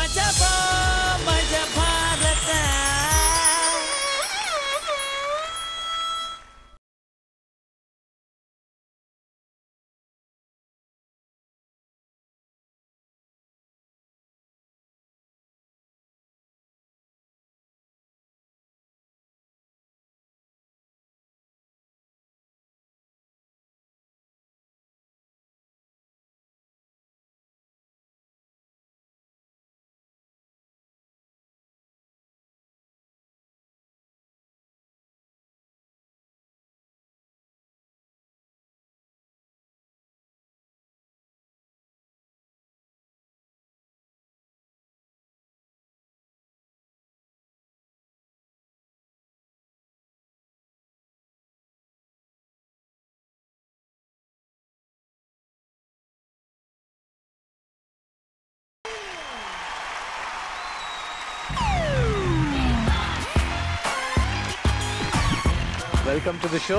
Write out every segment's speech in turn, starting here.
ಮಜಾ ಬಾ Majaa Bharatha welcome to the show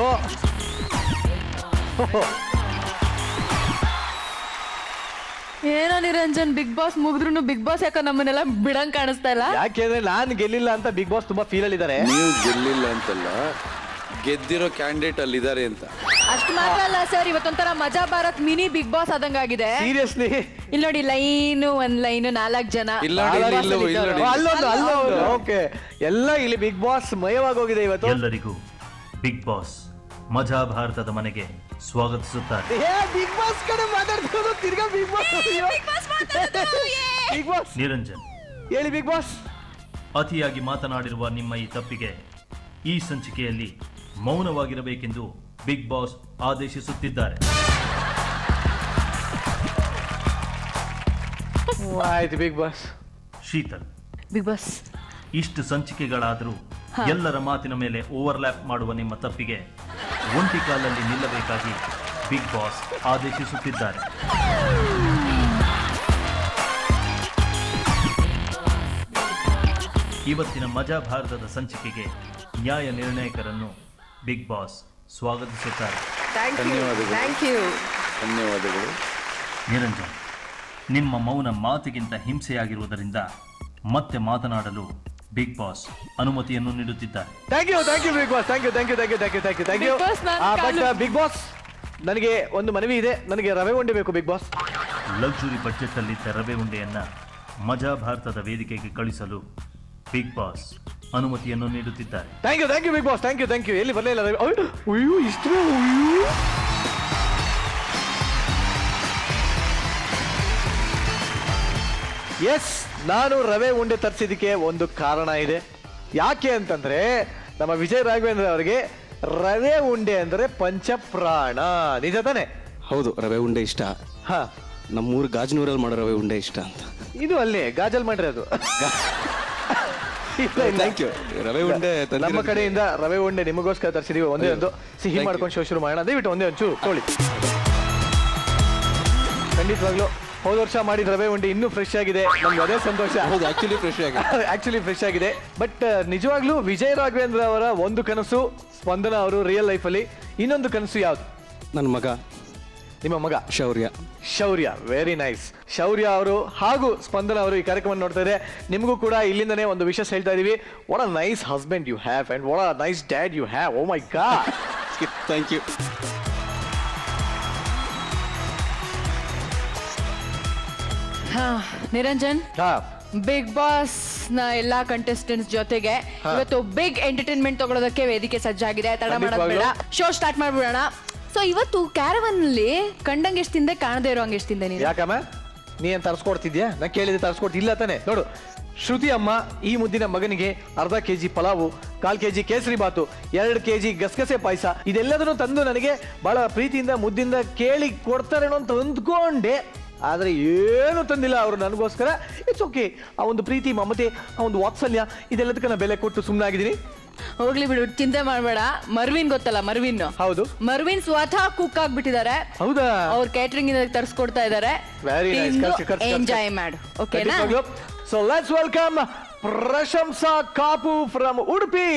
ಏನೋ ನಿರಂಜನ್ ಬಿಗ್ ಬಾಸ್ ಮುಗಿದ್ರು ಬಿಗ್ ಬಾಸ್ ಯಾಕೋ ನಮ್ಮನ್ನೆಲ್ಲ ಬಿಡಂಗ್ ಕಾಣಿಸ್ತಾ ಇಲ್ಲ ಯಾಕೆಂದ್ರೆ ನಾನ್ ಗೆಲ್ಲಿಲ್ಲ ಅಂತ ಬಿಗ್ ಬಾಸ್ ತುಂಬಾ ಫೀಲ್ ಅಲ್ಲಿ ಇದ್ದಾರೆ ನೀವು ಗೆಲ್ಲಿಲ್ಲ ಅಂತಲ್ಲ ಗೆದ್ದಿರೋ ಕ್ಯಾಂಡಿಡೇಟ್ ಅಲ್ಲಿದ್ದಾರೆ ಅಂತ ಅಷ್ಟು ಮಾತ್ರ ಅಲ್ಲ ಸರ್ ಇವತ್ತೊಂಥರ Majaa Bharath mini Big Boss ಆದಂಗಾಗಿದೆ ಸೀರಿಯಸ್ಲಿ ಇಲ್ಲಿ ನೋಡಿ ಲೈನು ಒಂದ್ ಲೈನು ನಾಲ್ಕ್ ಜನ ಇಲ್ಲ ನೋಡಿ, ಇಲ್ಲಿ ಇಲ್ಲೋ, ಇಲ್ಲಿ ನೋಡಿ. ಅಲ್ಲೊಂದು ಅಲ್ಲೊಂದು ಓಕೆ ಎಲ್ಲ ಇಲ್ಲಿ ಬಿಗ್ ಬಾಸ್ ಮಯವಾಗಿ ಹೋಗಿದೆ ಇವತ್ತು ಎಲ್ಲರಿಗೂ ಬಿಗ್ ಬಾಸ್ ಮಜಾ ಭಾರತದ ಮನೆಗೆ ಸ್ವಾಗತಿಸುತ್ತಾರೆ ಏ ಬಿಗ್ ಬಾಸ್ ಕಡೆ ಮಾತಾಡ್ತಿರೋದು ತಿರ್ಗಾ Big Boss Big Boss Niranjan ಹೇಳಿ ಬಿಗ್ ಬಾಸ್ ಅತಿಯಾಗಿ ಮಾತನಾಡಿರುವ ನಿಮ್ಮ ಈ ತಪ್ಪಿಗೆ ಈ ಸಂಚಿಕೆಯಲ್ಲಿ ಮೌನವಾಗಿರಬೇಕೆಂದು ಬಿಗ್ ಬಾಸ್ ಆದೇಶಿಸುತ್ತಿದ್ದಾರೆ ಆಯ್ತು Big Boss Sheetal Big Boss ಇಷ್ಟು ಸಂಚಿಕೆಗಳಾದರೂ ಎಲ್ಲರ ಮಾತಿನ ಮೇಲೆ ಓವರ್ಲ್ಯಾಪ್ ಮಾಡುವ ನಿಮ್ಮ ತಪ್ಪಿಗೆ ಒಂಟಿ ಕಾಲಲ್ಲಿ ನಿಲ್ಲಬೇಕಾಗಿ ಬಿಗ್ ಬಾಸ್ ಆದೇಶಿಸುತ್ತಿದ್ದಾರೆ ಇವತ್ತಿನ ಮಜಾ ಭಾರತದ ಸಂಚಿಕೆಗೆ ನ್ಯಾಯ ನಿರ್ಣಾಯಕರನ್ನು ಬಿಗ್ ಬಾಸ್ ಸ್ವಾಗತಿಸುತ್ತಾರೆ ಧನ್ಯವಾದಗಳು ಥ್ಯಾಂಕ್ ಯು ಧನ್ಯವಾದಗಳು ನಿರಂಜನ್ ನಿಮ್ಮ ಮೌನ ಮಾತಿಗಿಂತ ಹಿಂಸೆಯಾಗಿರುವುದರಿಂದ ಮತ್ತೆ ಮಾತನಾಡಲು ಬಿಗ್ ಬಾಸ್ ಅನುಮತಿಯನ್ನು ನೀಡುತ್ತಿದ್ದಾರೆ thank you thank you Big Boss thank you thank you thank you thank you thank you thank you Big Boss, ನಾನು ಬಟ್ ಕಾಲು- ಬಿಗ್ ಬಾಸ್ ನನಗೆ ಒಂದು ಮನವಿ ಇದೆ ನನಗೆ ರವೆ ಉಂಡೆ ಬೇಕು ಬಿಗ್ ಬಾಸ್ ಲಕ್ಸುರಿ ಬಜೆಟ್ನಲ್ಲಿದ್ದ ರವೆ ಉಂಡೆಯನ್ನ ಮಜಾ ಭಾರತದ ವೇದಿಕೆಗೆ ಕಳಿಸಲು ಬಿಗ್ ಬಾಸ್ ಅನುಮತಿಯನ್ನು ನೀಡುತ್ತಿದ್ದಾರೆ thank you thank you Big Boss thank you thank you ಎಲ್ಲಿ ಬರಲಿಲ್ಲ ರವೆ ಅಯ್ಯೋ, ಅಯ್ಯೋ ಇಷ್ಟು ಅಯ್ಯೋ ಎಸ್ ನಾನು ರವೆ ಉಂಡೆ ತರಿಸಿದ್ದಕ್ಕೆ ಒಂದು ಕಾರಣ ಇದೆ ಯಾಕೆ ಅಂತಂದ್ರೆ ನಮ್ಮ ವಿಜಯ್ ರಾಘವೇಂದ್ರ ಅವರಿಗೆ ರವೆ ಉಂಡೆ ಅಂದ್ರೆ ಪಂಚಪ್ರಾಣ ನಿಜ ತಾನೆ ಹೌದು ರವೆ ಉಂಡೆ ಇಷ್ಟ ಹಾ ನಮ್ಮೂರು ಗಾಜನೂರಲ್ಲಿ ಮಾಡೋ ರವೆ ಉಂಡೆ ಇಷ್ಟ ಅಂತ ಇದು ಅಲ್ಲಿ ಗಾಜಲ್ ಮಾಡ್ರಿ ಅದು ಇಲ್ಲ, ಇಲ್ಲ. ಥ್ಯಾಂಕ್ ಯು ರವೆ ಉಂಡೆ ನಮ್ಮ ತಂದಿರೋದಕ್ಕೆ- ಕಡೆಯಿಂದ ರವೆ ಉಂಡೆ ನಿಮಗೋಸ್ಕರ ತರಿಸಿದೀವಿ ಒಂದೇ ಒಂದು ಸಿಹಿ Thank you. ಮಾಡ್ಕೊಂಡು ಶೋ ಶುರು ಮಾಡೋಣ ದಯವಿಟ್ಟು ಒಂದೇ ಒಂಚೂರು ತಗೊಳ್ಳಿ ಖಂಡಿತವಾಗ್ಲು ಹೋದ ವರ್ಷ ಮಾಡಿದ ರವೆ ಉಂಡೆ ಇನ್ನೂ ಫ್ರೆಶ್ ಆಗಿದೆ ನಮ್ಗೆ ಅದೇ ಸಂತೋಷ ಹೌದು ಆಕ್ಚುಲಿ ಫ್ರೆಶ್ ಆಗಿ ಆಕ್ಚುಲಿ ಫ್ರೆಶ್ ಆಗಿದೆ ಬಟ್ ನಿಜವಾಗ್ಲೂ ವಿಜಯ್ ರಾಘವೇಂದ್ರ ಅವರ ಒಂದು ಕನಸು ಸ್ಪಂದನ ಅವರು ರಿಯಲ್ ಲೈಫಲ್ಲಿ ಇನ್ನೊಂದು ಕನಸು ಯಾವುದು ನನ್ನ ಮಗ ನಿಮ್ಮ ಮಗ ಶೌರ್ಯ ಶೌರ್ಯ ವೆರಿ ನೈಸ್ ಶೌರ್ಯ ಅವರು ಹಾಗೂ ಸ್ಪಂದನ ಅವರು ಈ ಕಾರ್ಯಕ್ರಮ ನೋಡ್ತಾ ಇದ್ದಾರೆ ನಿಮಗೂ ಕೂಡ ಇಲ್ಲಿಂದನೇ ಒಂದು ವಿಷಯ ಹೇಳ್ತಾ ಇದೀವಿ what a nice husband you have and what a nice dad you have oh my God thank you ಹಾ ನಿರಂಜನ್ ಹಾ ಬಿಗ್ ಬಾಸ್ ನ ಎಲ್ಲಾ ಕಂಟೆಸ್ಟೆಂಟ್ಸ್ ಜೊತೆಗೆ ಇವತ್ತು ಬಿಗ್ ಎಂಟರ್ಟೈನ್ಮೆಂಟ್ ತಗೊಳ್ಳೋದಕ್ಕೆ ವೇದಿಕೆ ಸಜ್ಜಾಗಿದೆ ತಡ ಮಾಡೋದ್ ಬೇಡ ಶೋ ಸ್ಟಾರ್ಟ್ ಮಾಡ್ಬಿಡೋಣ ಸೊ ಇವತ್ತು ಕ್ಯಾರವನ್ ಅಲ್ಲಿ ಕಂಡಂಗೆ ಎಷ್ಟು ತಿಂದೆ ಕಾಣದೇ ಇರೋ ಹಂಗೆ ಎಷ್ಟು ತಿಂದೆ ನೀನು ಯಾಕಮ್ಮ ನೀ ಏನ್ ತರ್ಸ್ಕೊಡ್ತಿದ್ಯಾ ನಾ ಕೇಳಿದೆ ತರ್ಸ್ಕೊಡ್ತಿಲ್ಲ ತಾನೆ ನೋಡು ಶ್ರುತಿ ಅಮ್ಮ ಈ ಮುದ್ದಿನ ಮಗನಿಗೆ ಅರ್ಧ ಕೆಜಿ ಪಲಾವು ಕಾಲ್ ಕೆಜಿ ಕೇಸರಿ ಬಾತು ಎರಡು ಕೆಜಿ ಗಸಗಸೆ ಪಾಯಸ ಇದೆಲ್ಲದನ್ನು ತಂದು ನನಗೆ ಬಹಳ ಪ್ರೀತಿಯಿಂದ ಮುದ್ದಿಂದ ಕೇಳಿ ಕೊಡ್ತಾರೇನೋ ಅಂತ ಅಂದ್ಕೊಂಡೆ ಆದ್ರೆ ಏನು ತಂದಿಲ್ಲ ಅವರು ನನಗೋಸ್ಕರ ಇಟ್ಸ್ ಓಕೆ ಆ ಒಂದು ಪ್ರೀತಿ ಮಮತೆ ಆ ಒಂದು ವಾತ್ಸಲ್ಯ ಇದೆಲ್ಲದಕ್ಕೆ ನಾನು ಬೆಲೆ ಕೊಟ್ಟು ಸುಮ್ಮನಾಗಿದ್ದೀನಿ ಹೋಗ್ಲಿ ಬಿಡು ಚಿಂತೆ ಮಾಡ್ಬೇಡ ಮರ್ವಿನ್ ಗೊತ್ತಲ್ಲ ಮರ್ವಿನ್ ಹೌದು ಮರ್ವಿನ್ ಸ್ವತಃ ಕುಕ್ ಆಗ್ಬಿಟ್ಟಿದ್ದಾರೆ ಹೌದಾ ಅವ್ರ ಕ್ಯಾಟ್ರಿಂಗ್ ಇಂದ ತರಿಸ್ಕೊಡ್ತಾ ಇದ್ದಾರೆ Very nice. ಕಳ್ಸಿ, ಕಳ್ಸಿ, ಕಳ್ಸಿ. ಎಂಜಾಯ್ ಮಾಡು ಓಕೆನಾ so let's welcome Prashamsa Kapu from Udupi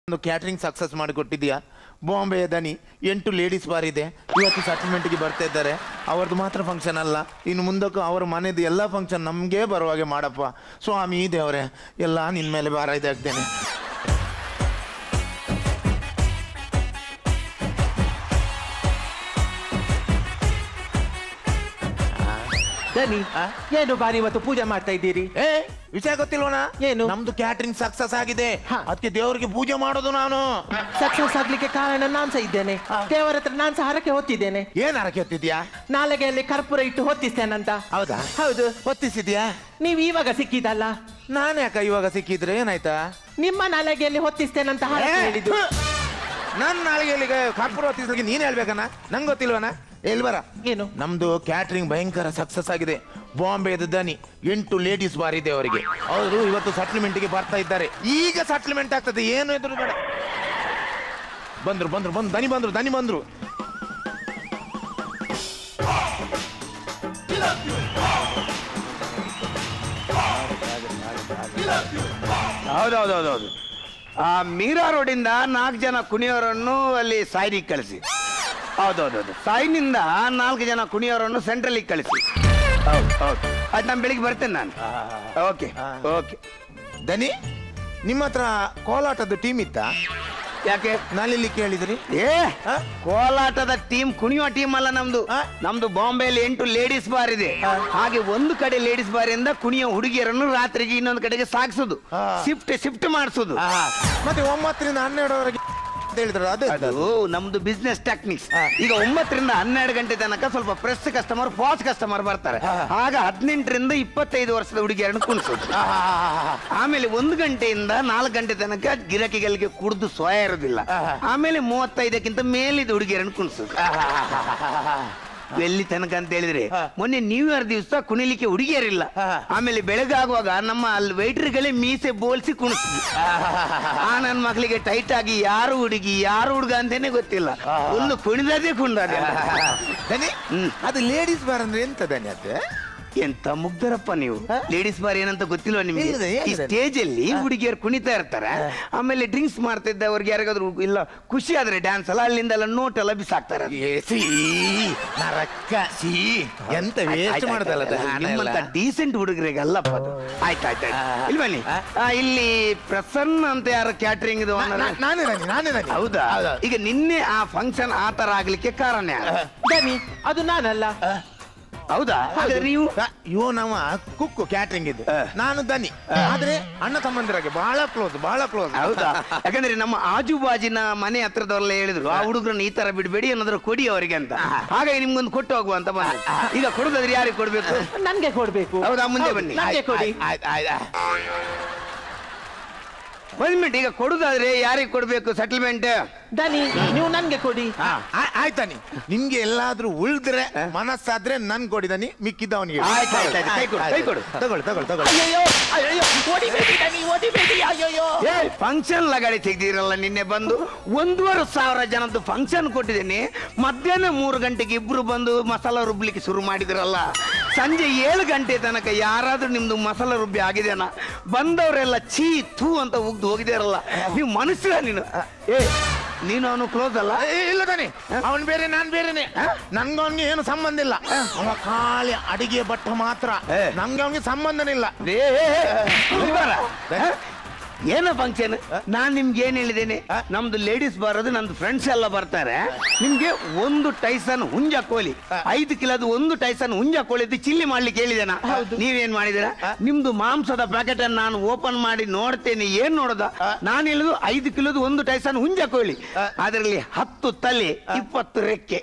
ಒಂದು ಕ್ಯಾಟ್ರಿಂಗ್ ಸಕ್ಸಸ್ ಮಾಡಿಕೊಟ್ಟಿದ್ಯಾ ಬಾಂಬೆ ದನಿ ಎಂಟು ಲೇಡೀಸ್ ಬಾರ್ ಇದೆ ಇವತ್ತು ಸೆಟಲ್ಮೆಂಟ್ಗೆ ಬರ್ತಾ ಇದ್ದಾರೆ ಅವ್ರದ್ದು ಮಾತ್ರ ಫಂಕ್ಷನ್ ಅಲ್ಲ ಇನ್ನು ಮುಂದಕ್ಕೂ ಅವ್ರ ಮನೆದು ಎಲ್ಲ ಫಂಕ್ಷನ್ ನಮಗೆ ಬರುವಾಗೆ ಮಾಡಪ್ಪ ಸ್ವಾಮಿ ದೇವರೇ ಎಲ್ಲ ನಿನ್ನ ಮೇಲೆ ಭಾರ ಇದಾಗ್ತೇನೆ ದನಿ ಏನು ಬಾರಿ ಇವತ್ತು ಪೂಜೆ ಮಾಡ್ತಾ ಇದ್ದೀರಿ ಏ ವಿಷಯ ಗೊತ್ತಿಲ್ವನ ಏನು? ನಮ್ದು ಕ್ಯಾಟ್ರಿಂಗ್ ಸಕ್ಸಸ್ ಆಗಿದೆ ಹಾ. ಅದಕ್ಕೆ ದೇವರಿಗೆ ಪೂಜೆ ಮಾಡೋದು ನಾನು ಸಕ್ಸಸ್ ಆಗ್ಲಿಕ್ಕೆ ಕಾರಣ ನಾನ್ ಸಹ ಇದ್ದೇನೆ ದೇವರ ಹತ್ರ ನಾನ್ ಸಹ ಹರಕೆ ಹೊತ್ತಿದ್ದೇನೆ ಏನ್ ಹರಕೆ ಹೊತ್ತಿದ್ಯಾ ನಾಲಗೆಯಲ್ಲಿ ಕರ್ಪೂರ ಇಟ್ಟು ಹೊತ್ತಿಸ್ತೇನಂತ ಹೌದಾ ಹೌದು ಹೊತ್ತಿಸಿದ್ಯಾ ನೀವ್ ಇವಾಗ ಸಿಕ್ಕಿದಲ್ಲ ನಾನು ಯಾಕ ಇವಾಗ ಸಿಕ್ಕಿದ್ರೆ ಏನಾಯ್ತಾ ನಿಮ್ಮ ನಾಲಗೆಯಲ್ಲಿ ಹೊತ್ತಿಸ್ತೇನಂತ ಹರಕೆ ಹೇಳಿದ್ದು ನನ್ನ ನಾಳೆಗೆ ಕರ್ಪೂರ ಹೊತ್ತಿಸ್ಲಿಕ್ಕೆ ನೀನ್ ಹೇಳ್ಬೇಕನ್ನ ನಂಗೆ ಗೊತ್ತಿಲ್ವನ ಎಲ್ಲಿ ಬರ ಏನು ನಮ್ದು ಕ್ಯಾಟ್ರಿಂಗ್ ಭಯಂಕರ ಸಕ್ಸಸ್ ಆಗಿದೆ ಬಾಂಬೆದ ದನಿ ಎಂಟು ಲೇಡೀಸ್ ಬಾರ್ ಇದೆ ಅವರಿಗೆ ಅವರು ಇವತ್ತು ಸೆಟ್ಲ್ಮೆಂಟ್ಗೆ ಬರ್ತಾ ಇದ್ದಾರೆ ಈಗ ಸೆಟ್ಲ್ಮೆಂಟ್ ಆಗ್ತದೆ ಏನು ಎದುರು ಬೇಡ ಬಂದ್ರು ಬಂದ್ರು ಬಂದ್ರು ದನಿ ಬಂದ್ರು ದನಿ ಬಂದ್ರು ಹೌದೌದೌದೌದು ಆ ಮೀರಾ ರೋಡಿಂದ ನಾಲ್ಕು ಜನ ಕುಣಿಯೋರನ್ನು ಅಲ್ಲಿ ಸಾಯಿನಿಗೆ ಕಳಿಸಿ ಹೌದೌದೌದು ಸಾಯಿನಿಂದ ನಾಲ್ಕು ಜನ ಕುಣಿಯೋರನ್ನು ಸೆಂಟ್ರಲಿಗೆ ಕಳಿಸಿ ಹೌದು ಹೌದು ಅದು ನಾನು ಬೆಳಿಗ್ಗೆ ಬರ್ತೇನೆ ನಾನು ಓಕೆ ಓಕೆ ದನಿ ನಿಮ್ಮ ಹತ್ರ ಕೋಲಾಟದ ಟೀಮ್ ಇತ್ತಾ ಯಾಕೆ ನಾನಿಲ್ಲಿ ಕೇಳಿದ್ರಿ ಏ ಕೋಲಾಟದ ಟೀಮ್ ಕುಣಿಯುವ ಟೀಮ್ ಅಲ್ಲ ನಮ್ದು ಆ? ನಮ್ದು ಬಾಂಬೆಯಲ್ಲಿ ಎಂಟು ಲೇಡೀಸ್ ಬಾರ್ ಇದೆ ಹಾಗೆ ಒಂದು ಕಡೆ ಲೇಡೀಸ್ ಬಾರ್ ಇಂದ ಕುಣಿಯೋ ಹುಡುಗಿಯರನ್ನು ರಾತ್ರಿಗೆ ಇನ್ನೊಂದು ಕಡೆಗೆ ಸಾಗಿಸೋದು ಆ. ಶಿಫ್ಟ್ ಶಿಫ್ಟ್ ಮಾಡಿಸೋದು ಮತ್ತೆ ಒಂಬತ್ತರಿಂದ ಹನ್ನೆರಡವರೆಗೆ ಅಂತ ಹೇಳಿದ್ರು ಅದೇ ಅದು ನಮ್ದು ಬಿಸ್ನೆಸ್ ಟೆಕ್ನಿಕ್ಸ್ ಈಗ ಒಂಬತ್ತರಿಂದ ಹನ್ನೆರಡು ಗಂಟೆ ತನಕ ಸ್ವಲ್ಪ ಫ್ರೆಶ್ ಕಸ್ಟಮರ್ ಫಾಸ್ಟ್ ಕಸ್ಟಮರ್ ಬರ್ತಾರೆ ಆಗ ಹದಿನೆಂಟರಿಂದ ಇಪ್ಪತ್ತೈದು ವರ್ಷದ ಹುಡುಗಿಯರನ್ನು ಕುಣಿಸೋದು ಆಮೇಲೆ ಒಂದು ಗಂಟೆಯಿಂದ ನಾಲ್ಕು ಗಂಟೆ ತನಕ ಗಿರಾಕಿಗಳಿಗೆ ಕುಡಿದು ಸ್ವಯ ಇರೋದಿಲ್ಲ ಆಮೇಲೆ ಮೂವತ್ತೈದಕ್ಕಿಂತ ಮೇಲಿದ ಹುಡುಗಿಯರನ್ನು ಕುಣಿಸೋದು ಎಲ್ಲಿ ತನಕ ಅಂತ ಹೇಳಿದ್ರೆ ಮೊನ್ನೆ ನ್ಯೂ ಇಯರ್ ದಿವಸ ಕುಣಿಲಿಕ್ಕೆ ಹುಡುಗಿಯರಿಲ್ಲ ಆಮೇಲೆ ಬೆಳಗಾಗುವಾಗ ನಮ್ಮ ಅಲ್ಲಿ ವೈಟ್ರಿಗಳೇ ಮೀಸೆ ಬೋಲ್ಸಿ ಕುಣಿಸಿದ್ವಿ ಆ ನನ್ನ ಮಕ್ಕಳಿಗೆ ಟೈಟ್ ಆಗಿ ಯಾರು ಹುಡುಗಿ ಯಾರು ಹುಡುಗ ಅಂತೇನೆ ಗೊತ್ತಿಲ್ಲ ಒಂದು ಕುಣಿದದೇ ಕುಣಿದದೆ ದನಿ ಅದು ಲೇಡೀಸ್ ಬಾರ್ ಅಂದ್ರೆ ಎಂತ ದನಿ ಅದೇ ಎಂತ ಮುಗ್ಧರಪ್ಪ ನೀವು ಲೇಡೀಸ್ ಬಾರ್ ಏನಂತ ಗೊತ್ತಿಲ್ವಾ ನಿಮ್ಗೆ ಏನಿದೆ, ಈ ಏನಿದೆ? ಸ್ಟೇಜ್ ಅಲ್ಲಿ ಹುಡುಗಿಯರು ಕುಣಿತಾ ಇರ್ತಾರೆ ಆಮೇಲೆ ಡ್ರಿಂಕ್ಸ್ ಮಾಡ್ತಾ ಇದ್ದವ್ರಿಗೆ ಯಾರಿಗಾದ್ರು ಇಲ್ಲ ಖುಷಿ ಆದ್ರೆ ಡ್ಯಾನ್ಸ್ ಅಲ್ಲ ಅಲ್ಲಿಂದ ಎಲ್ಲ ನೋಟ್ ಎಲ್ಲ ಬಿಸಾಕ್ತಾರೆ ಏಸಿ ನರಕ್ಕ ಸಿ ಎಂತ ವೇಸ್ಟ್ ಮಾಡುದಲ್ಲ ಅದು ಹಣ ಎಲ್ಲ. ನಿಮ್ಮಂತ ಡೀಸೆಂಟ್ ಹುಡುಗರಿಗೆ ಅಲ್ಲಪ್ಪ ಅದು ಆಯ್ತು ಆಯ್ತು ಇಲ್ಲಿ ಬನ್ನಿ ಆ, ಇಲ್ಲಿ ಪ್ರಸನ್ನ ಅಂತ ಯಾರು ಕ್ಯಾಟ್ರಿಂಗ್ ಇದು owner? ನಾ- ನಾನೇ ದನಿ ನಾನೇ ದನಿ ಹೌದಾ ಈಗ ನಿನ್ನೆ ಆ ಫಂಕ್ಷನ್ ಆ ತರ ಆಗ್ಲಿಕ್ಕೆ ಕಾರಣ ಯಾರು? ದನಿ ಅದು ನಾನಲ್ಲ ಹೌದಾ ಹಾಗಾದ್ರೆ ನೀವು ಇವ ನಮ್ಮ ಕುಕ್ಕು ಕ್ಯಾಟ್ರಿಂಗ್ ಇದು ನಾನು ದನಿ ಆದ್ರೆ ಅಣ್ಣ ತಮ್ಮಂದಿರಾಗೆ ಬಹಳ ಕ್ಲೋಸ್ ಬಹಳ ಕ್ಲೋಸ್ ಹೌದಾ ಯಾಕಂದ್ರೆ ನಮ್ಮ ಆಜು ಬಾಜಿನ ಮನೆ ಹತ್ರದವರೆಲ್ಲ ಹೇಳಿದ್ರು ಆ ಹುಡುಗರನ್ನ ಈ ತರ ಬಿಡಬೇಡಿ ಏನಾದ್ರು ಕೊಡಿ ಅವರಿಗೆ ಅಂತ ಹಾಗಾಗಿ ನಿಮ್ಗೊಂದು ಕೊಟ್ಟು ಹೋಗುವ ಅಂತ ಬಂದೆ ಈಗ ಕೊಡುದಾದ್ರೆ ಯಾರಿಗೆ ಕೊಡ್ಬೇಕು ನನ್ಗೆ ಕೊಡ್ಬೇಕು ಹೌದಾ ಮುಂದೆ ಹೌದು, ಬನ್ನಿ ನನ್ಗೆ ಕೊಡಿ ಆಯ್ತು ಆಯ್ತು ಒಂದ್ ಮಿನಿಟ್ ಈಗ ಕೊಡುದಾದ್ರೆ ಯಾರಿಗೆ ಕೊಡ್ಬೇಕು ಸೆಟಲ್ಮೆಂಟ್ ದನಿ ನೀವು ನನ್ಗೆ ಕೊಡಿ ಆಯ್ತಾನಿ ನಿಮ್ಗೆ ಎಲ್ಲಾದ್ರೂ ಉಳ್ದ್ರೆ ಮನಸ್ಸಾದ್ರೆ ನನ್ ಕೊಡಿದನಿ ಮಿಕ್ಕಿದ್ದ ಅವನಿಗೆ ಆಯ್ತು, ಆಯ್ತು, ಆಯ್ತು. ಕೈ ಕೊಡು, ಕೈ ಕೊಡು. ತಗೊಳ್ಳಿ ತಗೊಳ್ಳಿ ತಗೊಳ್ಳಿ ಅಯ್ಯೋ ಅಯ್ಯೋ ಓದಿಬೇಡಿ ದನಿ ಓದಿಬೇಡಿ ಅಯ್ಯೋ ಏ ಫಂಕ್ಷನ್ ಲಗಾಡಿ ತೆಗ್ದಿರಲ್ಲ ನಿನ್ನೆ ಬಂದು ಒಂದೂವರೆ ಸಾವಿರ ಜನದ್ದು ಫಂಕ್ಷನ್ ಕೊಟ್ಟಿದ್ದೀನಿ ಮಧ್ಯಾಹ್ನ ಮೂರು ಗಂಟೆಗೆ ಇಬ್ರು ಬಂದು ಮಸಾಲ ರುಬ್ಲಿಕ್ಕೆ ಶುರು ಮಾಡಿದ್ರಲ್ಲ ಸಂಜೆ ಏಳು ಗಂಟೆ ತನಕ ಯಾರಾದ್ರೂ ನಿಮ್ದು ಮಸಾಲ ರುಬ್ಬಿ ಆಗಿದೆನಾ ಬಂದವರೆಲ್ಲ ಛೀ ಥೂ ಅಂತ ಉಗ್ದು ಹೋಗಿದಾರಲ್ಲ ನೀವು ಮನುಷ್ಯ ನೀನು ಏ ನೀನು ಅವನು ಕ್ಲೋಸ್ ಅಲ್ಲ ಏ, ಇಲ್ಲ ತಾನೆ ಅವನ್ ಬೇರೆ ನಾನ್ ಬೇರೆನೆ ನನ್ಗೆ ಅವನ್ಗೆ ಏನು ಸಂಬಂಧ ಇಲ್ಲ ಅವ ಖಾಲಿ ಅಡಿಗೆ ಭಟ್ಟ ಮಾತ್ರ ನಂಗೆ ಅವನಿಗೆ ಸಂಬಂಧನೇ ಇಲ್ಲ ಏ, ಏ, ಏ, ಇಲ್ಲಿ ಬಾರ. ಹ? ಏನ ಫಂಕ್ಷನ್ ನಾನ್ ನಿಮ್ಗೆ ಏನ್ ಹೇಳಿದ್ದೇನೆ ನಮ್ದು ಲೇಡೀಸ್ ಬರೋದು ನಂದು ಫ್ರೆಂಡ್ಸ್ ಎಲ್ಲ ಬರ್ತಾರೆ ನಿಮ್ಗೆ ಒಂದು ಟೈಸನ್ ಹುಂಜ ಕೋಳಿ ಐದು ಕಿಲೋದು ಒಂದು ಟೈಸನ್ ಹುಂಜ ಕೋಳಿದ್ದು ಚಿಲ್ಲಿ ಮಾಡ್ಲಿಕ್ಕೆ ಹೇಳಿದೇನ ನೀವೇನ್ ಮಾಡಿದೀರಾ ನಿಮ್ದು ಮಾಂಸದ ಪ್ಯಾಕೆಟ್ ಅನ್ನು ನಾನು ಓಪನ್ ಮಾಡಿ ನೋಡ್ತೇನೆ ಏನ್ ನೋಡೋದ ನಾನು ಹೇಳಿದು ಐದು ಕಿಲೋದು ಒಂದು ಟೈಸನ್ ಹುಂಜ ಕೋಳಿ ಅದರಲ್ಲಿ ಹತ್ತು ತಲೆ ಇಪ್ಪತ್ತು ರೆಕ್ಕೆ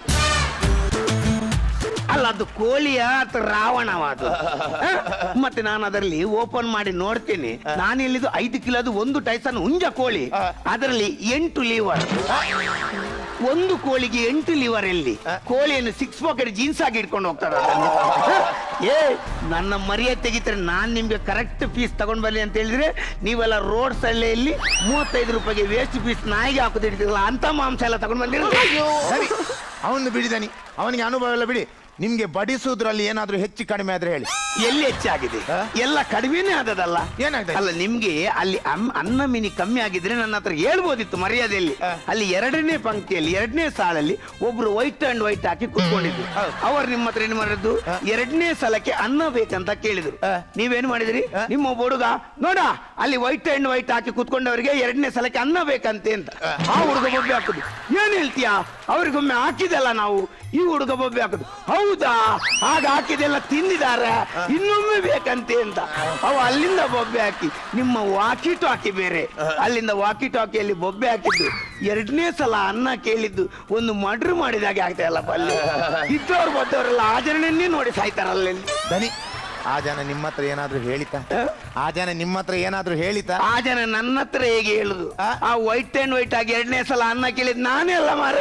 ಅಲ್ಲ ಅದು ಕೋಳಿಯ ಅಥವಾ ರಾವಣವ ಅದು ಹ? ಮತ್ತೆ ನಾನು ಅದರಲ್ಲಿ ಓಪನ್ ಮಾಡಿ ನೋಡ್ತೇನೆ ನಾನು ಹೇಳಿದ್ದು ಐದು ಕಿಲೋದು ಒಂದು ಟೈಸನ್ ಹುಂಜ ಕೋಳಿ ಅದರಲ್ಲಿ ಎಂಟು ಲಿವರ್ ಒಂದು ಕೋಳಿಗೆ ಎಂಟು ಲಿವರ್ ಎಲ್ಲಿ ಕೋಳಿಯನ್ನು ಸಿಕ್ಸ್ ಪಾಕೆಟ್ ಜೀನ್ಸ್ ಆಗಿ ಇಟ್ಕೊಂಡು ಹೋಗ್ತಾರೆ ಅದನ್ನು. ಹ? ಏ ನನ್ನ ಮರ್ಯಾದೆ ತೆಗಿತಾರೆ ನಾನ್ ನಿಮ್ಗೆ ಕರೆಕ್ಟ್ ಪೀಸ್ ತಗೊಂಡ್ ಬರ್ಲಿ ಅಂತ ಹೇಳಿದ್ರೆ ನೀವೆಲ್ಲ ರೋಡ್ ಸಳ್ಳೆಯಲ್ಲಿ ಮೂವತ್ತೈದು ರೂಪಾಯಿಗೆ ವೇಸ್ಟ್ ಪೀಸ್ ನಾಯಿಗೆ ಹಾಕೋದು ಹಿಡಿದಿರಲ್ಲ ಅಂತ ಮಾಂಸ ಎಲ್ಲ ತಗೊಂಡ್ ಬಂದಿರೋ ಸರಿ ಅವನು ಬಿಡಿದನಿ ಅವನಿಗೆ ಅನುಭವ ಎಲ್ಲ ಬಿಡಿ ನಿಮ್ಗೆ ಬಡಿಸುವುದ್ರಲ್ಲಿ ಏನಾದ್ರೂ ಹೆಚ್ಚು ಕಡಿಮೆ ಆದ್ರೆ ಹೇಳಿ ಎಲ್ಲಿ ಹೆಚ್ಚಾಗಿದೆ ಎಲ್ಲ ಕಡಿಮೆನೇ ಆದದಲ್ಲ ಏನಾಗಿದೆ? ಅಲ್ಲ ನಿಮ್ಗೆ ಅಲ್ಲಿ ಅಮ್- ಅನ್ನ ಮಿನಿ ಕಮ್ಮಿ ಆಗಿದ್ರೆ ನನ್ನ ಹತ್ರ ಹೇಳ್ಬೋದಿತ್ತು ಮರ್ಯಾದೆಯಲ್ಲಿ ಅಲ್ಲಿ ಎರಡನೇ ಪಂಕ್ತಿಯಲ್ಲಿ ಎರಡನೇ ಸಾಲಲ್ಲಿ ಒಬ್ರು ವೈಟ್ ಅಂಡ್ ವೈಟ್ ಹಾಕಿ ಕುತ್ಕೊಂಡಿದ್ರು ಅವರು ನಿಮ್ಮ ಹತ್ರ ಏನ್ ಮಾಡಿದ್ದು ಎರಡನೇ ಸಲಕ್ಕೆ ಅನ್ನ ಬೇಕಂತ ಕೇಳಿದ್ರು ನೀವೇನ್ ಮಾಡಿದ್ರಿ ನಿಮ್ಮ ಒಬ್ಬ ಹುಡುಗ ನೋಡ ಅಲ್ಲಿ ವೈಟ್ ಅಂಡ್ ವೈಟ್ ಹಾಕಿ ಕುತ್ಕೊಂಡವರಿಗೆ ಎರಡನೇ ಸಲಕ್ಕೆ ಅನ್ನ ಬೇಕಂತೆ ಅಂತ ಆ ಹುಡುಗ ಬೊಬ್ಬೆ ಹಾಕುದು ಏನ್ ಹೇಳ್ತೀಯಾ ಅವ್ರಿಗೊಮ್ಮೆ ಹಾಕಿದಲ್ಲ ನಾವು ಈ ಹುಡುಗ ಬೊಬ್ಬೆ ಹಾಕುದು ಹೌದಾ ಆಗ ಹಾಕಿದೆಲ್ಲ ತಿಂದಿದ್ದಾರೆ ಇನ್ನೊಮ್ಮೆ ಬೇಕಂತೆ ಅಂತ ಅವ ಅಲ್ಲಿಂದ ಬೊಬ್ಬೆ ಹಾಕಿ ನಿಮ್ಮ ವಾಕಿ ಟಾಕಿ ಬೇರೆ ಅಲ್ಲಿಂದ ವಾಕಿ ಟಾಕಿಯಲ್ಲಿ ಬೊಬ್ಬೆ ಹಾಕಿದ್ದು ಎರಡನೇ ಸಲ ಅನ್ನ ಕೇಳಿದ್ದು ಒಂದು ಮಡ್ರು ಮಾಡಿದಾಗೆ ಆಗ್ತಾ ಇಲ್ಲ ಅಲ್ಲಿ ಇದ್ದವ್ರು ಬದ್ದವರೆಲ್ಲ ಆಚರಣೆಯನ್ನೇ ನೋಡಿ ಸಾಯ್ತಾರಲ್ಲ ಇಲ್ಲಿ. ದನಿ ಆ ಜನ ನಿಮ್ಮ ಹತ್ರ ಏನಾದ್ರೂ ಹೇಳಿತಾ ಆ ಜನ ನಿಮ್ಮ ಹತ್ರ ಏನಾದ್ರೂ ಹೇಳಿತಾ ಆ ಜನ ನನ್ನ ಹತ್ರ ಹೇಗೆ ಹೇಳುದು ಆ ವೈಟ್ ಅಂಡ್ ವೈಟ್ ಆಗಿ ಎರಡನೇ ಸಲ ಅನ್ನ ಕೇಳಿದ್ ನಾನೇ ಅಲ್ಲ ಮಾರ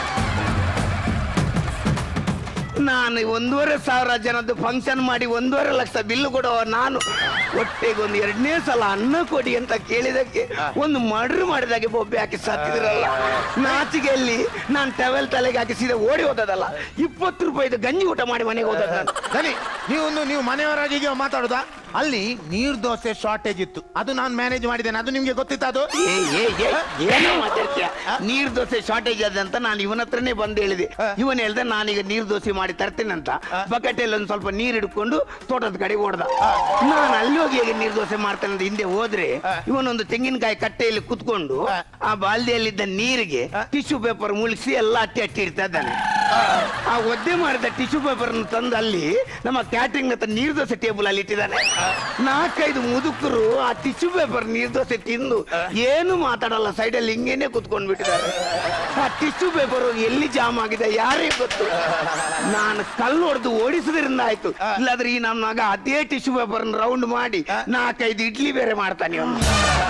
ನಾನು ಒಂದೂವರೆ ಸಾವಿರ ಜನದ್ದು ಫಂಕ್ಷನ್ ಮಾಡಿ ಒಂದೂವರೆ ಲಕ್ಷ ಬಿಲ್ಲು ಕೊಡುವ ನಾನು ಹೊಟ್ಟೆಗೆ ಒಂದು ಎರಡನೇ ಸಲ ಅನ್ನ ಕೊಡಿ ಅಂತ ಕೇಳಿದಕ್ಕೆ ಒಂದು ಮರ್ಡ್ರ್ ಮಾಡಿದಾಗೆ ಬೊಬ್ಬೆ ಹಾಕಿ ಸತ್ತಿದ್ರಲ್ಲ ನಾಚಿಗೆಯಲ್ಲಿ ನಾನು ಟವೆಲ್ ತಲೆಗೆ ಹಾಕಿ ಸೀದಾ ಓಡಿ ಹೋದದಲ್ಲ ಇಪ್ಪತ್ತು ರೂಪಾಯಿದು ಗಂಜಿ ಊಟ ಮಾಡಿ ಮನೆಗೆ ಹೋದದ್ದು ನಾನು ದನಿ ನೀವು ಒಂದು ನೀವು ಮನೆಯವರಾಗಿ ಮಾತಾಡುದಾ ಅಲ್ಲಿ ನೀರ್ ದೋಸೆ ಶಾರ್ಟೇಜ್ ಇತ್ತು ಅದು ನಾನು ಮ್ಯಾನೇಜ್ ಮಾಡಿದ್ದೇನೆ ಅದು ನಿಮ್ಗೆ ಗೊತ್ತಿತ್ತು ಅದು ಏ, ಏ, ಏ, ಏನೋ ಮಾತಾಡ್ತೀಯ ನೀರ್ ದೋಸೆ ಶಾರ್ಟೇಜ್ ಅದಂತ ನಾನು ಇವನ ಹತ್ರನೇ ಬಂದು ಹೇಳಿದೆ ಇವನ್ ಹೇಳ್ದೆ ನಾನೀಗ ನೀರ್ ದೋಸೆ ಮಾಡಿ ತರ್ತೇನೆ ಅಂತ ಬಕೆಟ್ ಅಲ್ಲಿ ಒಂದ್ ಸ್ವಲ್ಪ ನೀರ್ ಹಿಡ್ಕೊಂಡು ತೋಟದ ಕಡೆ ಓಡ್ದ ನಾನು ಅಲ್ಲಿ ಹೋಗಿ ಹೇಗೆ ನೀರ್ ದೋಸೆ ಮಾಡ್ತೇನೆ ಅಂತ ಹಿಂದೆ ಹೋದ್ರೆ ಇವನೊಂದು ತೆಂಗಿನಕಾಯಿ ಕಟ್ಟೆಯಲ್ಲಿ ಕುತ್ಕೊಂಡು ಆ ಬಾಲ್ದಿಯಲ್ಲಿದ್ದ ನೀರಿಗೆ ಟಿಶ್ಯೂ ಪೇಪರ್ ಮುಳುಗಿಸಿ ಎಲ್ಲ ಅಟ್ಟಿ ಅಟ್ಟಿ ಇಡ್ತಾ ಇದ್ದಾನೆ ಆ ಒದ್ದೆ ಮಾಡಿದ ಟಿಶ್ಯೂ ಪೇಪರ್ ತಂದು ಅಲ್ಲಿ ನಮ್ಮ ಕ್ಯಾಟ್ರಿಂಗ್ ಹತ್ರ ನೀರ್ ದೋಸೆ ಟೇಬಲ್ ಅಲ್ಲಿ ಇಟ್ಟಿದ್ದಾನೆ ನಾಲ್ಕೈದು ಮುದುಕರು ಆ ಟಿಶ್ಯೂ ಪೇಪರ್ ನೀರ್ ದೋಸೆ ತಿಂದು ಏನು ಮಾತಾಡಲ್ಲ ಸೈಡಲ್ಲಿ ಹಿಂಗೇನೆ ಕುತ್ಕೊಂಡ್ ಬಿಟ್ಟಿದ್ದಾರೆ ಆ ಟಿಶ್ಯೂ ಪೇಪರ್ ಎಲ್ಲಿ ಜಾಮ್ ಆಗಿದೆ ಯಾರೇ ಗೊತ್ತು ನಾನು ಕಲ್ಲು ಹೊಡೆದು ಓಡಿಸೋದ್ರಿಂದ ಆಯ್ತು ಇಲ್ಲಾದ್ರೆ ಈ ನಮ್ಮ ಮಗ ಅದೇ ಟಿಶ್ಯೂ ಪೇಪರ್ ರೌಂಡ್ ಮಾಡಿ ನಾಲ್ಕೈದು ಇಡ್ಲಿ ಬೇರೆ ಮಾಡ್ತಾನೆ ಅವನು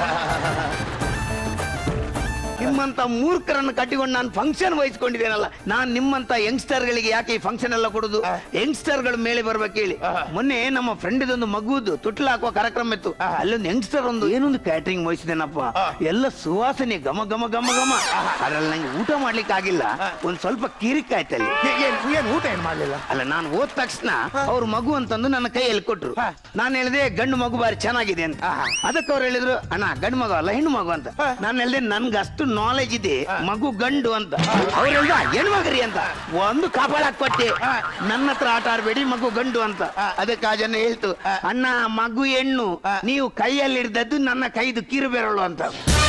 ನಿಮ್ಮಂತ ಮೂರ್ಖರನ್ನು ಕಟ್ಟಿಕೊಂಡು ನಾನು ಫಂಕ್ಷನ್ ವಹಿಸ್ಕೊಂಡಿದ್ದೇನಲ್ಲ ನಾನು ನಿಮ್ಮಂತ ಯಂಗ್ಸ್ಟರ್ಗಳಿಗೆ ಯಾಕೆ ಈ ಫಂಕ್ಷನ್ ಎಲ್ಲ ಕೊಡುದು ಯಂಗ್ಸ್ಟರ್ಗಳ ಮೇಲೆ ಬರ್ಬೇಕು ಹೇಳಿ ಮೊನ್ನೆ ನಮ್ಮ ಫ್ರೆಂಡ್ ಇದೊಂದು ಮಗುದು ತುಟ್ಲ ಹಾಕುವ ಕಾರ್ಯಕ್ರಮ ಇತ್ತು ಅಲ್ಲೊಂದು ಯಂಗ್ಸ್ಟರ್ ಒಂದು ಏನೊಂದು ಕ್ಯಾಟ್ರಿಂಗ್ ವಹಿಸಿದೇನಪ್ಪ ಎಲ್ಲ ಸುವಾಸನೆ ಘಮ ಘಮ ಘಮ ಘಮ ಅದ್ರಲ್ಲಿ ನಂಗೆ ಊಟ ಮಾಡ್ಲಿಕ್ಕೆ ಆಗಿಲ್ಲ ಒಂದ್ ಸ್ವಲ್ಪ ಕಿರಿಕ್ ಆಯ್ತಲ್ಲಿ ಏ- ಏನ್ ಏನ್ ಊಟ ಏನ್ ಮಾಡ್ಲಿಲ್ಲ ಅಲ್ಲ ನಾನು ಹೋದ ತಕ್ಷಣ ಅವ್ರ ಮಗು ಅಂತಂದು ನನ್ನ ಕೈಯಲ್ಲಿ ಕೊಟ್ರು ನಾನು ಹೇಳಿದೆ ಗಂಡು ಮಗು ಬಾರಿ ಚೆನ್ನಾಗಿದೆ ಅಂತ ಅದಕ್ಕೆ ಅವ್ರು ಹೇಳಿದ್ರು ಅಣ್ಣ ಗಂಡು ಮಗು ಅಲ್ಲ ಹೆಣ್ಣು ಮಗು ಅಂತ ನಾನು ಹೇಳಿದೆ ನನ್ಗೆ ಅಷ್ಟು ನಾಲೆಜ್ ಇದೆ ಮಗು ಗಂಡು ಅಂತ ಅವ್ರು ಹೇಳ್ದ ಹೆಣ್ಣು ಮಗರಿ ಅಂತ ಒಂದು ಕಾಪಾಡಕ್ ಕೊಟ್ಟೆ ನನ್ನ ಹತ್ರ ಆಟ ಆಡ್ಬೇಡಿ ಮಗು ಗಂಡು ಅಂತ ಅದಕ್ಕೆ ಆ ಜನ ಹೇಳ್ತು ಅಣ್ಣ ಮಗು ಹೆಣ್ಣು ನೀವು ಕೈಯಲ್ಲಿ ಹಿಡ್ದದ್ದು ನನ್ನ ಕೈದು ಕಿರು ಬೆರಳು ಅಂತ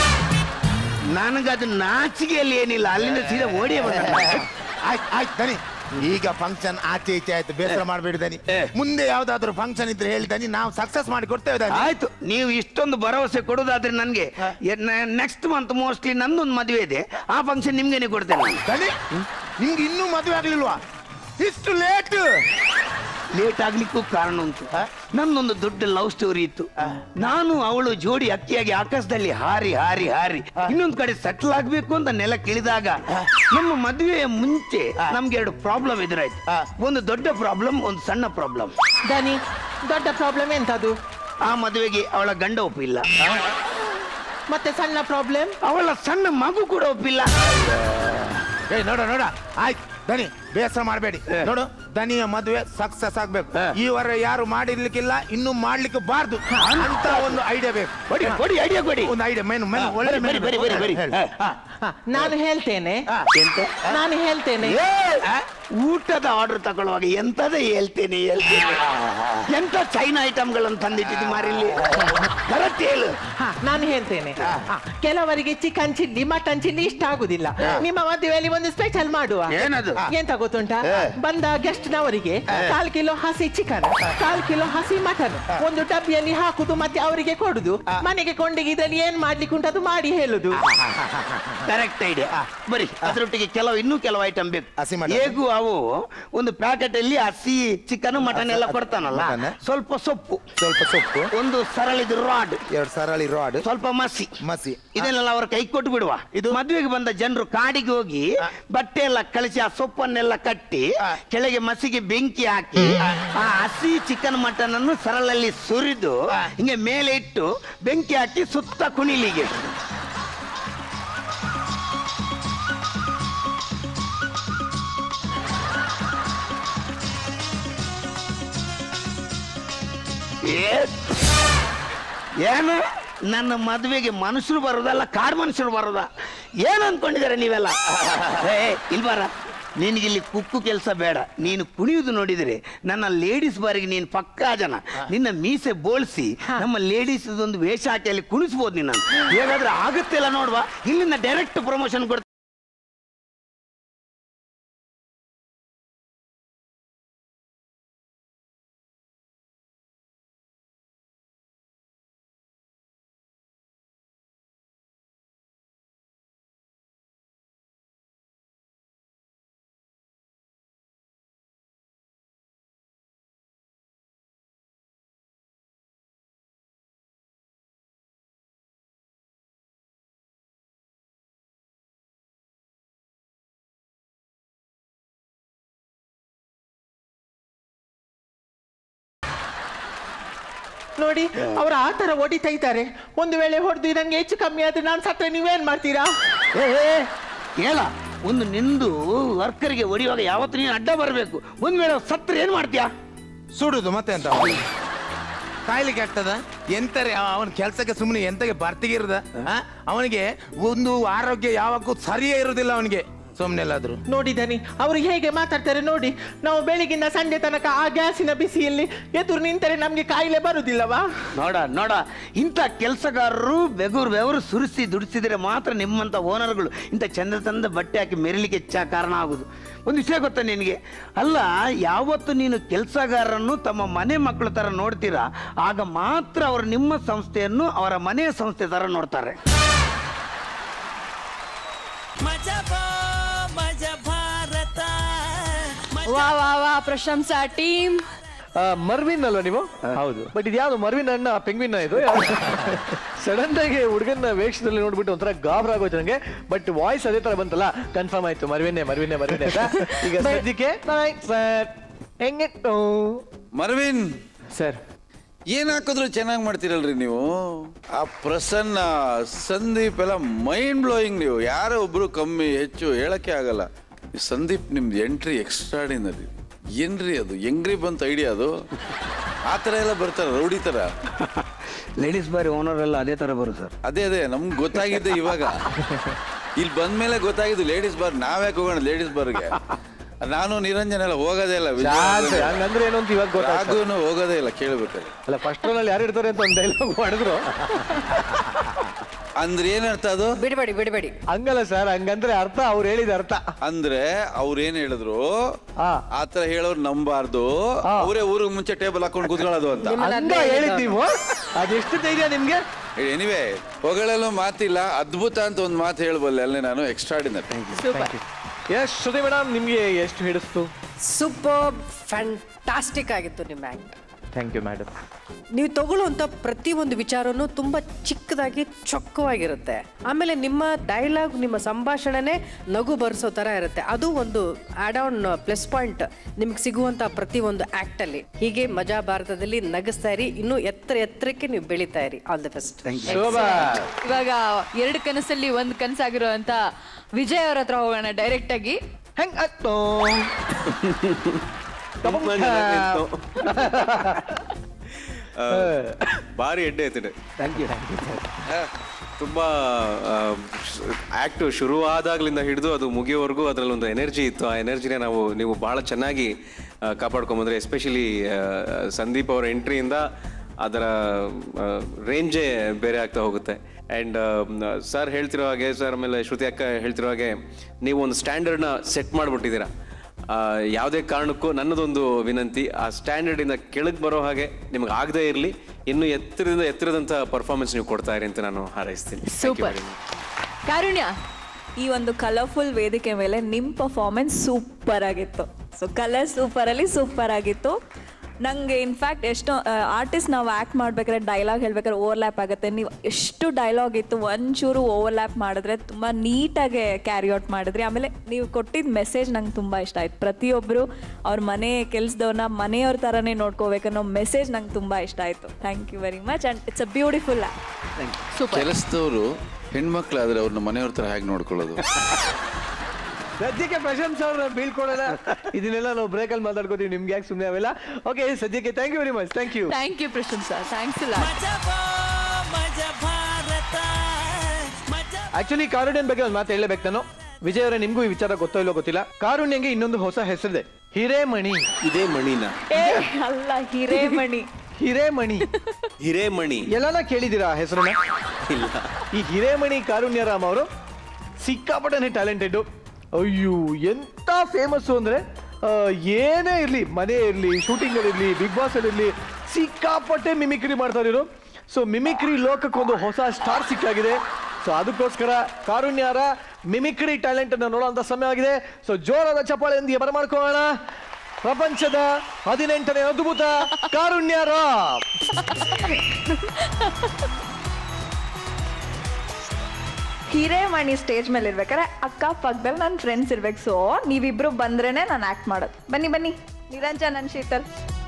ನನಗದು ನಾಚಿಕೆಯಲ್ಲಿ ಏನಿಲ್ಲ ಅಲ್ಲಿಂದ ಸೀದಾ ಓಡಿಯೇ ಬಂದ ಆಯ್ತು ಆಯ್ತು ದನಿ ಈಗ ಫಂಕ್ಷನ್ ಆಚೆ ಈಚೆ ಆಯ್ತು ಬೇಸರ ಮಾಡಬೇಡಿ ದನಿ ಮುಂದೆ ಯಾವ್ದಾದ್ರು ಫಂಕ್ಷನ್ ಇದ್ರೆ ಹೇಳಿ ದನಿ ನಾವು ಸಕ್ಸಸ್ ಮಾಡಿ ಕೊಡ್ತೇವೆ ದನಿ ಆಯ್ತು ನೀವು ಇಷ್ಟೊಂದು ಭರವಸೆ ಕೊಡೋದಾದ್ರೆ ನನ್ಗೆ ನೆಕ್ಸ್ಟ್ ಮಂತ್ ಮೋಸ್ಟ್ಲಿ ನಂದೊಂದು ಮದುವೆ ಇದೆ ಆ ಫಂಕ್ಷನ್ ನಿಮ್ಗೇನೆ ಕೊಡ್ತೇನೆ ನಾನು. ದನಿ ನಿಮ್ಗೆ ಇನ್ನೂ ಮದುವೆ ಆಗ್ಲಿಲ್ವಾ ಇಷ್ಟು ಲೇಟ್ ಲೇಟ್ ಆಗ್ಲಿಕ್ಕೂ ಕಾರಣ ಉಂಟು ನನ್ನೊಂದು ದೊಡ್ಡ ಲವ್ ಸ್ಟೋರಿ ಇತ್ತು ನಾನು ಅವಳು ಜೋಡಿ ಅಕ್ಕಿಯಾಗಿ ಆಕಾಶದಲ್ಲಿ ಹಾರಿ ಹಾರಿ ಹಾರಿ ಇನ್ನೊಂದು ಕಡೆ ಸೆಟ್ಲ್ ಆಗ್ಬೇಕು ಅಂತ ನೆಲ ಇಳಿದಾಗ ನಮ್ಮ ಮದುವೆಯ ಮುಂಚೆ ನಮ್ಗೆ ಎರಡು ಪ್ರಾಬ್ಲಮ್ ಎದುರಾಯ್ತು ಒಂದು ದೊಡ್ಡ ಪ್ರಾಬ್ಲಮ್ ಒಂದು ಸಣ್ಣ ಪ್ರಾಬ್ಲಮ್ ದನಿ ದೊಡ್ಡ ಪ್ರಾಬ್ಲಮ್ ಎಂತದು ಆ ಮದುವೆಗೆ ಅವಳ ಗಂಡ ಒಪ್ಪಿಲ್ಲ ಮತ್ತೆ ಸಣ್ಣ ಪ್ರಾಬ್ಲಮ್ ಅವಳ ಸಣ್ಣ ಮಗು ಕೂಡ ಒಪ್ಪಿಲ್ಲ ಏ ನೋಡ ನೋಡ ಆಯ್ತು ದನಿ ಬೇಸರ ಮಾಡಬೇಡಿ ನೋಡು ದನಿಯ ಮದುವೆ ಸಕ್ಸಸ್ ಆಗ್ಬೇಕು ಈವರ ಯಾರು ಮಾಡಿರ್ಲಿಕ್ಕಿಲ್ಲ ಇನ್ನು ಮಾಡ್ಲಿಕ್ಕೆ ಬಾರ್ದು ಅಂತ ಒಂದು ಐಡಿಯಾ ಬೇಕು ಕೊಡಿ ಕೊಡಿ ಐಡಿಯಾ ಕೊಡಿ ಒಂದು ಐಡಿಯಾ ಮೆನು ಮೆನು ಒಳ್ಳೆ ಬರಿ, ಬರಿ, ಬರಿ, ಬರಿ. ಹೇಳಿ. ಹಾ. ಹ, ನಾನು ಹೇಳ್ತೇನೆ ಎಂತ ನಾನು ಹೇಳ್ತೇನೆ ಏ, ಆ, ಊಟದ ಆರ್ಡರ್ ತಗೊಳ್ಳುವಾಗ ಎಂತದ ಹೇಳ್ತೇನೆ ಹೇಳ್ತೇನೆ ಎಂತ ಚೈನಾ ಐಟಮ್ಗಳನ್ನು ತಂದಿಟ್ಟಿದ್ದು ಮಾರಿಲ್ಲಿ ಕರೆಕ್ಟ್ ಹೇಳು ಹ, ನಾನು ಹೇಳ್ತೇನೆ ಹ, ಕೆಲವರಿಗೆ ಚಿಕನ್ ಚಿಲ್ಲಿ ಮಟನ್ ಚಿಲ್ಲಿ ಇಷ್ಟ ಆಗುದಿಲ್ಲ ನಿಮ್ಮ ಮದುವೆಯಲ್ಲಿ ಒಂದು ಸ್ಪೆಷಲ್ ಮಾಡುವ ಏನದು? ಎಂತ ಗೊತ್ತುಂಟಾ ಬಂದ ಗೆಸ್ಟ್ ನವರಿಗೆ ಕಾಲ್ ಕಿಲೋ ಹಸಿ ಚಿಕನ್ ಕಾಲ್ ಕಿಲೋ ಹಸಿ ಮಟನ್ ಒಂದು ಡಬ್ಬಿಯಲ್ಲಿ ಹಾಕುದು ಮತ್ತೆ ಅವರಿಗೆ ಕೊಡುದು ಮನೆಗೆ ಕೊಂಡಿಗೆ ಇದರಲ್ಲಿ ಏನ್ ಮಾಡ್ಲಿಕ್ಕೆ ಉಂಟು ಅದು ಮಾಡಿ ಹೇಳುದು ಕರೆಕ್ಟ್ ಐಡಿಯಾ ಬರಿ ಅದರೊಟ್ಟಿಗೆ ಕೆಲವು ಇನ್ನೂ ಕೆಲವು ಐಟಮ್ ಬೇಕು ಹಸಿ mutton. ಹೇಗೂ ಅವು ಒಂದು ಪ್ಯಾಕೆಟ್ ಅಲ್ಲಿ ಹಸಿ ಚಿಕನ್ ಮಟನ್ ಎಲ್ಲ ಕೊಡ್ತಾನಲ್ಲ mutton. ಸ್ವಲ್ಪ ಸೊಪ್ಪು ಸ್ವಲ್ಪ ಸೊಪ್ಪು ಒಂದು ಸರಳಿದ ರಾಡ್ ಎರಡು ಸರಳಿ ರಾಡ್ ಸ್ವಲ್ಪ ಮಸಿ ಮಸಿ ಇದನ್ನೆಲ್ಲ ಅವರ ಕೈ ಕೊಟ್ಟು ಬಿಡುವ ಇದು ಮದುವೆಗೆ ಬಂದ ಜನರು ಕಾಡಿಗೆ ಹೋಗಿ ಬಟ್ಟೆ ಎಲ್ಲ ಕಳಿಸಿ ಆ ಸೊಪ್ಪನ್ನೆಲ್ಲ ಕಟ್ಟಿ ಕೆಳಗೆ ಮಸಿಗೆ ಬೆಂಕಿ ಹಾಕಿ ಆ ಹಸಿ ಚಿಕನ್ ಮಟನ್ ಅನ್ನು ಸರಳಲ್ಲಿ ಸುರಿದು ಹಿಂಗೆ ಮೇಲೆ ಇಟ್ಟು ಬೆಂಕಿ ಹಾಕಿ ಸುತ್ತ ಕುಣಿಲಿಗೆ ಏ- ಏನು ನನ್ನ ಮದುವೆಗೆ ಮನುಷ್ಯರು ಬರೋದಲ್ಲ ಕಾಡು ಮನುಷ್ಯರು ಬರೋದ ಏನು ಅನ್ಕೊಂಡಿದ್ದಾರೆ ನೀವೆಲ್ಲ ಏ ಇಲ್ಬಾರ ನಿನಗಿಲ್ಲಿ ಕುಕ್ಕು ಕೆಲಸ ಬೇಡ ನೀನು ಕುಣಿಯುವುದು ನೋಡಿದರೆ ನನ್ನ ಲೇಡೀಸ್ ಬಾರಿಗೆ ನೀನು ಪಕ್ಕಾ ಜನ ನಿನ್ನ ಮೀಸೆ ಬೋಳ್ಸಿ ನಮ್ಮ ಲೇಡೀಸ್ ಒಂದು ವೇಷ ಹಾಕಿ ಅಲ್ಲಿ ಕುಣಿಸ್ಬೋದು ನಿನ್ನ ಹೇಗಾದ್ರೆ ಆಗುತ್ತಿಲ್ಲ ನೋಡುವ ಇಲ್ಲಿಂದ ಡೈರೆಕ್ಟ್ ಪ್ರಮೋಷನ್ ಕೊಡ್ತೀನಿ ನೋಡಿ ಅವ್ರು ಆ ತರ ಹೊಡಿತಾ ಇದ್ದಾರೆ ಒಂದು ವೇಳೆ ಹೊಡೆದು ನಂಗೆ ಹೆಚ್ಚು ಕಮ್ಮಿ ಆದ್ರೆ ನಾನು ಸತ್ರೆ ನೀವೇನ್ ಮಾಡ್ತೀರಾ ಏ ಏ, ಕೇಳ ಒಂದು ನಿಂದು ವರ್ಕರ್ಗೆ ಹೊಡಿಯುವಾಗ ಯಾವತ್ತು ನೀನು ಅಡ್ಡ ಬರಬೇಕು ಒಂದ್ ವೇಳೆ ಸತ್ರ ಏನ್ ಮಾಡ್ತೀಯಾ ಸುಡುದು ಮತ್ತೆ ಅಂತ ಕಾಯ್ಲಿಕ್ಕೆ ಆಗ್ತದ ಎಂತಾರೆ ಅವನ ಕೆಲಸಕ್ಕೆ ಸುಮ್ಮನೆ ಎಂತಗೆ ಬರ್ತಿಗಿರದ ಅವನಿಗೆ ಒಂದು ಆರೋಗ್ಯ ಯಾವಾಗೂ ಸರಿಯೇ ಇರುವುದಿಲ್ಲ ಅವನಿಗೆ ಸುಮ್ಮನೆ ಎಲ್ಲಾದ್ರು ನೋಡಿದನಿ ಅವರು ಹೇಗೆ ಮಾತಾಡ್ತಾರೆ ನೋಡಿ ನಾವು ಬೆಳಿಗಿನ ಸಂಜೆ ತನಕ ಆ ಗ್ಯಾಸಿನ ಬಿಸಿಯಲ್ಲಿ ಎದುರು ನಿಂತರೆ ನಮ್ಗೆ ಕಾಯಿಲೆ ಬರುದಿಲ್ಲವಾ ನೋಡ ನೋಡ ಇಂಥ ಕೆಲಸಗಾರರು ಬೆಗುರು ಬೆವರು ಸುರಿಸಿ ದುಡಿಸಿದ್ರೆ ಮಾತ್ರ ನಿಮ್ಮಂಥ ಓನರ್ಗಳು ಇಂಥ ಚಂದ ಚಂದ ಬಟ್ಟೆ ಹಾಕಿ ಮೆರಲಿಕ್ಕೆ ಚ ಕಾರಣ ಆಗುದು ಒಂದು ವಿಷಯ ಗೊತ್ತಾ ನಿನಗೆ ಅಲ್ಲ ಯಾವತ್ತು ನೀನು ಕೆಲಸಗಾರರನ್ನು ತಮ್ಮ ಮನೆ ಮಕ್ಕಳ ಥರ ನೋಡ್ತೀರಾ ಆಗ ಮಾತ್ರ ಅವರು ನಿಮ್ಮ ಸಂಸ್ಥೆಯನ್ನು ಅವರ ಮನೆಯ ಸಂಸ್ಥೆ ಥರ ನೋಡ್ತಾರೆ ಮಜಾ ಬಾ ಮಜಾ ಭಾರತ ವಾ ವಾ ವಾ ಪ್ರಶಂಸಾ ಟೀಮ್ ಆ, ಮರ್ವಿನ್ ಅಲ್ವಾ ನೀವು ಹೌದು ಬಟ್ ಇದು ಯಾವ್ದು ಮರ್ವಿನ್ ಅಣ್ಣ ಪೆಂಗ್ವಿನ್ ಇದು ಸಡನ್ ಆಗಿ ಹುಡುಗನ ವೇಷದಲ್ಲಿ ನೋಡ್ಬಿಟ್ಟು ಒಂಥರ ಗಾಬರ ಆಗೋಯ್ತು ನಂಗೆ ಬಟ್ ವಾಯ್ಸ್ ಅದೇ ತರ ಬಂತಲ್ಲ ಕನ್ಫರ್ಮ್ ಆಯ್ತು ಮರ್ವಿನ್ನೇ ಮರ್ವಿನ್ನೇ ಮರ್ವಿನ್ನೇ ಅಂತ ಈಗ ಸದ್ಯಕ್ಕೆ ಸರ್ ಹೆಂಗಿತ್ತು ಮರ್ವಿನ್ ಸರ್ ಏನ್ ಹಾಕಿದ್ರು ಚೆನ್ನಾಗಿ ಮಾಡ್ತೀರಲ್ರಿ ನೀವು ಆ ಪ್ರಸನ್ನ ಸಂದೀಪ್ ಎಲ್ಲ ಮೈಂಡ್ ಬ್ಲೋಯಿಂಗ್ ನೀವು ಯಾರೋ ಒಬ್ರು ಕಮ್ಮಿ ಹೆಚ್ಚು ಹೇಳಕ್ಕೆ ಆಗಲ್ಲ ಈ ಸಂದೀಪ್ ನಿಮ್ದು ಎಂಟ್ರಿ ಎಕ್ಸ್ಟ್ರಾಡಿನರಿ ಏನ್ರಿ ಅದು ಹೆಂಗ್ರಿ ಬಂತ ಐಡಿಯಾ ಅದು ಆ ಥರ ಎಲ್ಲ ಬರ್ತಾರ ರೌಡಿ ಥರ ಲೇಡೀಸ್ ಬಾರಿ ಓನರ್ ಎಲ್ಲ ಅದೇ ಥರ ಬರು ಸರ್ ಅದೇ ಅದೇ ನಮ್ಗೆ ಗೊತ್ತಾಗಿದ್ದೆ ಇವಾಗ ಇಲ್ಲಿ ಬಂದ್ಮೇಲೆ ಗೊತ್ತಾಗಿದ್ದು ಲೇಡೀಸ್ ಬಾರ್ ನಾವ್ಯಾಕೆ ಹೋಗೋಣ ಲೇಡೀಸ್ ಬಾರ್ಗೆ ನಾನು ನಿರಂಜನ್ ಎಲ್ಲ ಹೋಗೋದೇ ಇಲ್ಲ ಚಾನ್ಸ್ ಹಂಗಂದ್ರೆ ಏನು ಅಂತ ಇವಾಗ ಗೊತ್ತಾಗ್ತದೆ ರಾಘುನು ಹೋಗೋದೇ ಇಲ್ಲ ಕೇಳ್ಬೇಕಾದ್ರೆ ಅಲ್ಲ ಫಸ್ಟ್ ರೋಲ್ ಯಾರು ಇರ್ತಾರೆ ಅಂತ ಒಂದು ಡೈಲಾಗ್ ಮಾಡಿದ್ರು ಅಂದ್ರೆ ಏನರ್ಥ ಅದು ಬಿಡಬೇಡಿ ಬಿಡಬೇಡಿ ಹಂಗಲ್ಲ ಸರ್ ಹಂಗಂದ್ರೆ ಅರ್ಥ ಅವ್ರು ಹೇಳಿದ ಅರ್ಥ ಅಂದ್ರೆ ಅವ್ರು ಏನ್ ಹೇಳಿದ್ರು ಹಾ. ಆತರ ಹೇಳೋರು ನಂಬಾರ್ದು ಅವರೇ ಊರಿಗೆ ಮುಂಚೆ ಟೇಬಲ್ ಹಾಕೊಂಡು ಕೂತ್ಕೊಳ್ಳೋದು ಅಂತ ಹಂಗ ಹೇಳಿದ್ ನೀವು ಅದೆಷ್ಟು ಧೈರ್ಯ ನಿಮ್ಗೆ ಎನಿವೆ ಹೊಗಳಲ್ಲೂ ಮಾತಿಲ್ಲ ಅದ್ಭುತ ಅಂತ ಒಂದು ಮಾತು ಹೇಳಬಲ್ಲೆ ಅಲ್ಲೇ ನಾನು extraordinary super yes Shruti madam ನಿಮ್ಗೆ ಎಷ್ಟು ಹಿಡಿಸ್ತು ಸೂಪರ್ ಫ್ಯಾಂಟಾಸ್ಟಿಕ್ ಆಗಿತ್ತು ನಿಮ್ಮ ಆ್ಯಕ್ಟ್ ಥ್ಯಾಂಕ್ ಯು ಮೇಡಮ್ ನೀವು ತಗೊಳ್ಳುವಂಥ ಪ್ರತಿಯೊಂದು ವಿಚಾರನೂ ತುಂಬ ಚಿಕ್ಕದಾಗಿ ಚೊಕ್ಕವಾಗಿರುತ್ತೆ ಆಮೇಲೆ ನಿಮ್ಮ ಡೈಲಾಗ್ ನಿಮ್ಮ ಸಂಭಾಷಣೆನೇ ನಗು ಬರೆಸೋ ಥರ ಇರುತ್ತೆ ಅದು ಒಂದು ಆಡ್ ಆನ್ ಪ್ಲಸ್ ಪಾಯಿಂಟ್ ನಿಮ್ಗೆ ಸಿಗುವಂಥ ಪ್ರತಿಯೊಂದು ಆ್ಯಕ್ಟಲ್ಲಿ ಹೀಗೆ ಮಜಾ ಭಾರತದಲ್ಲಿ ನಗಿಸ್ತಾ ಇರಿ ಇನ್ನೂ ಎತ್ತರ ಎತ್ತರಕ್ಕೆ ನೀವು ಬೆಳೀತಾ ಇರಿ ಆಲ್ ದಿ ಬೆಸ್ಟ್ ಶೋಭಾ ಇವಾಗ ಎರಡು ಕನಸಲ್ಲಿ ಒಂದು ಕನಸಾಗಿರೋ ಅಂತ ವಿಜಯ್ ಅವ್ರ ಹತ್ರ ಹೋಗೋಣ ಡೈರೆಕ್ಟ್ ಆಗಿ ಹೆಂಗ್ ಅತ್ತೋ ಭಾರಿ ಎಡ್ಡೆ ಐತಿದೆ ಥ್ಯಾಂಕ್ ಯು ಥ್ಯಾಂಕ್ ಯು ತುಂಬ ಆ್ಯಕ್ಟ್ ಶುರುವಾದಾಗ್ಲಿಂದ ಹಿಡಿದು ಅದು ಮುಗಿಯೋವರೆಗೂ ಅದರಲ್ಲಿ ಒಂದು ಎನರ್ಜಿ ಇತ್ತು ಆ ಎನರ್ಜಿನೇ ನಾವು ನೀವು ಭಾಳ ಚೆನ್ನಾಗಿ ಆ, ಕಾಪಾಡ್ಕೊಂಬಂದ್ರೆ ಎಸ್ಪೆಷಲಿ ಸಂದೀಪ್ ಅವರ ಎಂಟ್ರಿಯಿಂದ ಅದರ ರೇಂಜೇ ಬೇರೆ ಆಗ್ತಾ ಹೋಗುತ್ತೆ ಆ್ಯಂಡ್ ಸರ್ ಹೇಳ್ತಿರೋ ಹಾಗೆ ಸರ್ ಆಮೇಲೆ ಶ್ರುತಿ ಅಕ್ಕ ಹೇಳ್ತಿರೋ ಹಾಗೆ ನೀವು ಒಂದು ಸ್ಟ್ಯಾಂಡರ್ಡ್ನ ಸೆಟ್ ಮಾಡಿಬಿಟ್ಟಿದ್ದೀರಾ ಆ, ಯಾವುದೇ ಕಾರಣಕ್ಕೂ ನನ್ನದೊಂದು ವಿನಂತಿ ಆ ಸ್ಟ್ಯಾಂಡರ್ಡಿಂದ ಕೆಳಗೆ ಬರೋ ಹಾಗೆ ನಿಮ್ಗೆ ಆಗದೇ ಇರಲಿ ಇನ್ನು ಎತ್ತರದಿಂದ ಎತ್ತರದಂಥ ಪರ್ಫಾರ್ಮೆನ್ಸ್ ನೀವು ಕೊಡ್ತಾ ಇರಿ ಅಂತ ನಾನು ಹಾರೈಸ್ತೀನಿ Thank you super very much. Karunya ಈ ಒಂದು ಕಲರ್ಫುಲ್ ವೇದಿಕೆ ಮೇಲೆ ನಿಮ್ಮ ಪರ್ಫಾರ್ಮೆನ್ಸ್ ಸೂಪರ್ ಆಗಿತ್ತು ಸೊ ಕಲರ್ ಸೂಪರಲ್ಲಿ ಸೂಪರ್ ಆಗಿತ್ತು ನನಗೆ ಇನ್ಫ್ಯಾಕ್ಟ್ ಎಷ್ಟೋ ಆರ್ಟಿಸ್ಟ್ ನಾವು ಆ್ಯಕ್ಟ್ ಮಾಡ್ಬೇಕಾದ್ರೆ ಡೈಲಾಗ್ ಹೇಳ್ಬೇಕಾದ್ರೆ ಓವರ್ಲ್ಯಾಪ್ ಆಗುತ್ತೆ ನೀವು ಎಷ್ಟು ಡೈಲಾಗ್ ಇತ್ತು ಒಂಚೂರು ಓವರ್ಲ್ಯಾಪ್ ಮಾಡಿದ್ರೆ ತುಂಬ ನೀಟಾಗಿ ಕ್ಯಾರಿ ಔಟ್ ಮಾಡಿದ್ರಿ ಆಮೇಲೆ ನೀವು ಕೊಟ್ಟಿದ್ದ ಮೆಸೇಜ್ ನಂಗೆ ತುಂಬ ಇಷ್ಟ ಆಯ್ತು ಪ್ರತಿಯೊಬ್ಬರು ಅವ್ರ ಮನೆ ಕೆಲಸದವ್ರನ್ನ ಮನೆಯವ್ರ ಥರನೇ ನೋಡ್ಕೋಬೇಕನ್ನೋ ಮೆಸೇಜ್ ನಂಗೆ ತುಂಬ ಇಷ್ಟ ಆಯಿತು thank you very much and it's a beautiful super ಕೆಲಸದವರು ಹೆಣ್ಮಕ್ಳಾದ್ರೆ ಅವ್ರನ್ನ ಮನೆಯವ್ರ ಥರ ಹೇಗೆ ನೋಡ್ಕೊಳ್ಳೋದು ಸದ್ಯಕ್ಕೆ ಪ್ರಶಂಸಾ ಅವ್ರನ್ನ ಬೀಳ್ಕೊಡೋಣ ಇದನ್ನೆಲ್ಲ ನಾವು ಬ್ರೇಕಲ್ಲಿ ಮಾತಾಡ್ಕೋತೀವಿ ನಿಮ್ಗೆ ಯಾಕೆ ಸುಮ್ಮನೆ ಅವೆಲ್ಲ ಓಕೆ ಸದ್ಯಕ್ಕೆ thank you very much thank you thank you Prashamsa thanks ಇಲ್ಲ ಮಜಾ ಬಾ ಮಜಾ ಭಾರತ ಮಜಾ ಆಕ್ಚುಲಿ ಕಾರುಣ್ಯನ್ ಬಗ್ಗೆ ಒಂದು ಮಾತು ಹೇಳಬೇಕು ನಾನು ವಿಜಯ್ ಅವರೇ ನಿಮ್ಗೂ ಈ ವಿಚಾರ ಗೊತ್ತೋ ಇಲ್ಲೋ ಗೊತ್ತಿಲ್ಲ ಕಾರುಣ್ಯಂಗೆ ಇನ್ನೊಂದು ಹೊಸ ಹೆಸರಿದೆ ಹಿರೇಮಣಿ ಇದೇ ಮಣಿನ ಏ ಅಲ್ಲ ಹಿರೇಮಣಿ ಹಿರೇಮಣಿ ಹಿರೇಮಣಿ ಎಲ್ಲಾನ ಕೇಳಿದ್ದೀರಾ ಆ ಹೆಸರನ್ನ ಇಲ್ಲ ಈ ಹಿರೇಮಣಿ ಕಾರುಣ್ಯರಾಮ್ ಅವರು ಸಿಕ್ಕಾಪಟ್ಟನೆ ಟ್ಯಾಲೆಂಟೆಡ್ ಅಯ್ಯೋ ಎಂತ ಫೇಮಸ್ ಅಂದ್ರೆ ಆ, ಏನೇ ಇರಲಿ ಮನೆ ಇರಲಿ ಶೂಟಿಂಗ್ ಇರಲಿ ಬಿಗ್ ಬಾಸ್ ಇರಲಿ ಸಿಕ್ಕಾಪಟ್ಟೆ ಮಿಮಿಕ್ರಿ ಮಾಡ್ತಾರೆ ಇವರು ಸೊ ಮಿಮಿಕ್ರಿ ಲೋಕಕ್ಕೊಂದು ಹೊಸ ಸ್ಟಾರ್ ಸಿಕ್ಕಾಗಿದೆ ಸೊ ಅದಕ್ಕೋಸ್ಕರ ಕಾರುಣ್ಯರ ಮಿಮಿಕ್ರಿ ಟ್ಯಾಲೆಂಟ್ ಅನ್ನು ನೋಡುವಂತ ಸಮಯವಾಗಿದೆ ಸೊ ಜೋರಾದ ಚಪ್ಪಾಳೆಯೊಂದಿಗೆ ಬರಮಾಡ್ಕೊಳ್ಳೋಣ ಪ್ರಪಂಚದ ಹದಿನೆಂಟನೇ ಅದ್ಭುತ ಕಾರುಣ್ಯ ರಾಮ್ ಹಿರೇಮಣಿ ಸ್ಟೇಜ್ ಮೇಲೆ ಇರ್ಬೇಕಾದ್ರೆ ಅಕ್ಕ ಪಕ್ಕದಲ್ಲಿ ನನ್ನ ಫ್ರೆಂಡ್ಸ್ ಇರ್ಬೇಕು ಸೊ ನೀವಿಬ್ರು ಬಂದ್ರೇನೆ ನಾನು ಆಕ್ಟ್ ಮಾಡೋದು ಬನ್ನಿ ಬನ್ನಿ ನಿರಂಜನ್ ನನ್ ಶೀತಲ್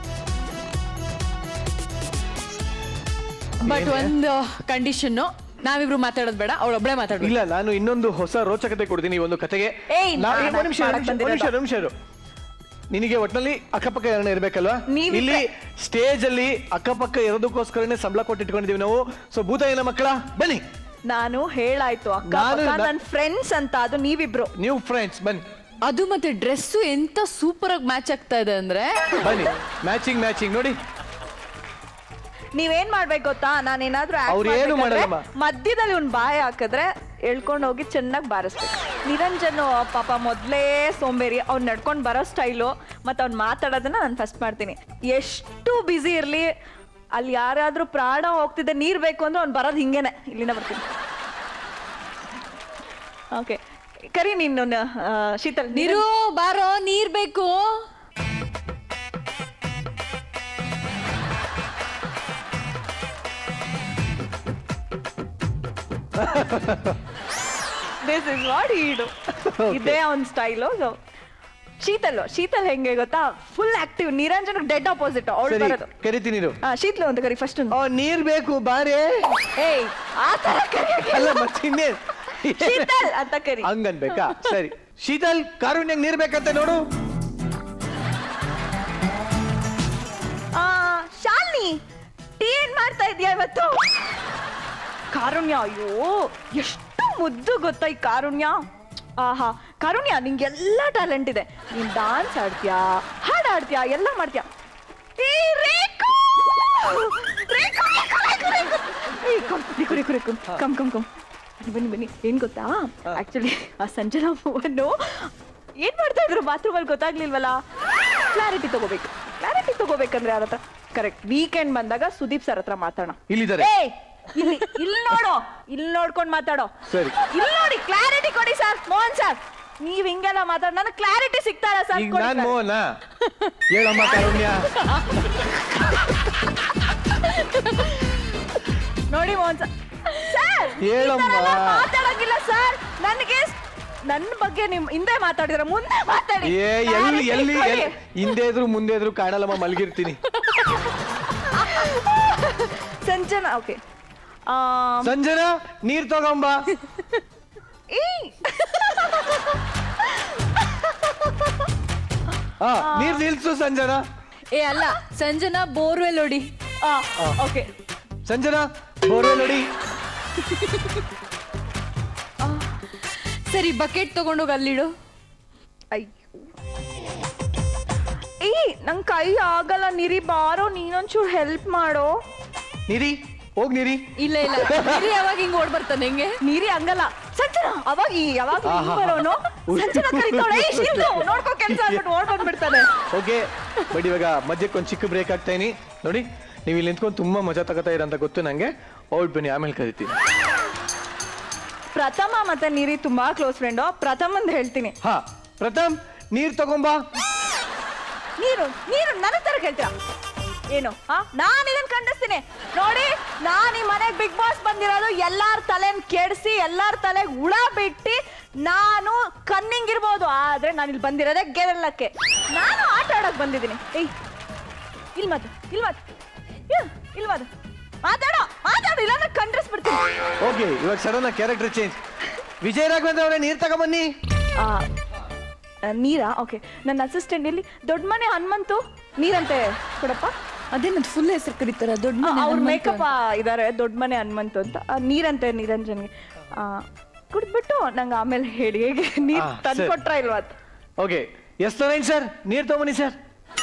ಬಟ್ ಒಂದು ಕಂಡೀಷನ್ ನಾವಿಬ್ರು ಮಾತಾಡೋದು ಬೇಡ ಅವಳೊಬ್ಳೆ ಮಾತಾಡ್ಬೇಕು ಇಲ್ಲ ನಾನು ಇನ್ನೊಂದು ಹೊಸ ರೋಚಕತೆ ಕೊಡ್ತೀನಿ ಈ ಒಂದು ಕತೆಗೆ ಏಯ್, ನಾ- ನಾನ್ ಒಂದ್ ನಿಮಿಷ ಮಾಡಕ್ ಒಂದ್ ನಿಮಿಷ, ಬಂದಿರೋದು. ಒಂದ್ ನಿಮಿಷ ಇರು. ನಿನಗೆ ಒಟ್ನಲ್ಲಿ ಅಕ್ಕಪಕ್ಕ ಯಾರನ್ನ ಇರ್ಬೇಕಲ್ವಾ ನೀವಿಬ್ರೇ. ಇಲ್ಲಿ ಸ್ಟೇಜ್ ಅಲ್ಲಿ ಅಕ್ಕಪಕ್ಕ ಇರೋದಕ್ಕೋಸ್ಕರನೇ ಸಂಬಳ ಕೊಟ್ಟಿಟ್ಕೊಂಡಿದೀವಿ ನಾವು ಸೊ ಭೂತ ಏನ ಮಕ್ಕಳ ಬನ್ನಿ ನಾನು ಹೇಳಾಯ್ತು ಅಕ್ಕ ನಾನು- ಪಕ್ಕ ನಾ- ನನ್ನ ಫ್ರೆಂಡ್ಸ್ ಅಂತ ಅದು ನೀವಿಬ್ರು ನೀವು ಫ್ರೆಂಡ್ಸ್ ಬನ್ನಿ ಅದು ಮತ್ತೆ ಡ್ರೆಸ್ಸು ಎಂತ ಸೂಪರ್ ಆಗಿ ಮ್ಯಾಚ್ ಆಗ್ತಾ ಇದೆ ಅಂದ್ರೆ ಬನ್ನಿ ಮ್ಯಾಚಿಂಗ್ ಮ್ಯಾಚಿಂಗ್ ನೋಡಿ ನೀವೇನ್ ಮಾಡ್ಬೇಕು ಗೊತ್ತಾ ನಾನೇನಾದ್ರೂ act ಅವ್ರು ಏನು ಮಾಡ್ಬೇಕಾದ್ರೆ ಮಾಡಲ್ಲಮ್ಮ. ಮಧ್ಯದಲ್ಲಿ ಒಂದ್ ಬಾಯಿ ಹಾಕಿದ್ರೆ ಎಳ್ಕೊಂಡು ಹೋಗಿ ಚೆನ್ನಾಗಿ ಬಾರಿಸ್ಬೇಕು ನಿರಂಜನ್ ಪಾಪ ಮೊದ್ಲೇ ಸೋಂಬೇರಿ ಅವ್ನು ನಡ್ಕೊಂಡು ಬರೋ ಸ್ಟೈಲು ಮತ್ತೆ ಅವ್ನು ಮಾತಾಡೋದನ್ನ ನಾನು ಫಸ್ಟ್ ಮಾಡ್ತೀನಿ ಎಷ್ಟು ಬ್ಯುಸಿ ಇರ್ಲಿ ಅಲ್ಲಿ ಯಾರಾದ್ರೂ ಪ್ರಾಣ ಹೋಗ್ತಿದ್ದೆ ನೀರ್ ಬೇಕು ಅಂದ್ರೆ ಅವ್ನು ಬರೋದು ಹಿಂಗೇನೆ ಇಲ್ಲಿಂದ ಬರ್ತೀನಿ ಓಕೆ ಕರಿ ನೀನು ಆ, ಶೀತಲ್ ನೀರು ಬಾರೋ ನೀರ್ ಬೇಕು ದಿಸ್ ಇಸ್ ವಾಟ್ ಈಡು ಇದೇ ಅವ್ನ ಸ್ಟೈಲು ಸೊ ಶೀತಲ್ ಶೀತಲ್ ಹೆಂಗೆ ಗೊತ್ತಾ full active Niranjan dead opposite ಅವಳು ಸರಿ ಬರೋದು ಕರಿತೀನಿ ಇರು. ಹಾ ಶೀತಲ್ ಅಂತ ಕರಿ ಫಸ್ಟ್ ಆ, ನೀರ್ ಬೇಕು ಬಾರೆ ಏಯ್ ಆ ತರ ಕರಿಯೋಕೆ ಅಲ್ಲ ಮತ್ತೆ ಇನ್ನೇನ್ ಶೀತಲ್ ಅಂತ ಕರಿ ಹಂಗನ್ಬೇಕಾ ಸರಿ ಶೀತಲ್ ಕಾರುಣ್ಯಂಗ್ ನೀರ್ ಬೇಕಂತೆ ನೋಡು ಆ ಶಾಲಿನಿ ಟೀ ಏನ್ ಮಾಡ್ತಾ ಇದೀಯ ಇವತ್ತು ಕಾರುಣ್ಯ ಅಯ್ಯೋ ಎಷ್ಟು ಮುದ್ದು ಗೊತ್ತಾ ಈ ಕಾರುಣ್ಯ ಆಹಾ ಕಾರುಣ್ಯ ನಿಂಗೆಲ್ಲ ಟ್ಯಾಲೆಂಟ್ ಇದೆ ನೀನ್ ಡಾನ್ಸ್ ಆಡ್ತೀಯಾ ಹಾಡ್ ಆಡ್ತೀಯಾ ಎಲ್ಲ ಮಾಡ್ತೀಯಾ ಏ, ರೇಖು! ರೇಖು, ರೇಖು, ರೇಖು, ರೇಖು. ಏ, come, Rekhu, Rekhu, Rekhu. Come come come ಬನ್ನಿ, ಬನ್ನಿ ಬನ್ನಿ ಏನ್ ಗೊತ್ತಾ ಆಕ್ಚುಲಿ ಆ ಸಂಜನಾ ಮೂವನ್ನು ಏನ್ ಮಾಡ್ತಾ ಇದ್ರು ಬಾತ್ರೂಮ್ ಅಲ್ಲಿ ಗೊತ್ತಾಗ್ಲಿಲ್ವಲ್ಲ ಕ್ಲಾರಿಟಿ ತಗೋಬೇಕು ಕ್ಲಾರಿಟಿ ತಗೋಬೇಕಂದ್ರೆ ಯಾರ ಹತ್ರ ಕರೆಕ್ಟ್ ವೀಕೆಂಡ್ ಬಂದಾಗ ಸುದೀಪ್ ಸರ್ ಹತ್ರ ಮಾತಾಡೋಣ ಇಲ್ಲಿದ್ದಾರೆ ಏಯ್, ಇಲ್ಲಿ ಇಲ್ಲಿ ನೋಡು ಇಲ್ಲಿ ನೋಡ್ಕೊಂಡು ಮಾತಾಡೋ ಸರಿ. ಇಲ್ಲಿ ನೋಡಿ ಕ್ಲಾರಿಟಿ ಕೊಡಿ ಸರ್ ಮೋಹನ್ ಸರ್ ನೀವ್ ಹಿಂಗೆಲ್ಲ ಮಾತಾಡ ನನಗೆ ಕ್ಲಾರಿಟಿ ಸಿಗ್ತಾರ ಸರ್ ಈಗ ನಾನ್ ಮೋಹನ ಹೇಳಮ್ಮ ಕಾರುಣ್ಯ ನೋಡಿ ಮೋಹನ್ ಸರ್ ಸರ್ ಹೇಳಮ್ಮ. ಈ ಥರ ಎಲ್ಲ ಮಾತಾಡಂಗಿಲ್ಲ ಸರ್ ನನಗೆ ನನ್ನ ಬಗ್ಗೆ ನಿಮ್ ಹಿಂದೆ ಮಾತಾಡಿದ್ರ ಮುಂದೆ ಮಾತಾಡಿ ಏ ಎಲ್ಲಿ Clarity ಎಲ್ಲಿ ಕೊಡಿ. ಎಲ್ಲಿ ಹಿಂದೆ ಇದ್ರು ಮುಂದೆ ಇದ್ರು ಕಾಣಲ್ಲಮ್ಮ ಮಲಗಿರ್ತೀನಿ ಸಂಜನಾ ಓಕೆ ಸಂಜನಾ ನೀರ್ ತಗೊಂಬ ಆ ನೀರ್ ನಿಲ್ಸು ಸಂಜನಾ ಏ ಅಲ್ಲ ಸಂಜನಾ ಬೋರ್ವೆಲ್ ಹೊಡಿ ಓಕೆ ಸಂಜನಾ ಬೋರ್ವೆಲ್ ನೋಡಿ ಸರಿ ಬಕೆಟ್ ತಗೊಂಡೋಗಿ ಅಲ್ಲಿಡು ಅಯ್ಯೋ ಏ ನಂಗ್ ಕೈ ಆಗಲ್ಲ ನಿರಿ ಬಾರೋ ನೀನೊಂಚೂರು ಹೆಲ್ಪ್ ಮಾಡೋ ನೀರಿ ಹೋಗ್ ನೀರಿ ಇಲ್ಲ ಇಲ್ಲ ನೀರು ಯಾವಾಗ ಹಿಂಗ್ ಓಡ್ ಬರ್ತಾನೆ ಹೆಂಗೆ ನೀರಿ ಹಂಗಲ್ಲ ಸಂಜನಾ ಅವಾಗ ಈ ಯಾವಾಗ ಹಿಂಗ್ ಆಹಾ. ಬರೋನು ಸಂಜನಾ ಕರಿತಾಳೆ ಏ ಶಿಂದು ನೋಡ್ಕೋ ಕೆಲ್ಸ ಅಂದ್ಬಿಟ್ಟು ಓಡ್ ಬಂದ್ಬಿಡ್ತಾನೆ ಓಕೆ ಬಟ್ ಇವಾಗ ಮಧ್ಯಕ್ಕೆ ಒಂದು ಚಿಕ್ಕ ಬ್ರೇಕ್ ಆಗ್ತಾ ಇದೀನಿ ನೋಡಿ ನೀವು ಇಲ್ಲಿ ನಿಂತ್ಕೊಂಡು ತುಂಬಾ ಮಜಾ ತಗೋತಾ ಇರಂತ ಗೊತ್ತು ನಂಗೆ ಔಟ್ ಬನ್ನಿ ಆಮೇಲೆ ಕರಿತೀನಿ ಪ್ರಥಮ ಮತ್ತೆ ನೀರಿ ತುಂಬಾ ಕ್ಲೋಸ್ ಫ್ರೆಂಡು ಪ್ರಥಮಂದ್ ಹೇಳ್ತೀನಿ ಹಾ ಪ್ರಥಮ್ ನೀರ್ ತಗೊಂಬಾ ನೀರು ನೀರು ನನ್ನ ತರ ಕೇಳ್ತೀರಾ ಏನು ಹಾ ನಾನು ಇದನ್ನ ಖಂಡಿಸ್ತೀನಿ ನೋಡಿ ನಾನು ಈ ಮನೆಗೆ ಬಿಗ್ ಬಾಸ್ ಬಂದಿರೋದು ಎಲ್ಲಾರ ತಲೆನ್ ಕೆಡಿಸಿ ಎಲ್ಲಾರ ತಲೆಗೆ ಹುಳ ಬಿಟ್ಟು ನಾನು ಕನ್ನಿಂಗ್ ಇರ್ಬೋದು ಆದ್ರೆ ನಾನು ಇಲ್ಲಿ ಬಂದಿರೋದೇ ಗೆಲ್ಲಕ್ಕೆ ನಾನು ಆಟ ಆಡಕ್ ಬಂದಿದ್ದೀನಿ ಏಯ್ ಇಲ್ಲಿ ಮಾತು ಇಲ್ಲಿ ಮಾತು ಇಲ್ಲಿ ಮಾತು ಮಾತಾಡೋ ಮಾತಾಡು ಇಲ್ಲಾಂದ್ರೆ ಖಂಡಿಸ್ಬಿಡ್ತೀನಿ ಓಕೆ ಇವಾಗ sudden character change Vijaya Raghavendra ಅವರೇ ನೀರ್ ತಗೊಂಬನ್ನಿ ಆ, ಆ, ನೀರಾ ಓಕೆ ನನ್ನ ಅಸಿಸ್ಟೆಂಟ್ ಇಲ್ಲಿ ದೊಡ್ಡ ಮನೆ ಹನುಮಂತು ನೀರಂತೆ ಕೊಡಪ್ಪ ಅದೇ ನನ್ ಫುಲ್ ಹೆಸರು ಕರೀತಾರ ದೊಡ್ಡ ಮನೆ ಅವ್ರ ಹನುಮಂತು ಮೇಕಪ್ ಇದಾರೆ ದೊಡ್ಡ ಮನೆ ಹನುಮಂತು ಅಂತ ಆ, ನೀರಂತೆ ನಿರಂಜನ್ಗೆ ಆ, ಕುಡ್ದ್ಬಿಟ್ಟು ನಂಗೆ ಆಮೇಲೆ ಹೇಳಿ ಹೇಗೆ ನೀರ್ ಆ, ತಂದು ಸರಿ. ಕೊಟ್ರ ಇಲ್ವಾ ಅಂತ ಓಕೆ ಎಸ್ ನೈನ್ ಸರ್ ನೀರ್ ತಗೊಂಬನ್ನಿ ಸರ್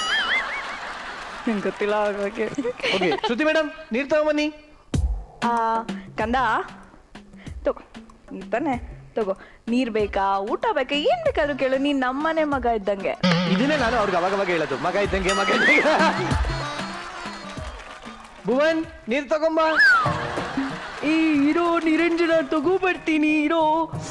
ನಂಗೆ ಗೊತ್ತಿಲ್ಲ ಅವ್ರ ಬಗ್ಗೆ ಓಕೆ ಶ್ರುತಿ ಮೇಡಮ್ ನೀರ್ ತಗೊಂಬನ್ನಿ ಆ, ಕಂದ ತಗೋ ನೀರ್ ತಾನೆ ತಗೋ ನೀರ್ ಬೇಕಾ ಊಟ ಬೇಕಾ ಏನ್ ಬೇಕಾದ್ರೂ ಕೇಳು ನೀನ್ ನಮ್ಮನೆ ಮಗ ಇದ್ದಂಗೆ ಇದನ್ನೇ ನಾನು ಅವ್ರಿಗೆ ಅವಾಗ ಅವಾಗ ಹೇಳೋದು ಮಗ ಇದ್ದಂಗೆ ಮಗ ಇದ್ದಂಗೆ ಭುವನ್ ನೀರ್ ತಗೊಂಬ ಈ ಇರೋ ನಿರಂಜನ ತಗೋ ಬರ್ತೀನಿ ಇರೋ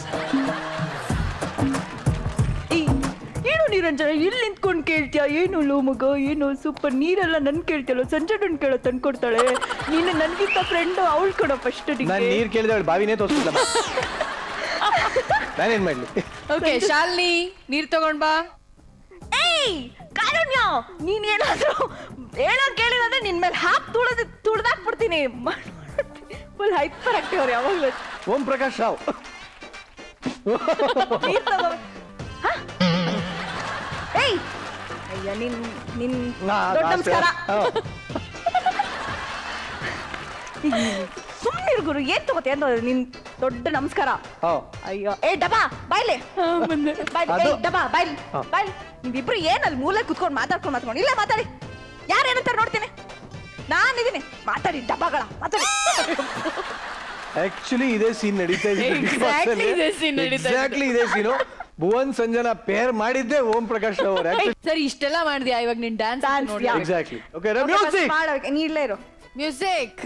ಈ ಏನು ನಿರಂಜನ ಇಲ್ಲಿ ನಿಂತ್ಕೊಂಡು ಕೇಳ್ತೀಯ ಏನು ಲೋ ಮಗ ಏನು ಸೂಪರ್ ನೀರೆಲ್ಲ ನನ್ ಕೇಳ್ತಿಯಲ್ಲ ಸಂಜೆ ನನ್ ಕೇಳೋ ತಂದ್ಕೊಡ್ತಾಳೆ ನೀನು ನನ್ಗಿಂತ ಫ್ರೆಂಡ್ ಅವಳು ಕೊಡೋ ಫಸ್ಟ್ ನಾನು ನೀರ್ ಕೇಳಿದ್ರೆ ಅವಳು ಬಾವಿನೇ ತೋರಿಸ್ತಿಲ್ಲ ನಾನೇನ್ ಮಾಡ್ಲಿ ಓಕೆ ಶಾಲಿನಿ ನೀರ್ ತಗೊಂಡ್ ಬಾ ಏಯ್ ಕಾರುಣ್ಯ ನೀನ್ ಏನಾದ್ರು ಹೇಳೋದ್ ಕೇಳಿದ್ರೆ ನಿನ್ ಮೇಲೆ ಹಾಕ್ ತುಳಿದ್ ತುಳ್ದಾಕ್ಬಿಡ್ತೀನಿ ಫುಲ್ ಹೈಪರ್ ಆಗ್ತೀವಿ ಅವ್ರು ಯಾವಾಗ್ಲೂ ಓಂ ಪ್ರಕಾಶ್ ರಾವ್ ನೀರ್ ತಗೋ ಹ? ಏಯ್ ಅಯ್ಯ ನಿನ್ ನಿನ್ ನಾ- ದೊಡ್ಡ ನಾ- ನಮಸ್ಕಾರ ಹಾ. ಸುಮ್ಮನೆ ಗುರು ಏನ್ ತಗೋತೀಯ ಅಂತ ನಿನ್ ದೊಡ್ಡ ನಮಸ್ಕಾರ ಹಾ. ಅಯ್ಯೋ ಏ ಡಬಾ ಬಾಯ್ಲೆ ಬಾಯ್ಲಿ ಅದು- ಏಯ್ ಡಬಾ ಬಾಯ್ಲಿ ಹಾ. ಬಾಯ್ಲಿ ನೀವಿಬ್ರು ಏನಲ್ಲಿ ಮೂಲೆ ಕುತ್ಕೊಂಡು ಮಾತಾಡ್ಕೊಂಡು ಮಾತಾಡ್ಕೊಂಡು ಇಲ್ಲೇ ಮಾತಾಡಿ ಯಾರು ಏನಂತಾರೆ ನೋಡ್ತೀನಿ ನಾನಿದ್ದೀನಿ ಮಾತಾಡಿ ಡಬ್ಬಗಳ ಮಾತಾಡಿ ಆಕ್ಚುಲಿ ಇದೇ ಸೀನ್ ನಡೀತಾ ಇದೆ Exactly ಇದೇ scene ನಡೀತಾ ಇದೆ. ಎಕ್ಸಾಕ್ಟ್ಲಿ ಇದೇ ಸೀನು ಭುವನ್ ಸಂಜನಾ ಪೇರ್ ಮಾಡಿದ್ದೆ ಓಂ ಪ್ರಕಾಶ್ ರಾವ್ ಅವರು ಸರಿ ಇಷ್ಟೆಲ್ಲ ಮಾಡಿದ್ಯಾ ಇವಾಗ ನಿನ್ dance Dance, yeah. Exactly okay Okay, first music ಮಾಡ್ಬೇಕು ನೀ ಇಲ್ಲೇ ಇರು music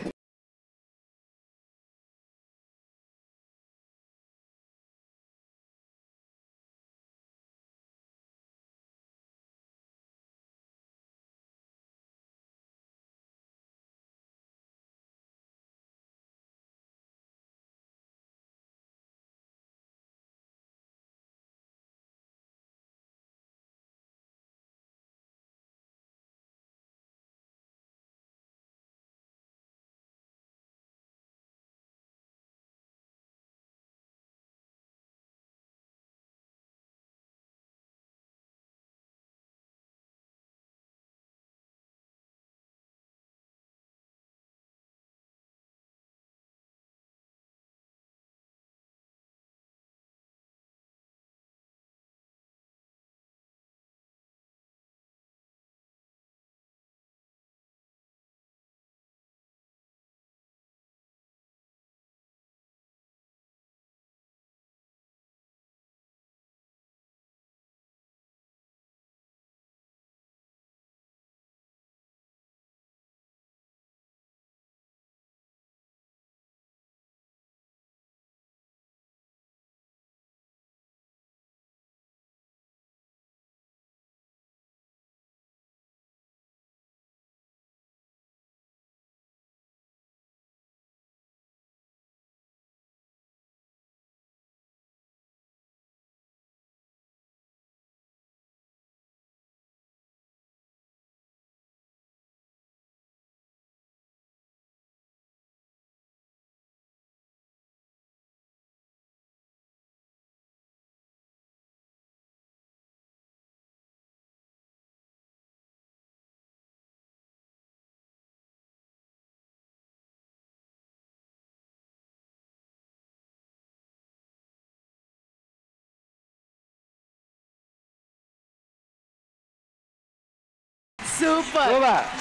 super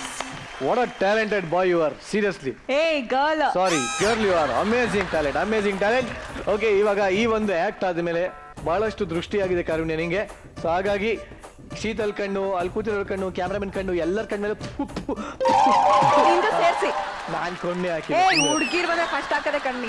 what a talented boy you are seriously ಏಯ್ girl sorry purely you are amazing talent amazing talent okay ಇವಾಗ ಈ ಒಂದು ಆಕ್ಟ್ ಆದ್ಮೇಲೆ ಬಹಳಷ್ಟು ದೃಷ್ಟಿಯಾಗಿದೆ ಕಾರುಣ್ಯ ನಿಂಗೆ ಸೊ ಹಾಗಾಗಿ ಶೀತಲ್ ಕಣ್ಣು ಅಲ್ಲಿ ಕೂತಿರೋ ಕಣ್ಣು ಕ್ಯಾಮ್ರಾಮನ್ ಕಣ್ಣು ಎಲ್ಲರ ಕಣ್ಮೇಲೆ ನಿಂದು ಸೇರ್ಸಿ ನಾನ್ ಕೊಂಡೆ ಹಾಕಿ ಏಯ್ ಹುಡ್ಗಿರ್ ಬಂದ್ರೆ ಫಸ್ಟ್ ಹಾಕದೆ ಕಣ್ಣಿ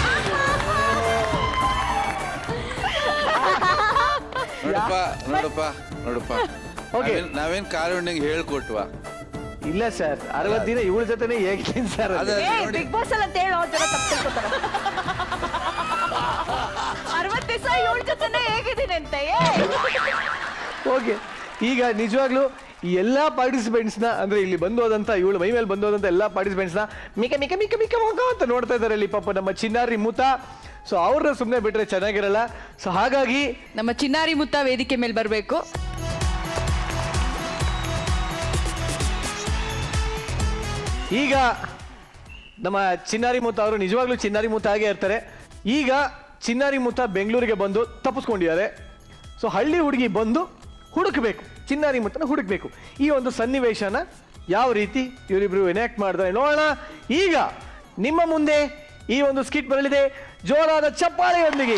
ನೋಡಪ್ಪ ನೋಡಪ್ಪ ನೋಡಪ್ಪ Okay. ನಾವೇನ್- ನಾವೇನ್ ಕಾರುಣ್ಯಂಗ್ ಹೇಳ್ಕೊಟ್ವಾ ಇಲ್ಲ ಸರ್ ಅರವತ್ತು ದಿನ ಇವಳ ಜೊತೆನೆ ಹೇಗಿದ್ದೀನಿ ಸರ್ ಅದೇ ಏ ನೋಡಿ ಬಿಗ್ ಬಾಸ್ ಅಲ್ಲಿ ಅಂತ ಹೇಳಿ ಅವ್ರ ಜನ ತಪ್ಪು ತಿಳ್ಕೊತಾರೆ ಅರವತ್ತು ದಿವಸ ಏಳು ಜೊತೆನೆ ಹೇಗಿದ್ದೀನಿ ಅಂತ ಏ ಓಕೆ ಈಗ ನಿಜವಾಗ್ಲೂ ಈ ಎಲ್ಲ ಪಾರ್ಟಿಸಿಪೆಂಟ್ಸ್ನ ಅಂದ್ರೆ ಇಲ್ಲಿ ಬಂದು ಹೋದಂತ ಇವಳು ಮೈ ಮೇಲೆ ಬಂದು ಹೋದಂತ ಎಲ್ಲ ಪಾರ್ಟಿಸಿಪೆಂಟ್ಸ್ನ ಮಿಕ ಮಿಕ ಮಿಕ ಮಿಕ ಮಗ ಅಂತ ನೋಡ್ತಾ ಇದ್ದಾರೆ ಇಲ್ಲಿ ಪಾಪ ನಮ್ಮ ಚಿನ್ನಾರಿ ಮುತ ಸೊ ಅವ್ರನ್ನ ಸುಮ್ಮನೆ ಬಿಟ್ರೆ ಚೆನ್ನಾಗಿರಲ್ಲ ಸೊ ಹಾಗಾಗಿ ನಮ್ಮ ಚಿನ್ನಾರಿ ಮುತ್ತ ವೇದಿಕೆ ಮೇಲೆ ಬರಬೇಕು ಈಗ ನಮ್ಮ ಚಿನ್ನಾರಿ ಮುತ್ತ ಅವರು ನಿಜವಾಗ್ಲೂ ಚಿನ್ನಾರಿ ಮುತ್ತ ಆಗೇ ಇರ್ತಾರೆ ಈಗ ಚಿನ್ನಾರಿ ಮುತ್ತ ಬೆಂಗಳೂರಿಗೆ ಬಂದು ತಪ್ಪಿಸ್ಕೊಂಡಿದ್ದಾರೆ ಸೊ ಹಳ್ಳಿ ಹುಡುಗಿ ಬಂದು ಹುಡುಕ್ಬೇಕು ಚಿನ್ನಾರಿ ಮುತ್ತನ ಹುಡುಕ್ಬೇಕು ಈ ಒಂದು ಸನ್ನಿವೇಶನ ಯಾವ ರೀತಿ ಇವರಿಬ್ರು ಎನಾಕ್ಟ್ ಮಾಡ್ತಾರೆ ನೋಡೋಣ ಈಗ ನಿಮ್ಮ ಮುಂದೆ ಈ ಒಂದು ಸ್ಕಿಟ್ ಬರಲಿದೆ ಜೋರಾದ ಚಪ್ಪಾಳೆಯೊಂದಿಗೆ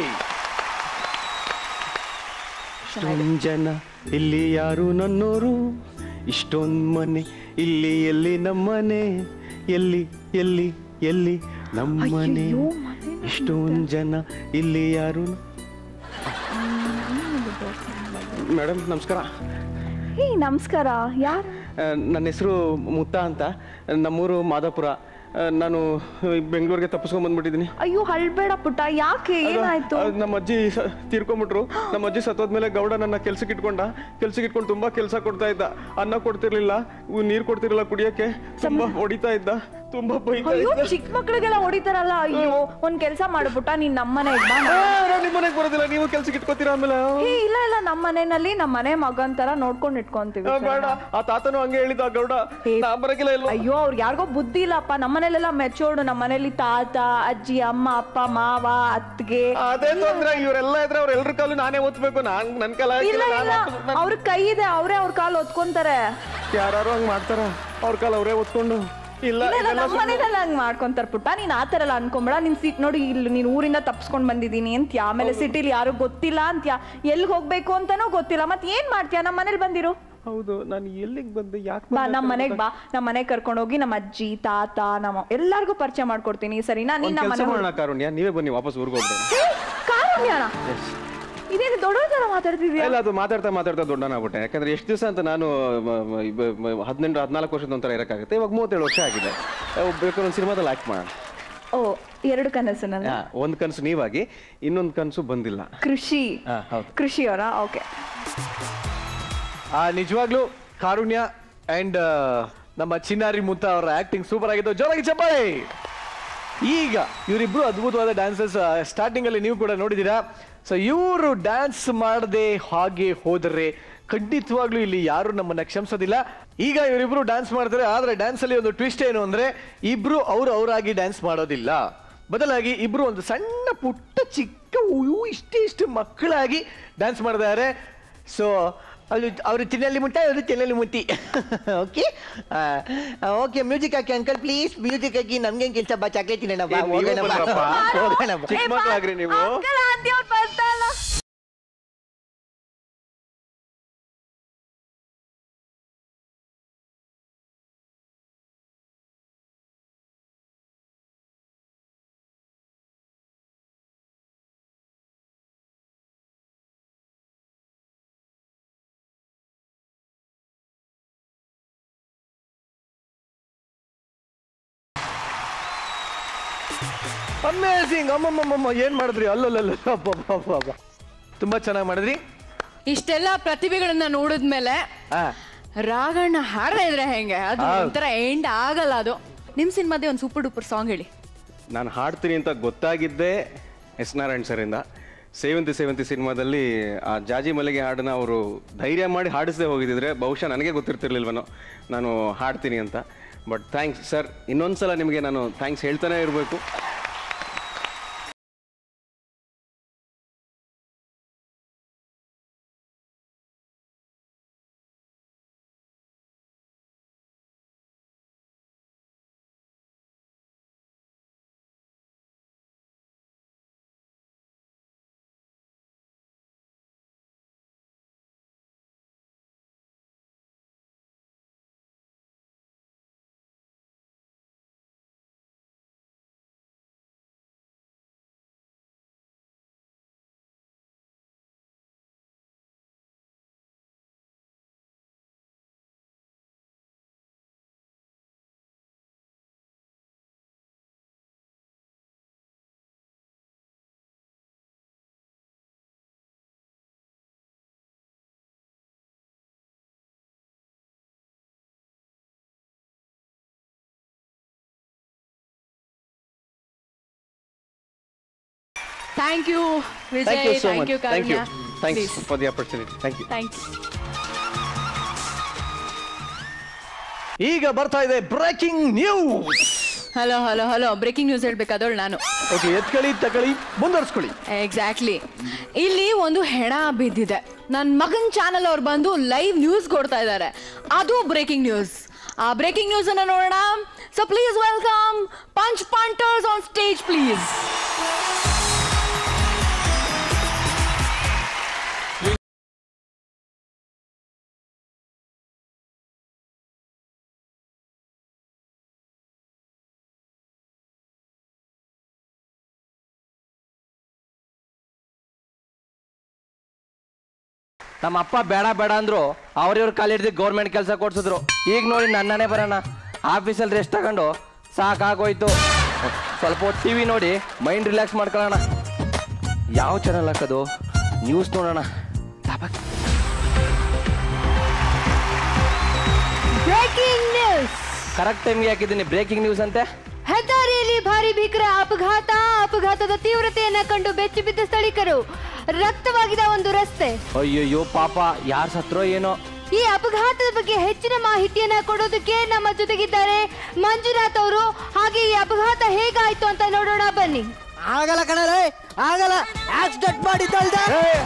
ಇಷ್ಟೊಂದು ಜನ ಇಲ್ಲಿ ಯಾರು ನನ್ನೋರು ಇಷ್ಟೊಂದು ಮನೆ ಇಲ್ಲಿ ಎಲ್ಲಿ ನಮ್ಮನೆ ಎಲ್ಲಿ ಎಲ್ಲಿ ಎಲ್ಲಿ ನಮ್ಮನೆ ಇಷ್ಟೊಂದು ಜನ ಇಲ್ಲಿ ಯಾರು ಮೇಡಮ್ ನಮಸ್ಕಾರ ಹೇ ನಮಸ್ಕಾರ ಯಾರು ಆ, ನನ್ನ ಹೆಸರು ಮುತ್ತ ಅಂತ ನಮ್ಮೂರು ಮಾದಾಪುರ ಆ, ನಾನು ಬೆಂಗಳೂರಿಗೆ ತಪ್ಪಿಸ್ಕೊಂಡ್ ಬಂದ್ಬಿಟ್ಟಿದ್ದೀನಿ ಅಯ್ಯೋ ಹಳ್ಬೇಡ ಪುಟ್ಟ ಯಾಕೆ ಏನಾಯ್ತು ಅದು ನಮ್ಮ ಅಜ್ಜಿ ಸ- ತೀರ್ಕೊಂಡ್ಬಿಟ್ರು ನಮ್ಮ ಅಜ್ಜಿ ಸತ್ತೋದ್ಮೇಲೆ ಗೌಡ ನನ್ನ ಕೆಲ್ಸಕ್ಕೆ ಇಟ್ಕೊಂಡ ಕೆಲ್ಸಕ್ಕೆ ಇಟ್ಕೊಂಡು ತುಂಬಾ ಕೆಲಸ ಕೊಡ್ತಾ ಇದ್ದ ಅನ್ನ ಕೊಡ್ತಿರ್ಲಿಲ್ಲ ಇವ್ ನೀರ್ ಕೊಡ್ತಿರ್ಲಿಲ್ಲ ಕುಡಿಯಕ್ಕೆ ತುಂಬಾ ಹೊಡಿತಾ ಇದ್ದ ತುಂಬಾ ಬೈತಾ ಅಯ್ಯೋ ಇದ್ದ ಚಿಕ್ಕ ಮಕ್ಳಿಗೆಲ್ಲ ಹೊಡಿತಾರಲ್ಲ ಅಯ್ಯೋ ಒಂದ್ ಕೆಲ್ಸ ಮಾಡು ಪುಟ್ಟ ನೀನ್ ನಮ್ಮನೆಗ್ ಬಾ ಆ, ನಾನ್ ನಿಮ್ ಮನೆಗ್ ಬರೋದಿಲ್ಲ ನೀವು ಕೆಲ್ಸಕ್ಕೆ ಇಟ್ಕೋತೀರಾ ಆಮೇಲೆ ಹೇ ಇಲ್ಲ ಇಲ್ಲ ನಮ್ಮ ಮನೆಯಲ್ಲಿ ನಮ್ಮ ಮನೆ ಮಗನ್ ತರ ನೋಡ್ಕೊಂಡ್ ಇಟ್ಕೊಂತೀವಿ ಆ, ಬೇಡ ಆ ತಾತನು ಹಂಗೆ ಹೇಳಿದ ಆ ಗೌಡ ನಾ ಬರಕಿಲ್ಲ ಇಲ್ವಾ ಅಯ್ಯೋ ಅವ್ರಿಗೆ ಯಾರಿಗೋ ಬುದ್ಧಿ ಇಲ್ಲಪ್ಪ ನಮ್ಮ ಮನೇಲೆಲ್ಲ ಮೆಚೋರ್ಡ್ ನಮ್ಮ ಮನೇಲಿ ತಾತ ಅಜ್ಜಿ ಅಮ್ಮ ಅಪ್ಪ ಮಾವ ಅತ್ತಿಗೆ ಅದೇ ತೊಂದ್ರೆ ಇವರೆಲ್ಲ ಇದ್ರೆ ಅವ್ರ ಎಲ್ರ ಕಾಲು ನಾನೇ ಓದ್ಬೇಕು ನಾನ್ ನನ್ ಕಾಲ ಇಲ್ಲ ಇಲ್ಲ ಅವ್ರ ಕೈ ಇದೆ ಅವರೇ ಅವ್ರ ಕಾಲ್ ಒತ್ಕೊಂತಾರೆ ಯಾರು ಹಂಗ್ ಮಾಡ್ತಾರ ಅವ್ರ ಕಾಲ ಅವರೇ ಓದ್ಕೊಂಡು ಇಲ್ಲ ಇಲ್ಲ ಇಲ್ಲ ಇದೆಲ್ಲ ನಮ್ಮ ಮನೇಲೆಲ್ಲ ಹಂಗ್ ಮಾಡ್ಕೊಂತಾರ ಪುಟ್ಟ ನೀನ್ ಆತರ ಎಲ್ಲ ಅನ್ಕೊಂಬೇಡ ನೀನ್ ಸಿಟ್ ನೋಡಿ ಇಲ್ಲಿ ನೀನ್ ಊರಿಂದ ತಪ್ಸ್ಕೊಂಡ್ ಬಂದಿದೀನಿ ಅಂತ್ಯ ಆಮೇಲೆ ಸಿಟಿಲಿ ಯಾರು ಗೊತ್ತಿಲ್ಲ ಅಂತ್ಯ ಎಲ್ಲಿ ಹೋಗ್ಬೇಕು ಅಂತಾನೂ ಗೊತ್ತಿಲ್ಲ ಮತ್ ಏನ್ ಮಾಡ್ತೀಯ ನಮ್ಮ ಮನೇಲಿ ಬಂದಿರು ಹೌದು ನಾನು ಎಲ್ಲಿಗೆ ಬಂದೆ ಯಾಕೆ ಬಾ ನಮ್ಮ ಮನೆಗ್ ಬಾ ನಮ್ಮ ಮನೆಗ್ ಕರ್ಕೊಂಡು ಹೋಗಿ ನಮ್ಮ ಅಜ್ಜಿ ತಾತ ನಮ್ಮ ಎಲ್ಲಾರ್ಗು ಪರಿಚಯ ಮಾಡ್ಕೊಡ್ತೀನಿ ಸರಿನಾ ನೀನ್ ಒಂದ್ ನಮ್ಮ ಕೆಲಸ ಮನೆ ಮಾಡೋಣ ಕಾರುಣ್ಯ ನೀವೇ ಬನ್ನಿ ವಾಪಸ್ ಊರಿಗೆ ಹೋಗ್ಬೇಡ ಕಾರುಣ್ಯನ ಇದೇನು ದೊಡ್ಡವ್ರ ತರ ಮಾತಾಡ್ತಿದ್ಯಾ ಇಲ್ಲ ಅದು ಮಾತಾಡ್ತಾ ಮಾತಾಡ್ತಾ ದೊಡ್ಡನಾಗ್ಬಿಟ್ಟೆ ಯಾಕಂದ್ರೆ ಎಷ್ಟು ದಿವಸ ಅಂತ ನಾನು ಮ- ಮ- ಇಬ್ಬ- ಮ- ಹದಿನೆಂಟು ಹದಿನಾಲ್ಕು ವರ್ಷದ ಒಂಥರ ಇರೋಕ್ಕಾಗುತ್ತೆ ಇವಾಗ ಮೂವತ್ತೇಳು ವರ್ಷ ಆಗಿದೆ ಅಹ್ ಬೇಕಾದ್ರೆ ಒಂದು ಸಿನಿಮಾದಲ್ಲಿ ಆಕ್ಟ್ ಮಾಡೋಣ ಓ ಎರಡು ಕನಸನಲ್ಲ ಹಾ, ಒಂದ್ ಕನಸು ನೀವಾಗಿ ಇನ್ನೊಂದು ಕನಸು ಬಂದಿಲ್ಲ ಕೃಷಿ ಹಾ, ಹೌದು ಕೃಷಿಯವರ ಓಕೆ ಆ ನಿಜವಾಗ್ಲೂ ಕಾರುಣ್ಯ ಅಂಡ್ ನಮ್ಮ ಚಿನ್ನಾರಿ ಮುತ್ತ ಅವರ ಆಕ್ಟಿಂಗ್ ಸೂಪರ್ ಆಗಿತ್ತು ಜೋರಾಗಿ ಚಪ್ಪಾಳೆ ಈಗ ಇವರಿಬ್ರು ಅದ್ಭುತವಾದ ಡ್ಯಾನ್ಸಸ್ ಸ್ಟಾರ್ಟಿಂಗ್ ಅಲ್ಲಿ ನೀವು ಕೂಡ ನೋಡಿದ್ದೀರಾ ಸೊ ಇವರು ಡ್ಯಾನ್ಸ್ ಮಾಡದೆ ಹಾಗೆ ಹೋದರೆ ಖಂಡಿತವಾಗ್ಲೂ ಇಲ್ಲಿ ಯಾರು ನಮ್ಮನ್ನ ಕ್ಷಮಿಸೋದಿಲ್ಲ ಈಗ ಇವರಿಬ್ರು ಡ್ಯಾನ್ಸ್ ಮಾಡ್ತಾರೆ ಆದ್ರೆ ಡ್ಯಾನ್ಸ್ ಅಲ್ಲಿ ಒಂದು ಟ್ವಿಸ್ಟ್ ಏನು ಅಂದ್ರೆ ಇಬ್ರು ಅವ್ರು ಅವರಾಗಿ ಡ್ಯಾನ್ಸ್ ಮಾಡೋದಿಲ್ಲ ಬದಲಾಗಿ ಇಬ್ರು ಒಂದು ಸಣ್ಣ ಪುಟ್ಟ ಚಿಕ್ಕ ಉಯು ಇಷ್ಟೇ ಇಷ್ಟು ಮಕ್ಕಳಾಗಿ ಡ್ಯಾನ್ಸ್ ಮಾಡಿದ್ದಾರೆ ಸೊ ಅಲ್ಲಿ ಅವರು ತಿನ್ನಲಿ ಮುಟ್ಟ ಅವರು ತಿನ್ನಲಿ ಮುಟ್ಟಿ ಓಕೆ ಓಕೆ ಮ್ಯೂಸಿಕ್ ಹಾಕಿ ಅಂಕಲ್ ಪ್ಲೀಸ್ ಮ್ಯೂಸಿಕ್ ಹಾಕಿ ನಮ್ಗೆ ಕೆಲಸ ಬಾ ಚಾಕ್ಲೇಟ್ ತಿನ್ನೋಣ ಬಾ ಏ, ನೀವೇ ಹೋಗೋಣ ಬಾ. ಬಂದ್ರಪ್ಪ. ಹೋಗೋಣ ಬಾ. ಚಿಕ್ಕ ಮಕ್ಳಾಗ್ರಿ ನೀವು ಅಂಕಲ್ ಆಂಟಿ ಅವ್ರು ಬರ್ತಾ ಇಲ್ಲ ಅಮೇಸಿಂಗ್ ಅಮ್ಮಮ್ಮಮ್ಮ ಏನ್ ಮಾಡಿದ್ರಿ ಅಲ್ಲಲ್ಲ ಅಬ್ಬಬ್ಬಬ್ಬ. ತುಂಬಾ ಚೆನ್ನಾಗಿ ಮಾಡಿದ್ರಿ ಇಷ್ಟೆಲ್ಲ ಪ್ರತಿಭೆಗಳನ್ನ ನೋಡಿದ್ಮೇಲೆ ಆ, ರಾಗಣ್ಣ ಹಾಡದೇ ಇದ್ರೆ ಹೆಂಗೆ ಅದು ಹೌದು. ಒಂಥರ ಎಂಡ್ ಆಗಲ್ಲ ಅದು ನಿಮ್ ಸಿನಿಮಾದೇ ಒಂದು ಸೂಪರ್ ಡೂಪರ್ ಸಾಂಗ್ ಹೇಳಿ ನಾನು ಹಾಡ್ತೀನಿ ಅಂತ ಗೊತ್ತಾಗಿದ್ದೆ ಎಸ್ ನಾರಾಯಣ್ ಸರಿಂದ ಸೇವಂತಿ ಸೇವಂತಿ ಸಿನಿಮಾದಲ್ಲಿ ಆ ಜಾಜಿ ಮಲ್ಲಿಗೆ ಹಾಡನ್ನ ಅವರು ಧೈರ್ಯ ಮಾಡಿ ಹಾಡಿಸದೆ ಹೋಗಿದ್ದಿದ್ರೆ ಬಹುಶಃ ನನಗೆ ಗೊತ್ತಿರ್ತಿರ್ಲಿಲ್ವನೋ ನಾನು ಹಾಡ್ತೀನಿ ಅಂತ ಬಟ್ ಥ್ಯಾಂಕ್ಸ್ ಸರ್ ಇನ್ನೊಂದ್ಸಲ ನಿಮಗೆ ನಾನು ಥ್ಯಾಂಕ್ಸ್ ಹೇಳ್ತಾನೆ ಇರಬೇಕು thank you Vijay thank you so thank much you thank you Karunya thanks for the opportunity thank you thank you ಈಗ ಬರ್ತಾ ಇದೆ breaking news hello hello hello breaking news ಹೇಳ್ಬೇಕಾದವಳು ನಾನು ಓಕೆ ಎತ್ಕೊಳ್ಳಿ ತಗೊಳ್ಳಿ ಮುಂದುವರ್ಸ್ಕೊಳ್ಳಿ ಎಕ್ಸಾಕ್ಟ್ಲಿ ಇಲ್ಲಿ ಒಂದು ಹೆಣ ಬಿದ್ದಿದೆ ನನ್ನ ಮಗನ್ ಚಾನಲ್ ಅವ್ರು ಬಂದು ಲೈವ್ ನ್ಯೂಸ್ ಕೊಡ್ತಾ ಇದ್ದಾರೆ ಅದು ಬ್ರೇಕಿಂಗ್ ನ್ಯೂಸ್ ಆ ಬ್ರೇಕಿಂಗ್ ನ್ಯೂಸ್ ಅನ್ನ ನೋಡೋಣ so please welcome punch punters on stage please ನಮ್ಮ ಅಪ್ಪ ಬೇಡ ಬೇಡ ಅಂದ್ರು ಅವ್ರಿವ್ರ ಕಾಲಿಡ್ದು ಗೌರ್ಮೆಂಟ್ ಕೆಲಸ ಕೊಡ್ಸಿದ್ರು ಈಗ ನೋಡಿ ನನ್ನನೇ ಬರೋಣ ಆಫೀಸಲ್ಲಿ ರೆಸ್ಟ್ ತಗೊಂಡು ಸಾಕಾಗೋಯ್ತು ಸ್ವಲ್ಪ ಹೊತ್ತು ಟಿ ವಿ ನೋಡಿ ಮೈಂಡ್ ರಿಲ್ಯಾಕ್ಸ್ ಮಾಡ್ಕೊಳ್ಳೋಣ ಯಾವ ಚಾನಲ್ ಹಾಕೋದು ನ್ಯೂಸ್ ನೋಡೋಣ ಬ್ರೇಕಿಂಗ್ ನ್ಯೂಸ್ ಕರೆಕ್ಟ್ ಟೈಮ್ಗೆ ಹಾಕಿದ್ದೀನಿ ಬ್ರೇಕಿಂಗ್ ನ್ಯೂಸ್ ಅಂತೆ ಹೆದ್ದಾರಿಯಲ್ಲಿ ಭಾರಿ ಭೀಕರ ಅಪಘಾತ ಅಪಘಾತದ ತೀವ್ರತೆಯನ್ನ ಕಂಡು ಬೆಚ್ಚಿ ಬಿದ್ದ ಸ್ಥಳೀಕರು ರಕ್ತವಾಗಿದ ಒಂದು ರಸ್ತೆ ಅಯ್ಯಯ್ಯೋ ಪಾಪ ಯಾರು ಸತ್ರೋ ಏನೋ ಈ ಅಪಘಾತದ ಬಗ್ಗೆ ಹೆಚ್ಚಿನ ಮಾಹಿತಿಯನ್ನ ಕೊಡೋದಕ್ಕೆ ನಮ್ಮ ಜೊತೆಗಿದ್ದಾರೆ ಮಂಜುನಾಥ್ ಅವರು ಹಾಗೆ ಈ ಅಪಘಾತ ಹೇಗಾಯ್ತು ಅಂತ ನೋಡೋಣ ಬನ್ನಿ ಆಗಲ್ಲ ಕಣಲೆ ಆಗಲ್ಲ ಆಕ್ಸಿಡೆಂಟ್ ಮಾಡಿ ತಳ್ದೆ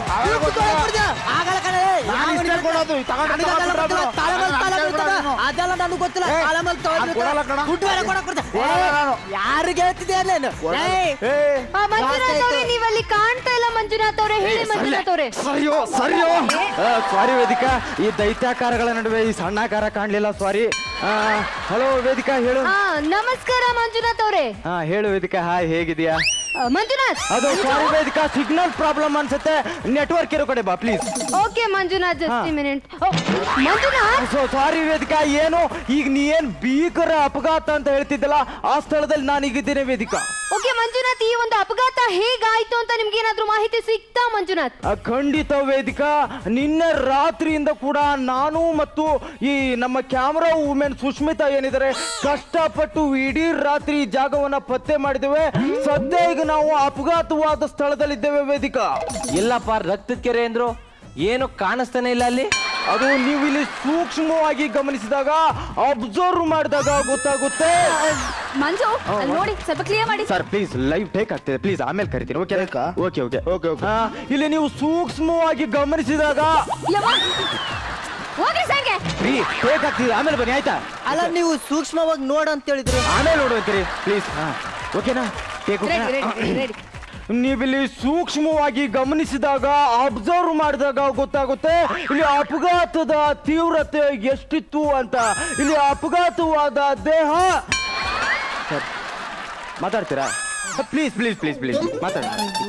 ಆಗಲ್ಲ ಕಣಲೆ ನಾನ್ ಇಷ್ಟೇ ಕೊಡೋದು, ತಗೊಂಡು ತಗೊಂಡ್ಬಿಟ್ರೆ ಅದೆಲ್ಲ ನನಗೆ ಗೊತ್ತಿಲ್ಲ ಏ, ತಾಳ ಮೇಲೆ ನಾನ್ ಕೊಡಲ್ಲ ಕಣ. ದುಡ್ಡು ಬೇರೆ ಕೊಡಕ್ ಕೊಡ್ತೆ ಕೊಡಲ್ಲ ನಾನು. ಯಾರಿಗೆ ಹೇಳ್ತಿದ್ದೆ ಅಲ್ಲೇನು ಆ, ಮಂಜುನಾಥ್ ಅವರೇ ನೀವಲ್ಲಿ ಕಾಣ್ತಾ ಇಲ್ಲ ಮಂಜುನಾಥ್ ಅವರೇ ಹೇಳಿ ಮಂಜುನಾಥ್ ಅವರೇ ಸರಿಯೋ ಸರಿಯೋ ಸಾರಿ ವೇದಿಕಾ ಈ ದೈತ್ಯಾಕಾರಗಳ ನಡುವೆ ಈ ಸಣ್ಣಾಕಾರ ಕಾಣ್ಲಿಲ್ಲ ಸಾರಿ ಹಲೋ ವೇದಿಕಾ ಹೇಳು ಆ, ನಮಸ್ಕಾರ ಮಂಜುನಾಥ್ ಅವರೇ ಹಾ ಹೇಳು ವೇದಿಕಾ ಹಾಯ್ ಹೇಗಿದ್ಯಾ ಆ, ಮಂಜುನಾಥ್ ಅದು ಸಾರಿ ವೇದಿಕಾ ಸಿಗ್ನಲ್ ಪ್ರಾಬ್ಲಮ್ ಅನ್ಸುತ್ತೆ ನೆಟ್ವರ್ಕ್ ಇರೋ ಕಡೆ ಬಾ please okay Manjunath just minute Manjunath so sorry Vedika ಏನು ಈಗ ನೀ ಏನ್ ಭೀಕರ ಅಪಘಾತ ಅಂತ ಹೇಳ್ತಿದ್ದಲ್ಲ ಆ ಸ್ಥಳದಲ್ಲಿ ನಾನು ಈಗಿದ್ದೇನೆ ವೇದಿಕಾ ಓಕೆ ಮಂಜುನಾಥ್ ಈ ಒಂದು ಅಪಘಾತ ಹೇಗಾಯ್ತು ಅಂತ ನಿಮ್ಗೆ ಏನಾದ್ರೂ ಮಾಹಿತಿ ಸಿಕ್ತಾ ಮಂಜುನಾಥ್ ಆ, ಖಂಡಿತ ವೇದಿಕಾ ನಿನ್ನೆ ರಾತ್ರಿಯಿಂದ ಕೂಡ ನಾನು ಮತ್ತು ಈ ನಮ್ಮ ಕ್ಯಾಮ್ರಾ ವುಮೆನ್ ಸುಷ್ಮಿತಾ ಏನಿದ್ದಾರೆ ಕಷ್ಟಪಟ್ಟು ಇಡೀ ರಾತ್ರಿ ಈ ಜಾಗವನ್ನ ಪತ್ತೆ ಮಾಡಿದ್ದೇವೆ ಸದ್ಯ ಈಗ ನಾವು ಅಪಘಾತವಾದ ಸ್ಥಳದಲ್ಲಿದ್ದೇವೆ ವೇದಿಕಾ ಎಲ್ಲಪ್ಪ ರಕ್ತದ ಕೆರೆ ಅಂದ್ರು ಏನು ಕಾಣಿಸ್ತಾನೆ ಇಲ್ಲ ಅಲ್ಲಿ ಅದು ನೀವು ಇಲ್ಲಿ ಸೂಕ್ಷ್ಮವಾಗಿ ಗಮನಿಸಿದಾಗ ಅಬ್ಸರ್ವ್ ಮಾಡಿದಾಗ ಗೊತ್ತಾಗುತ್ತೆ ಮಂಜು ಅಲ್ಲಿ ನೋಡಿ ಸ್ವಲ್ಪ ಕ್ಲಿಯರ್ ಮಾಡಿ ಸರ್ ಪ್ಲೀಸ್ ಲೈವ್ ಟೇಕ್ ಆಗ್ತಿದೆ ಪ್ಲೀಸ್ ಆಮೇಲೆ ಕರಿತೀನಿ okay okay okay okay okay ಆ, ಇಲ್ಲಿ ನೀವು ಸೂಕ್ಷ್ಮವಾಗಿ ಗಮನಿಸಿದಾಗ ಯವ್ವ. ಹೋಗ್ರಿ ಸಂಖ್ಯೆ ರೀ ಟೇಕ್ ಆಗ್ತಿದೆ ಆಮೇಲೆ ಬನ್ನಿ ಆಯ್ತಾ ಅಲ್ಲ ನೀವು ಸೂಕ್ಷ್ಮವಾಗಿ ನೋಡು ಅಂತ ಹೇಳಿದ್ರಿ ಆಮೇಲೆ ನೋಡುವಂತೀರಿ ಪ್ಲೀಸ್ ಓಕೆನಾ ಟೇಕ್ ರೆಡಿ ರೆಡಿ ರೆಡಿ ನೀವಿಲ್ಲಿ ಸೂಕ್ಷ್ಮವಾಗಿ ಗಮನಿಸಿದಾಗ ಅಬ್ಸರ್ವ್ ಮಾಡಿದಾಗ ಗೊತ್ತಾಗುತ್ತೆ ಇಲ್ಲಿ ಅಪಘಾತದ ತೀವ್ರತೆ ಎಷ್ಟಿತ್ತು ಅಂತ ಇಲ್ಲಿ ಅಪಘಾತವಾದ ದೇಹ ಸರ್, ಮಾತಾಡ್ತೀರಾ ಪ್ಲೀಸ್ ಪ್ಲೀಸ್ ಪ್ಲೀಸ್ ಪ್ಲೀಸ್ ಮಾತಾಡಿ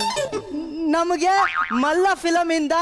ನಮಗೆ ಮಲ್ಲ ಫಿಲಮ್ ಇಂದ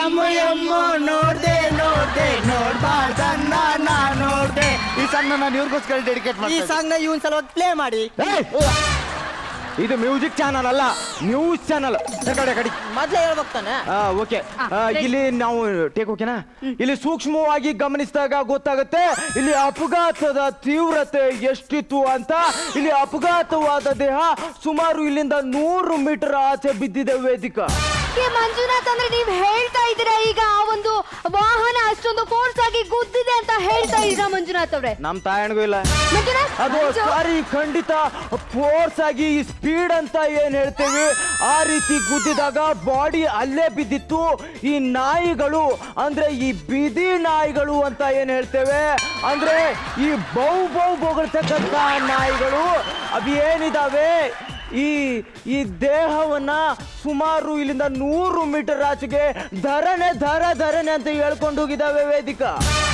ನೋಡ್ದೆ ನೋಡ್ದೆ ನೋಡ್ಬಾರ್ದನ್ನ ನಾ ನೋಡ್ದೆ ಈ ಸಣ್ಣ ನಾನು ಇವ್ರಿಗೋಸ್ಕರ ಡೆಡಿಕೇಟ್ ಈ ಮಾಡ್ತೀನಿ ಸಾಂಗ್ ನ ಇವನ್ ಸಲುವಾಗಿ ಪ್ಲೇ ಮಾಡಿ ಏಯ್! ಇದು ಮ್ಯೂಸಿಕ್ ಚಾನಲ್ ಅಲ್ಲ ನ್ಯೂಸ್ ಚಾನಲ್ ಕಡೆ ಕಡೆ ಮೊದ್ಲೇ ಹೇಳ್ಬೇಕು ತಾನೆ ಓಕೆ ಇಲ್ಲಿ ನಾವು ಟೇಕ್ ಓಕೆನಾ ಇಲ್ಲಿ ಸೂಕ್ಷ್ಮವಾಗಿ ಗಮನಿಸಿದಾಗ ಗೊತ್ತಾಗುತ್ತೆ ಇಲ್ಲಿ ಅಪಘಾತದ ತೀವ್ರತೆ ಎಷ್ಟಿತ್ತು ಅಂತ ಇಲ್ಲಿ ಅಪಘಾತವಾದ ದೇಹ ಸುಮಾರು ಇಲ್ಲಿಂದ ನೂರು ಮೀಟರ್ ಆಚೆ ಬಿದ್ದಿದೆ ವೇದಿಕಾ ಏ ಮಂಜುನಾಥ್ ಅಂದ್ರೆ ನೀವ್ ಹೇಳ್ತಾ ಇದ್ದೀರಾ ಈಗ ಆ ಒಂದು ವಾಹನ ಅಷ್ಟೊಂದು ಫೋರ್ಸ್ ಆಗಿ ಗುದ್ದಿದೆ ಅಂತ ಹೇಳ್ತಾ ಇದ್ದೀರಾ ಮಂಜುನಾಥ್ ಅವ್ರೆ ನಮ್ ತಾಯಣ್ಗೂ ಇಲ್ಲ ಮಂಜುನಾಥ್ ಅದು ಮಂಜು? ಸಾರಿ ಖಂಡಿತ ಫೋರ್ಸ್ ಆಗಿ ಸ್ಪೀಡ್ ಅಂತ ಏನ್ ಹೇಳ್ತೇವೆ ಆ ರೀತಿ ಗುದ್ದಿದಾಗ ಬಾಡಿ ಅಲ್ಲೇ ಬಿದ್ದಿತ್ತು ಈ ನಾಯಿಗಳು ಅಂದ್ರೆ ಈ ಬಿದಿ ನಾಯಿಗಳು ಅಂತ ಏನ್ ಹೇಳ್ತೇವೆ ಅಂದ್ರೆ ಈ ಬೌ ಬೌ ಬೊಗಳ್ತಕ್ಕಂತ ನಾಯಿಗಳು ಅವು ಏನಿದಾವೆ ಈ ಈ ದೇಹವನ್ನ ಸುಮಾರು ಇಲ್ಲಿಂದ ನೂರು ಮೀಟರ್ ಆಚೆಗೆ ಧರಣೆ ಧರ ಧರಣೆ ಅಂತ ಹೇಳ್ಕೊಂಡು ಹೋಗಿದಾವೆ ವೇದಿಕಾ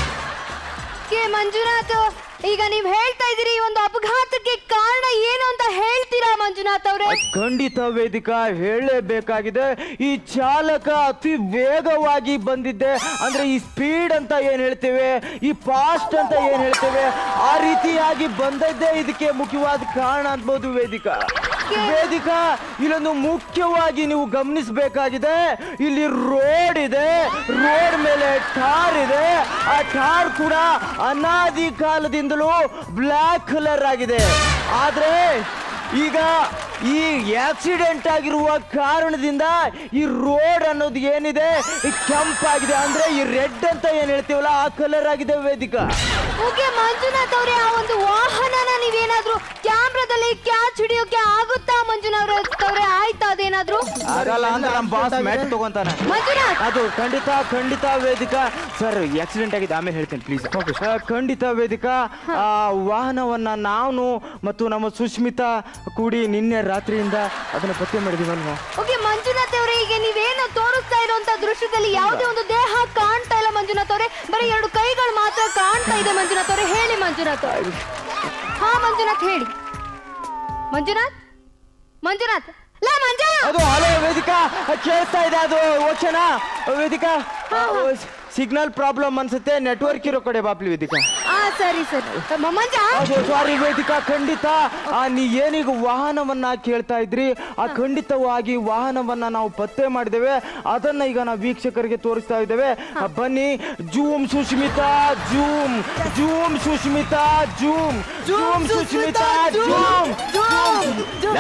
ಕೆ ಮಂಜುನಾಥ್ ಈಗ ನೀವ್ ಹೇಳ್ತಾ ಇದ್ದೀರಿ ಈ ಒಂದು ಅಪಘಾತಕ್ಕೆ ಕಾರಣ ಏನು ಅಂತ ಹೇಳ್ತೀರಾ ಮಂಜುನಾಥ್ ಅವ್ರೆ ಖಂಡಿತ ವೇದಿಕಾ ಹೇಳಲೇಬೇಕಾಗಿದೆ ಈ ಚಾಲಕ ಅತಿ ವೇಗವಾಗಿ ಬಂದಿದ್ದೆ ಅಂದ್ರೆ ಈ ಸ್ಪೀಡ್ ಅಂತ ಏನ್ ಹೇಳ್ತೇವೆ ಈ ಫಾಸ್ಟ್ ಅಂತ ಏನ್ ಹೇಳ್ತೇವೆ ಆ ರೀತಿಯಾಗಿ ಬಂದದ್ದೇ ಇದಕ್ಕೆ ಮುಖ್ಯವಾದ ಕಾರಣ ಅನ್ಬೋದು ವೇದಿಕಾ ವೇದಿಕಾ ಇಲ್ಲೊಂದು ಮುಖ್ಯವಾಗಿ ನೀವು ಗಮನಿಸಬೇಕಾಗಿದೆ ಇಲ್ಲಿ ರೋಡ್ ಇದೆ ರೋಡ್ ಮೇಲೆ ಟಾರ್ ಇದೆ ಆ ಟಾರ್ ಕೂಡ ಅನಾದಿ ಕಾಲದಿಂದಲೂ ಬ್ಲ್ಯಾಕ್ ಕಲರ್ ಆಗಿದೆ ಆದ್ರೆ ಈಗ ಈ ಆಕ್ಸಿಡೆಂಟ್ ಆಗಿರುವ ಕಾರಣದಿಂದ ಈ ರೋಡ್ ಅನ್ನೋದು ಏನಿದೆ ಈ ಕೆಂಪಾಗಿದೆ ಅಂದ್ರೆ ಈ ರೆಡ್ ಅಂತ ಏನ್ ಹೇಳ್ತೀವಲ್ಲ ಆ ಕಲರ್ ಆಗಿದೆ ವೇದಿಕಾ ಓಕೆ ಮಂಜುನಾಥ್ ಅವರೇ ಆ ಒಂದು ವಾಹನನ ನೀವೇನಾದ್ರೂ ಕ್ಯಾಮ್ರಾದಲ್ಲಿ ಕ್ಯಾಚ್ ಹಿಡಿಯೋಕೆ ಆಗುತ್ತಾ ಮಂಜುನಾಥ್ ಅವರೇ ಆಯ್ತಾ ಅದೇನಾದ್ರೂ ಆಗಲ್ಲ ಅಂದ್ರೆ ನಮ್ಮ ಬಾಸ್ ಮ್ಯಾಟ್ ತಗೊಂತಾನೆ ಮಂಜುನಾಥ್ ಅದು ಖಂಡಿತ ಖಂಡಿತ ವೇದಿಕಾ ಸರ್ ಆಕ್ಸಿಡೆಂಟ್ ಆಗಿದೆ ಆಮೇಲೆ ಹೇಳ್ತೇನೆ ಪ್ಲೀಸ್ ಖಂಡಿತ ವೇದಿಕಾ ಆ ವಾಹನವನ್ನ ನಾನು ಮತ್ತು ನಮ್ಮ ಸುಷ್ಮಿತಾ ಕೂಡಿ ನಿನ್ನೆ ರಾತ್ರಿಯಿಂದ ಅದನ್ನ ಪತ್ತೆ ಮಾಡಿದೀವಲ್ವಾ ಓಕೆ ಮಂಜುನಾಥ್ ಅವರೇ ಈಗ ನೀವೇನು ತೋರಿಸ್ತಾ ಇರುವಂತ ದೃಶ್ಯದಲ್ಲಿ ಯಾವುದೇ ಒಂದು ದೇಹ ಕಾಣ್ತಾ ಇಲ್ಲ ಮಂಜುನಾಥ್ ಅವರೇ ಬರೀ ಎರಡು ಕೈಗಳು ಮಾತ್ರ ಕಾಣ್ತಾ ಇದೆ ಮಂಜುನಾಥ್ ಅವರೇ ಹೇಳಿ ಮಂಜುನಾಥ್ ಅವರೇ. ಹಾ ಮಂಜುನಾಥ್ ಹೇಳಿ ಮಂಜುನಾಥ್ ಮಂಜುನಾಥ್ ಲಾ ಮಂಜು ಅದು ಹಲೋ ವೇದಿಕಾ ಕೇಳ್ತಾ ಇದೆ ಅದು ಓಕೆನಾ ವೇದಿಕಾ ಸಿಗ್ನಲ್ ಪ್ರಾಬ್ಲಮ್ ಅನ್ಸುತ್ತೆ ನೆಟ್ವರ್ಕ್ ಇರೋ ಕಡೆ ಬಾಪ್ಲಿ ವೇದಿಕಾ ಆ ಸರಿ ಸರಿ ಮ- ಮಂಜ ಅದು ಸಾರಿ ವೇದಿಕಾ ಖಂಡಿತ ಆ, ನೀ ಏನೀಗ ವಾಹನವನ್ನ ಕೇಳ್ತಾ ಇದ್ರಿ ಆ ಖಂಡಿತವಾಗಿ ವಾಹನವನ್ನ ನಾವು ಪತ್ತೆ ಮಾಡಿದ್ದೇವೆ ಅದನ್ನ ಈಗ ನಾವು ವೀಕ್ಷಕರಿಗೆ ತೋರಿಸ್ತಾ ಇದ್ದೇವೆ ಆ, ಬನ್ನಿ zoom Sushmita zoom zoom Sushmita zoom zoom Sushmita zoom zoom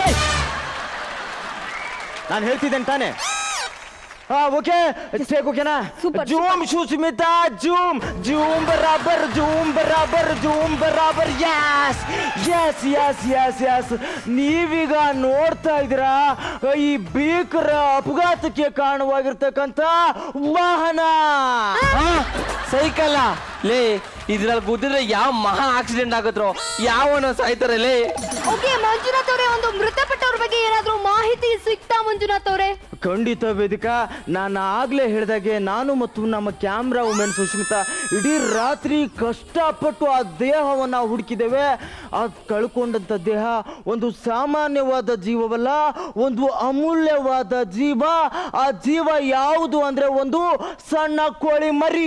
ನಾನು ಹೇಳ್ತಿದ್ದೇನೆ ತಾನೆ ಹಾ ಓಕೆ ಟೇಕ್ ಓಕೆನಾ ಜೂಮ್ ಸುಸ್ಮಿತಾ ಜೂಮ್ ಜೂಮ್ ಬರಾಬರ್ ಜೂಮ್ ಬರಾಬರ್ ಜೂಮ್ ಬರಾಬರ್ yes yes yes yes yes ನೀವೀಗ ನೋಡ್ತಾ ಇದ್ದೀರಾ ಈ ಭೀಕರ ಅಪಘಾತಕ್ಕೆ ಕಾರಣವಾಗಿರ್ತಕ್ಕಂಥ ವಾಹನ ಸೈಕಲ್ಲ ಲೇ ಇದ್ರಲ್ಲಿ ಗುದ್ದಿದ್ರೆ ಯಾವ ಮಹಾ ಆಕ್ಸಿಡೆಂಟ್ ಆಗತ್ರೋ ಯಾವನ ಸಾಯ್ತಾರೆ ಲೇ ಓಕೆ ಮಂಜುನಾಥ್ ಅವರೇ ಒಂದು ಮೃತಪಟ್ಟವ್ರ ಬಗ್ಗೆ ಏನಾದ್ರೂ ಮಾಹಿತಿ ಸಿಕ್ತಾ ಮಂಜುನಾಥ್ ಅವರೇ ಖಂಡಿತ ವೇದಿಕಾ ನಾನು ಆಗ್ಲೇ ಹೇಳಿದಾಗೆ ನಾನು ಮತ್ತು ನಮ್ಮ ಕ್ಯಾಮ್ರಾ ವುಮೆನ್ ಸುಷ್ಮಿತಾ ಇಡೀ ರಾತ್ರಿ ಕಷ್ಟಪಟ್ಟು ಆ ದೇಹವನ್ನ ಹುಡುಕಿದ್ದೇವೆ ಆ ಕಳ್ಕೊಂಡಂತ ದೇಹ ಒಂದು ಸಾಮಾನ್ಯವಾದ ಜೀವವಲ್ಲ ಒಂದು ಅಮೂಲ್ಯವಾದ ಜೀವ ಆ ಜೀವ ಯಾವುದು ಅಂದ್ರೆ ಒಂದು ಸಣ್ಣ ಕೋಳಿ ಮರಿ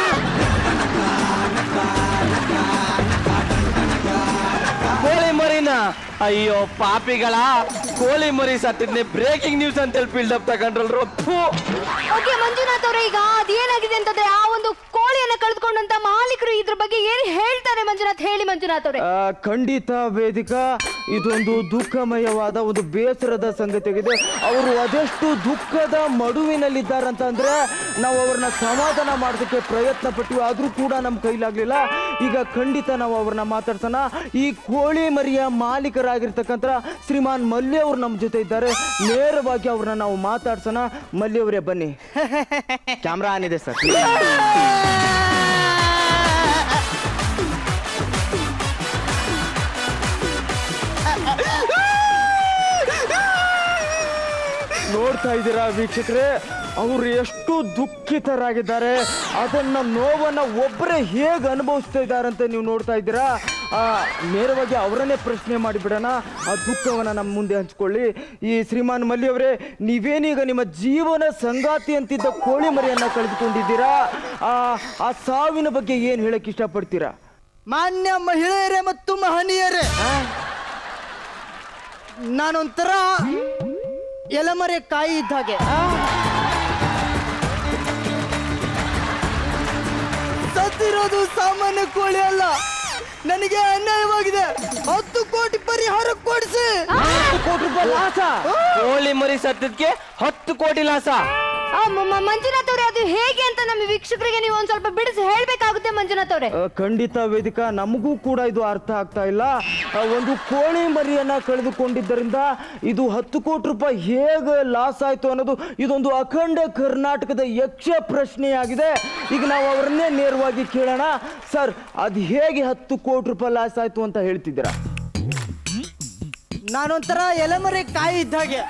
ಕೋಳಿ ಮರಿನ ಅಯ್ಯೋ ಪಾಪಿಗಳ ಕೋಳಿ ಮರಿ ಸತ್ತಿದ್ನೆ ಬ್ರೇಕಿಂಗ್ ನ್ಯೂಸ್ ಅಂತ ಹೇಳಿ ಫೀಲ್ಡ್ ಅಪ್ ತಗೊಂಡ್ರಲ್ರು ಥು. ಓಕೆ ಮಂಜುನಾಥ್ ಅವರೇ ಈಗ ಅದೇನಾಗಿದೆ ಅಂತಂದ್ರೆ ಆ ಒಂದು ಕೋಳಿಯನ್ನ ಕಳೆದುಕೊಂಡಂತ ಮಾಲೀಕರು ಇದ್ರ ಬಗ್ಗೆ ಏನ್ ಹೇಳ್ತಾರೆ ಮಂಜುನಾಥ್ ಹೇಳಿ ಮಂಜುನಾಥ್ ಅವರೇ ಆ, ಖಂಡಿತ ವೇದಿಕಾ ಇದೊಂದು ದುಃಖಮಯವಾದ ಒಂದು ಬೇಸರದ ಸಂಗತಿಯಾಗಿದೆ ಅವರು ಅದೆಷ್ಟು ದುಃಖದ ಮಡುವಿನಲ್ಲಿದ್ದಾರಂತ ಅಂದ್ರೆ ನಾವು ಅವ್ರನ್ನ ಸಮಾಧಾನ ಮಾಡೋದಕ್ಕೆ ಪ್ರಯತ್ನ ಪಟ್ಟಿವಿ ಆದ್ರೂ ಕೂಡ ನಮ್ಮ ಕೈಲಾಗ್ಲಿಲ್ಲ ಈಗ ಖಂಡಿತ ನಾವು ಅವ್ರನ್ನ ಮಾತಾಡ್ಸೋಣ ಈ ಕೋಳಿ ಮರಿಯ ಮಾಲೀಕರಾಗಿರ್ತಕ್ಕಂಥ ಶ್ರೀಮಾನ್ ಮಲ್ಯ ಅವ್ರು ನಮ್ಮ ಜೊತೆ ಇದ್ದಾರೆ ನೇರವಾಗಿ ಅವ್ರನ್ನ ನಾವು ಮಾತಾಡ್ಸೋಣ ಮಲ್ಯ ಅವರೇ ಬನ್ನಿ ಕ್ಯಾಮ್ರಾ ಆನ್ ಇದೆ ಸರ್ ನೋಡ್ತಾ ಇದ್ದೀರಾ ವೀಕ್ಷಕರೇ ಅವರು ಎಷ್ಟು ದುಃಖಿತರಾಗಿದ್ದಾರೆ ಅದನ್ನ ನೋವನ್ನ ಒಬ್ಬರೇ ಹೇಗೆ ಅನುಭವಿಸ್ತಾ ಇದ್ದಾರೆ ಅಂತ ನೀವು ನೋಡ್ತಾ ಇದ್ದೀರಾ ಆ, ನೇರವಾಗಿ ಅವರನ್ನೇ ಪ್ರಶ್ನೆ ಮಾಡಿಬಿಡೋಣ ಆ ದುಃಖವನ್ನ ನಮ್ಮ ಮುಂದೆ ಹಂಚ್ಕೊಳ್ಳಿ ಈ ಶ್ರೀಮಾನ್ ಮಲ್ಲಿ ಅವರೇ ನೀವೇನೀಗ ನಿಮ್ಮ ಜೀವನ ಸಂಗಾತಿ ಅಂತಿದ್ದ ಕೋಳಿ ಮರಿಯನ್ನ ಕಳೆದುಕೊಂಡಿದ್ದೀರಾ ಆ ಆ ಸಾವಿನ ಬಗ್ಗೆ ಏನು ಹೇಳಕ್ ಇಷ್ಟಪಡ್ತೀರಾ ಮಾನ್ಯ ಮಹಿಳೆಯರೇ ಮತ್ತು ಮಹನೀಯರೇ ನಾನೊಂಥರ ಎಲೆಮರೆ ಕಾಯಿ ಇದ್ದ ಹಾಗೆ ಸತ್ತಿರೋದು ಸಾಮಾನ್ಯ ಕೋಳಿ ಅಲ್ಲ ನನಗೆ ಅನ್ಯಾಯವಾಗಿದೆ ಹತ್ತು ಕೋಟಿ ಪರಿಹಾರ ಕೊಡಿಸಿ ಕೋಟಿ ರೂಪಾಯಿ ಲಾಸ ಕೋಳಿ ಮರಿ ಸತ್ತಿದ್ಕೆ ಹತ್ತು ಕೋಟಿ ಲಾಸ ಆ, ಮ- ಮ- ಮಂಜುನಾಥ್ ಅವರೇ ಅದು ಹೇಗೆ ಅಂತ ನಮ್ಮ ವೀಕ್ಷಕರಿಗೆ ನೀವು ಒಂದ್ ಸ್ವಲ್ಪ ಬಿಡಿಸಿ ಹೇಳ್ಬೇಕಾಗುತ್ತೆ ಮಂಜುನಾಥ್ ಅವರೇ ಆ, ಖಂಡಿತ ವೇದಿಕಾ ನಮಗೂ ಕೂಡ ಇದು ಅರ್ಥ ಆಗ್ತಾ ಇಲ್ಲ ಆ, ಒಂದು ಕೋಳಿ ಮರಿಯನ್ನ ಕಳೆದುಕೊಂಡಿದ್ದರಿಂದ ಇದು ಹತ್ತು ಕೋಟಿ ರೂಪಾಯಿ ಹೇಗೆ ಲಾಸ್ ಆಯ್ತು ಅನ್ನೋದು ಇದೊಂದು ಅಖಂಡ ಕರ್ನಾಟಕದ ಯಕ್ಷ ಪ್ರಶ್ನೆಯಾಗಿದೆ ಈಗ ನಾವು ಅವರನ್ನೇ ನೇರವಾಗಿ ಕೇಳೋಣ ಸರ್ ಅದು ಹೇಗೆ ಹತ್ತು ಕೋಟಿ ರೂಪಾಯಿ ಲಾಸ್ ಆಯ್ತು ಅಂತ ಹೇಳ್ತಿದ್ದೀರಾ ನಾನೊಂಥರ ಎಲೆಮರೆ ಕಾಯಿ ಇದ್ದ ಹಾಗೆ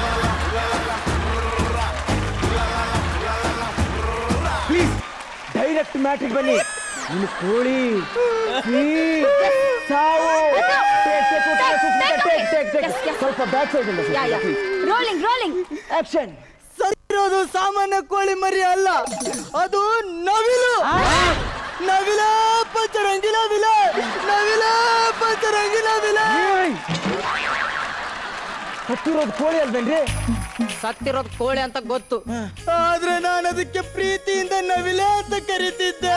ಪ್ಲೀಸ್ ಡೈರೆಕ್ಟ್ ಮ್ಯಾಟ್ರಿಗೆ ಬನ್ನಿ ಇನ್ನು ಕೋಳಿ ಈ, ಸಾವು take, take, take, Susmita, take, take, take. ಸ್ವಲ್ಪ ಬ್ಯಾಕ್ ಸೈಡ್ ಇಂದ Susmita, please. Rolling rolling action ಸತ್ತಿರೋದು ಸಾಮಾನ್ಯ ಕೋಳಿ ಮರಿ ಅಲ್ಲ ಅದು ನವಿಲು ನವಿಲ ಪಂಚರಂಗಿ ನವಿಲ ನವಿಲ ಪಂಚರಂಗಿ ನವಿಲ ಹತ್ತಿರೋದು ಕೋಳಿ ಅಲ್ವೇನ್ರಿ ಸತ್ತಿರೋದು ಕೋಳಿ ಅಂತ ಗೊತ್ತು ಆದ್ರೆ ನಾನು ಅದಕ್ಕೆ ಪ್ರೀತಿಯಿಂದ ನವಿಲೆ ಅಂತ ಕರಿತಿದ್ದೆ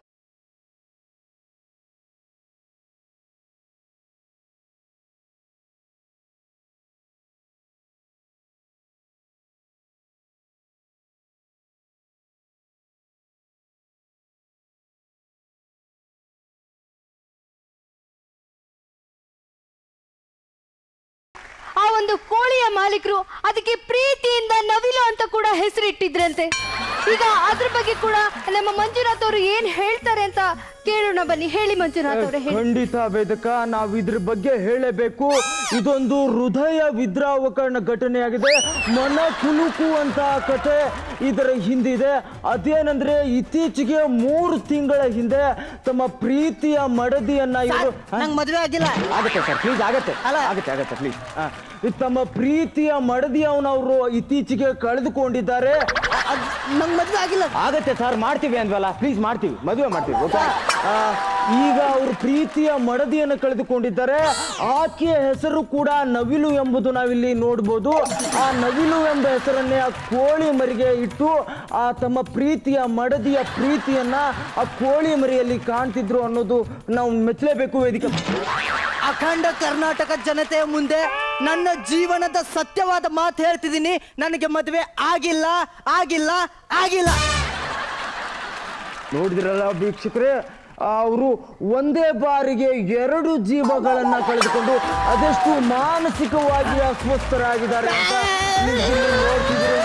ಒಂದು ಕೋಳಿಯ ಮಾಲೀಕರು ಅದಕ್ಕೆ ಪ್ರೀತಿಯಿಂದ ನವಿಲು ಅಂತ ಕೂಡ ಹೆಸರಿಟ್ಟಿದ್ರಂತೆ ಈಗ ಅದ್ರ ಬಗ್ಗೆ ಕೂಡ ನಮ್ಮ ಮಂಜುನಾಥ್ ಅವರು ಏನ್ ಹೇಳ್ತಾರೆ ಅಂತ ಕೇಳೋಣ ಬನ್ನಿ ಹೇಳಿ ಮಂಜುನಾಥ್ ಅವರೇ ಹೇಳಿ ಖಂಡಿತ ವೇದಕ ನಾವು ಇದ್ರ ಬಗ್ಗೆ ಹೇಳಬೇಕು ಇದೊಂದು ಹೃದಯ ವಿದ್ರಾವಕರಣ ಘಟನೆಯಾಗಿದೆ ಮನ ಕುಲುಕುವಂತ ಕಥೆ ಇದರ ಹಿಂದಿದೆ ಅದೇನಂದ್ರೆ ಇತ್ತೀಚೆಗೆ ಮೂರು ತಿಂಗಳ ಹಿಂದೆ ತಮ್ಮ ಪ್ರೀತಿಯ ಮಡದಿಯನ್ನ ಇವರು ನಂಗ್ ಮದ್ವೆ ಆಗಿಲ್ಲ ಆಗತ್ತೆ ಸರ್ ಪ್ಲೀಸ್ ಆಗತ್ತೆ ಆಗತ್ತೆ ಆಗತ್ತೆ ಪ್ಲೀಸ್ ತಮ್ಮ ಪ್ರೀತಿಯ ಮಡದಿಯವನವರು ಇತ್ತೀಚೆಗೆ ಕಳೆದುಕೊಂಡಿದ್ದಾರೆ ನಂಗ್ ಮದ್ವೆ ಆಗಿಲ್ಲ ಆಗತ್ತೆ ಸರ್ ಮಾಡ್ತೀವಿ ಅಂದ್ವಲ್ಲ ಪ್ಲೀಸ್ ಮಾಡ್ತೀವಿ ಮದುವೆ ಮಾಡ್ತೀವಿ ಓಕೆ ಈಗ ಅವರು ಪ್ರೀತಿಯ ಮಡದಿಯನ್ನು ಕಳೆದುಕೊಂಡಿದ್ದಾರೆ ಆಕೆಯ ಹೆಸರು ಕೂಡ ನವಿಲು ಎಂಬುದು ನಾವಿಲ್ಲಿ ನೋಡ್ಬೋದು ಆ ನವಿಲು ಎಂಬ ಹೆಸರನ್ನೇ ಆ ಕೋಳಿ ಮರಿಗೆ ಇಟ್ಟು ಆ ತಮ್ಮ ಪ್ರೀತಿಯ ಮಡದಿಯ ಪ್ರೀತಿಯನ್ನ ಆ ಕೋಳಿ ಮರಿಯಲ್ಲಿ ಕಾಣ್ತಿದ್ರು ಅನ್ನೋದು ನಾವು ಮೆಚ್ಚಲೇಬೇಕು ವೇದಿಕೆ ಅಖಂಡ ಕರ್ನಾಟಕ ಜನತೆಯ ಮುಂದೆ ನನ್ನ ಜೀವನದ ಸತ್ಯವಾದ ಮಾತು ಹೇಳ್ತಿದ್ದೀನಿ ನನಗೆ ಮದುವೆ ಆಗಿಲ್ಲ ಆಗಿಲ್ಲ ಆಗಿಲ್ಲ ನೋಡಿದ್ರಲ್ಲ ವೀಕ್ಷಕರೇ ಅವರು ಒಂದೇ ಬಾರಿಗೆ ಎರಡು ಜೀವಗಳನ್ನ ಕಳೆದುಕೊಂಡು ಅದೆಷ್ಟು ಮಾನಸಿಕವಾಗಿ ಅಸ್ವಸ್ಥರಾಗಿದ್ದಾರೆ ಅಂತ ನೀವು ಇಲ್ಲಿ ನೋಡ್ತಿದ್ದೀರಿ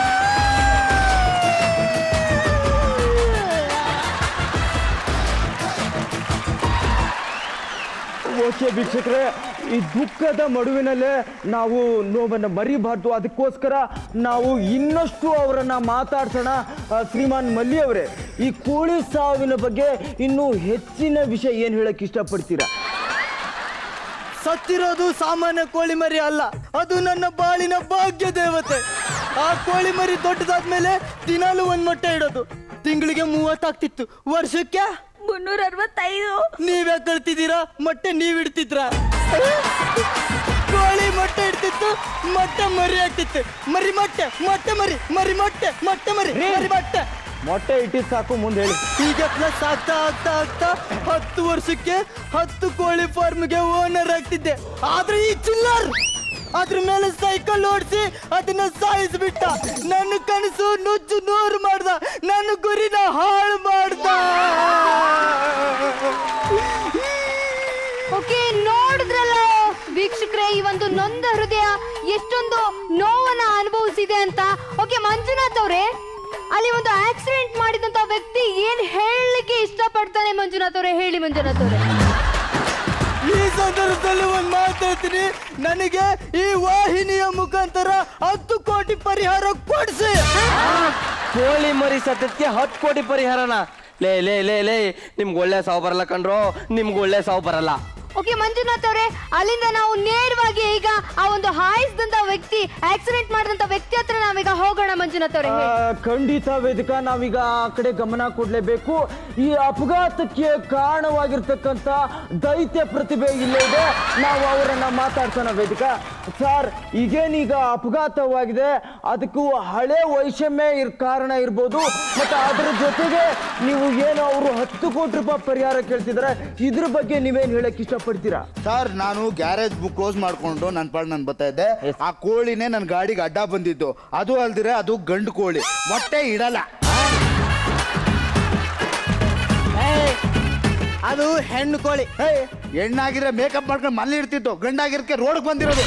ಓಕೆ ವೀಕ್ಷಕರೇ ಈ ದುಃಖದ ಮಡುವಿನಲ್ಲೇ ನಾವು ನೋವನ್ನು ಮರಿಬಾರ್ದು ಅದಕ್ಕೋಸ್ಕರ ನಾವು ಇನ್ನಷ್ಟು ಅವರನ್ನ ಮಾತಾಡ್ಸೋಣ ಆ, ಶ್ರೀಮಾನ್ ಮಲ್ಲಿ ಅವರೇ ಈ ಕೋಳಿ ಸಾವಿನ ಬಗ್ಗೆ ಇನ್ನೂ ಹೆಚ್ಚಿನ ವಿಷಯ ಏನು ಹೇಳಕ್ ಇಷ್ಟಪಡ್ತೀರಾ ಸತ್ತಿರೋದು ಸಾಮಾನ್ಯ ಕೋಳಿ ಮರಿ ಅಲ್ಲ ಅದು ನನ್ನ ಬಾಳಿನ ಭಾಗ್ಯ ದೇವತೆ ಆ ಕೋಳಿ ಮರಿ ದೊಡ್ಡದಾದ್ಮೇಲೆ ದಿನಾಲು ಒಂದ್ ಮೊಟ್ಟೆ ಇಡೋದು ತಿಂಗಳಿಗೆ ಮೂವತ್ತಾಗ್ತಿತ್ತು ವರ್ಷಕ್ಕೆ ಮುನ್ನೂರ ಅರವತ್ತೈದು ನೀವೇ ಕಳ್ತಿದ್ದೀರಾ ಮೊಟ್ಟೆ ನೀವ್ ಇಡ್ತಿದ್ರ ಕೋಳಿ ಮೊಟ್ಟೆ ಇಡ್ತಿತ್ತು ಮೊಟ್ಟೆ ಮರಿ ಆಗ್ತಿತ್ತು ಮರಿ ಮೊಟ್ಟೆ ಮೊಟ್ಟೆ ಮರಿ ಮರಿ ಮೊಟ್ಟೆ ಮೊಟ್ಟೆ ಮರಿ ಮರಿ ಮೊಟ್ಟೆ ಮೊಟ್ಟೆ ಇಟ್ಟಿದ್ದು ಸಾಕು ಮುಂದೆ ಹೇಳಿ ಹೀಗೆ ಪ್ಲಸ್ ಆಗ್ತಾ ಆಗ್ತಾ ಆಗ್ತಾ ಹತ್ತು ವರ್ಷಕ್ಕೆ ಹತ್ತು ಕೋಳಿ ಫಾರ್ಮ್ಗೆ ಓನರ್ ಆಗ್ತಿದ್ದೆ ಆದ್ರೆ ಈ ಚಿಲ್ಲರ್ ಅದ್ರ ಮೇಲೆ ಸೈಕಲ್ ಓಡಿಸಿ ಅದನ್ನ ಸಾಯಿಸ್ಬಿಟ್ಟ ನನ್ನ ಕನಸು ನುಜ್ಜು ನೂರು ಮಾಡ್ದ ನನ್ನ ಗುರಿನ ಹಾಳು ಮಾಡ್ದ ಓಕೆ ನೋಡಿದ್ರಲ್ಲ ವೀಕ್ಷಕರೇ ಈ ಒಂದು ನೊಂದ ಹೃದಯ ಎಷ್ಟೊಂದು ನೋವನ್ನ ಅನುಭವಿಸಿದೆ ಅಂತ ಓಕೆ ಮಂಜುನಾಥ್ ಅವರೇ ಅಲ್ಲಿ ಒಂದು ಆಕ್ಸಿಡೆಂಟ್ ಮಾಡಿದಂತ ವ್ಯಕ್ತಿ ಏನ್ ಹೇಳಲಿಕ್ಕೆ ಇಷ್ಟಪಡ್ತಾನೆ ಮಂಜುನಾಥ್ ಅವರೇ ಹೇಳಿ ಮಂಜುನಾಥ್ ಅವರೇ ಈ ಸಂದರ್ಭದಲ್ಲಿ ಒಂದ್ ಮಾತಾಡ್ತೀನಿ ನನಗೆ ಈ ವಾಹಿನಿಯ ಮುಖಾಂತರ ಹತ್ತು ಕೋಟಿ ಪರಿಹಾರ ಕೊಡ್ಸಿ ಕೋಳಿ ಮರಿ ಸತ್ಯಕ್ಕೆ ಹತ್ತು ಕೋಟಿ ಪರಿಹಾರನ ಲೇ ಲೇ ಲೇ ಲೇ ನಿಮ್ಗೆ ಒಳ್ಳೆ ಸಾವು ಬರಲ್ಲ ಕಣ್ರೋ ನಿಮ್ಗೆ ಒಳ್ಳೆ ಸಾವು ಬರಲ್ಲ ಓಕೆ ಮಂಜುನಾಥ್ ಅವರೇ ಅಲ್ಲಿಂದ ನಾವು ನೇರವಾಗಿ ಈಗ ಆ ಒಂದು ಹಾಯಿಸಿದಂತ ವ್ಯಕ್ತಿ ಆಕ್ಸಿಡೆಂಟ್ ಮಾಡಿದಂತ ವ್ಯಕ್ತಿ ಹತ್ರ ನಾವೀಗ ಹೋಗೋಣ ಮಂಜುನಾಥ್ ಅವರೇ ಆ, ಖಂಡಿತ ವೇದಿಕ ನಾವೀಗ ಆ ಕಡೆ ಗಮನ ಕೊಡ್ಲೇಬೇಕು ಈ ಅಪಘಾತಕ್ಕೆ ಕಾರಣವಾಗಿರ್ತಕ್ಕಂಥ ದೈತ್ಯ ಪ್ರತಿಭೆ ಇಲ್ಲೇ ಇದೆ ನಾವು ಅವರನ್ನ ಮಾತಾಡ್ಸೋಣ ವೇದಿಕ ಸರ್ ಈಗೇನೀಗ ಅಪಘಾತವಾಗಿದೆ ಅದಕ್ಕೂ ಹಳೆ ವೈಷಮ್ಯ ಇರ್ ಕಾರಣ ಇರ್ಬೋದು ಮತ್ತೆ ಅದರ ಜೊತೆಗೆ ನೀವು ಏನು ಅವರು ಹತ್ತು ಕೋಟಿ ರೂಪಾಯಿ ಪರಿಹಾರ ಕೇಳ್ತಿದ್ದಾರೆ ಇದ್ರ ಬಗ್ಗೆ ನೀವೇನ್ ಹೇಳಕ್ ಇಷ್ಟಪಡ್ತೀರಾ ಸರ್ ನಾನು ಗ್ಯಾರೇಜ್ ಬುಕ್ ಕ್ಲೋಸ್ ಮಾಡ್ಕೊಂಡು ನನ್ನ ಪಾಡ್ ನಾನು ಬರ್ತಾ ಇದ್ದೆ ಆ ಕೋಳಿನೇ ನನ್ನ ಗಾಡಿಗೆ ಅಡ್ಡ ಬಂದಿದ್ದು ಅದು ಅಲ್ದಿರೆ ಅದು ಗಂಡು ಕೋಳಿ ಮೊಟ್ಟೆ ಇಡಲ್ಲ ಅದು ಹೆಣ್ಣು ಕೋಳಿ ಹೆಣ್ಣಾಗಿದ್ರೆ ಮೇಕಪ್ ಮಾಡ್ಕೊಂಡು ಮನೇಲಿ ಇರ್ತಿತ್ತು ಗಂಡಾಗಿರಕ್ಕೆ ರೋಡ್ಗೆ ಬಂದಿರೋದು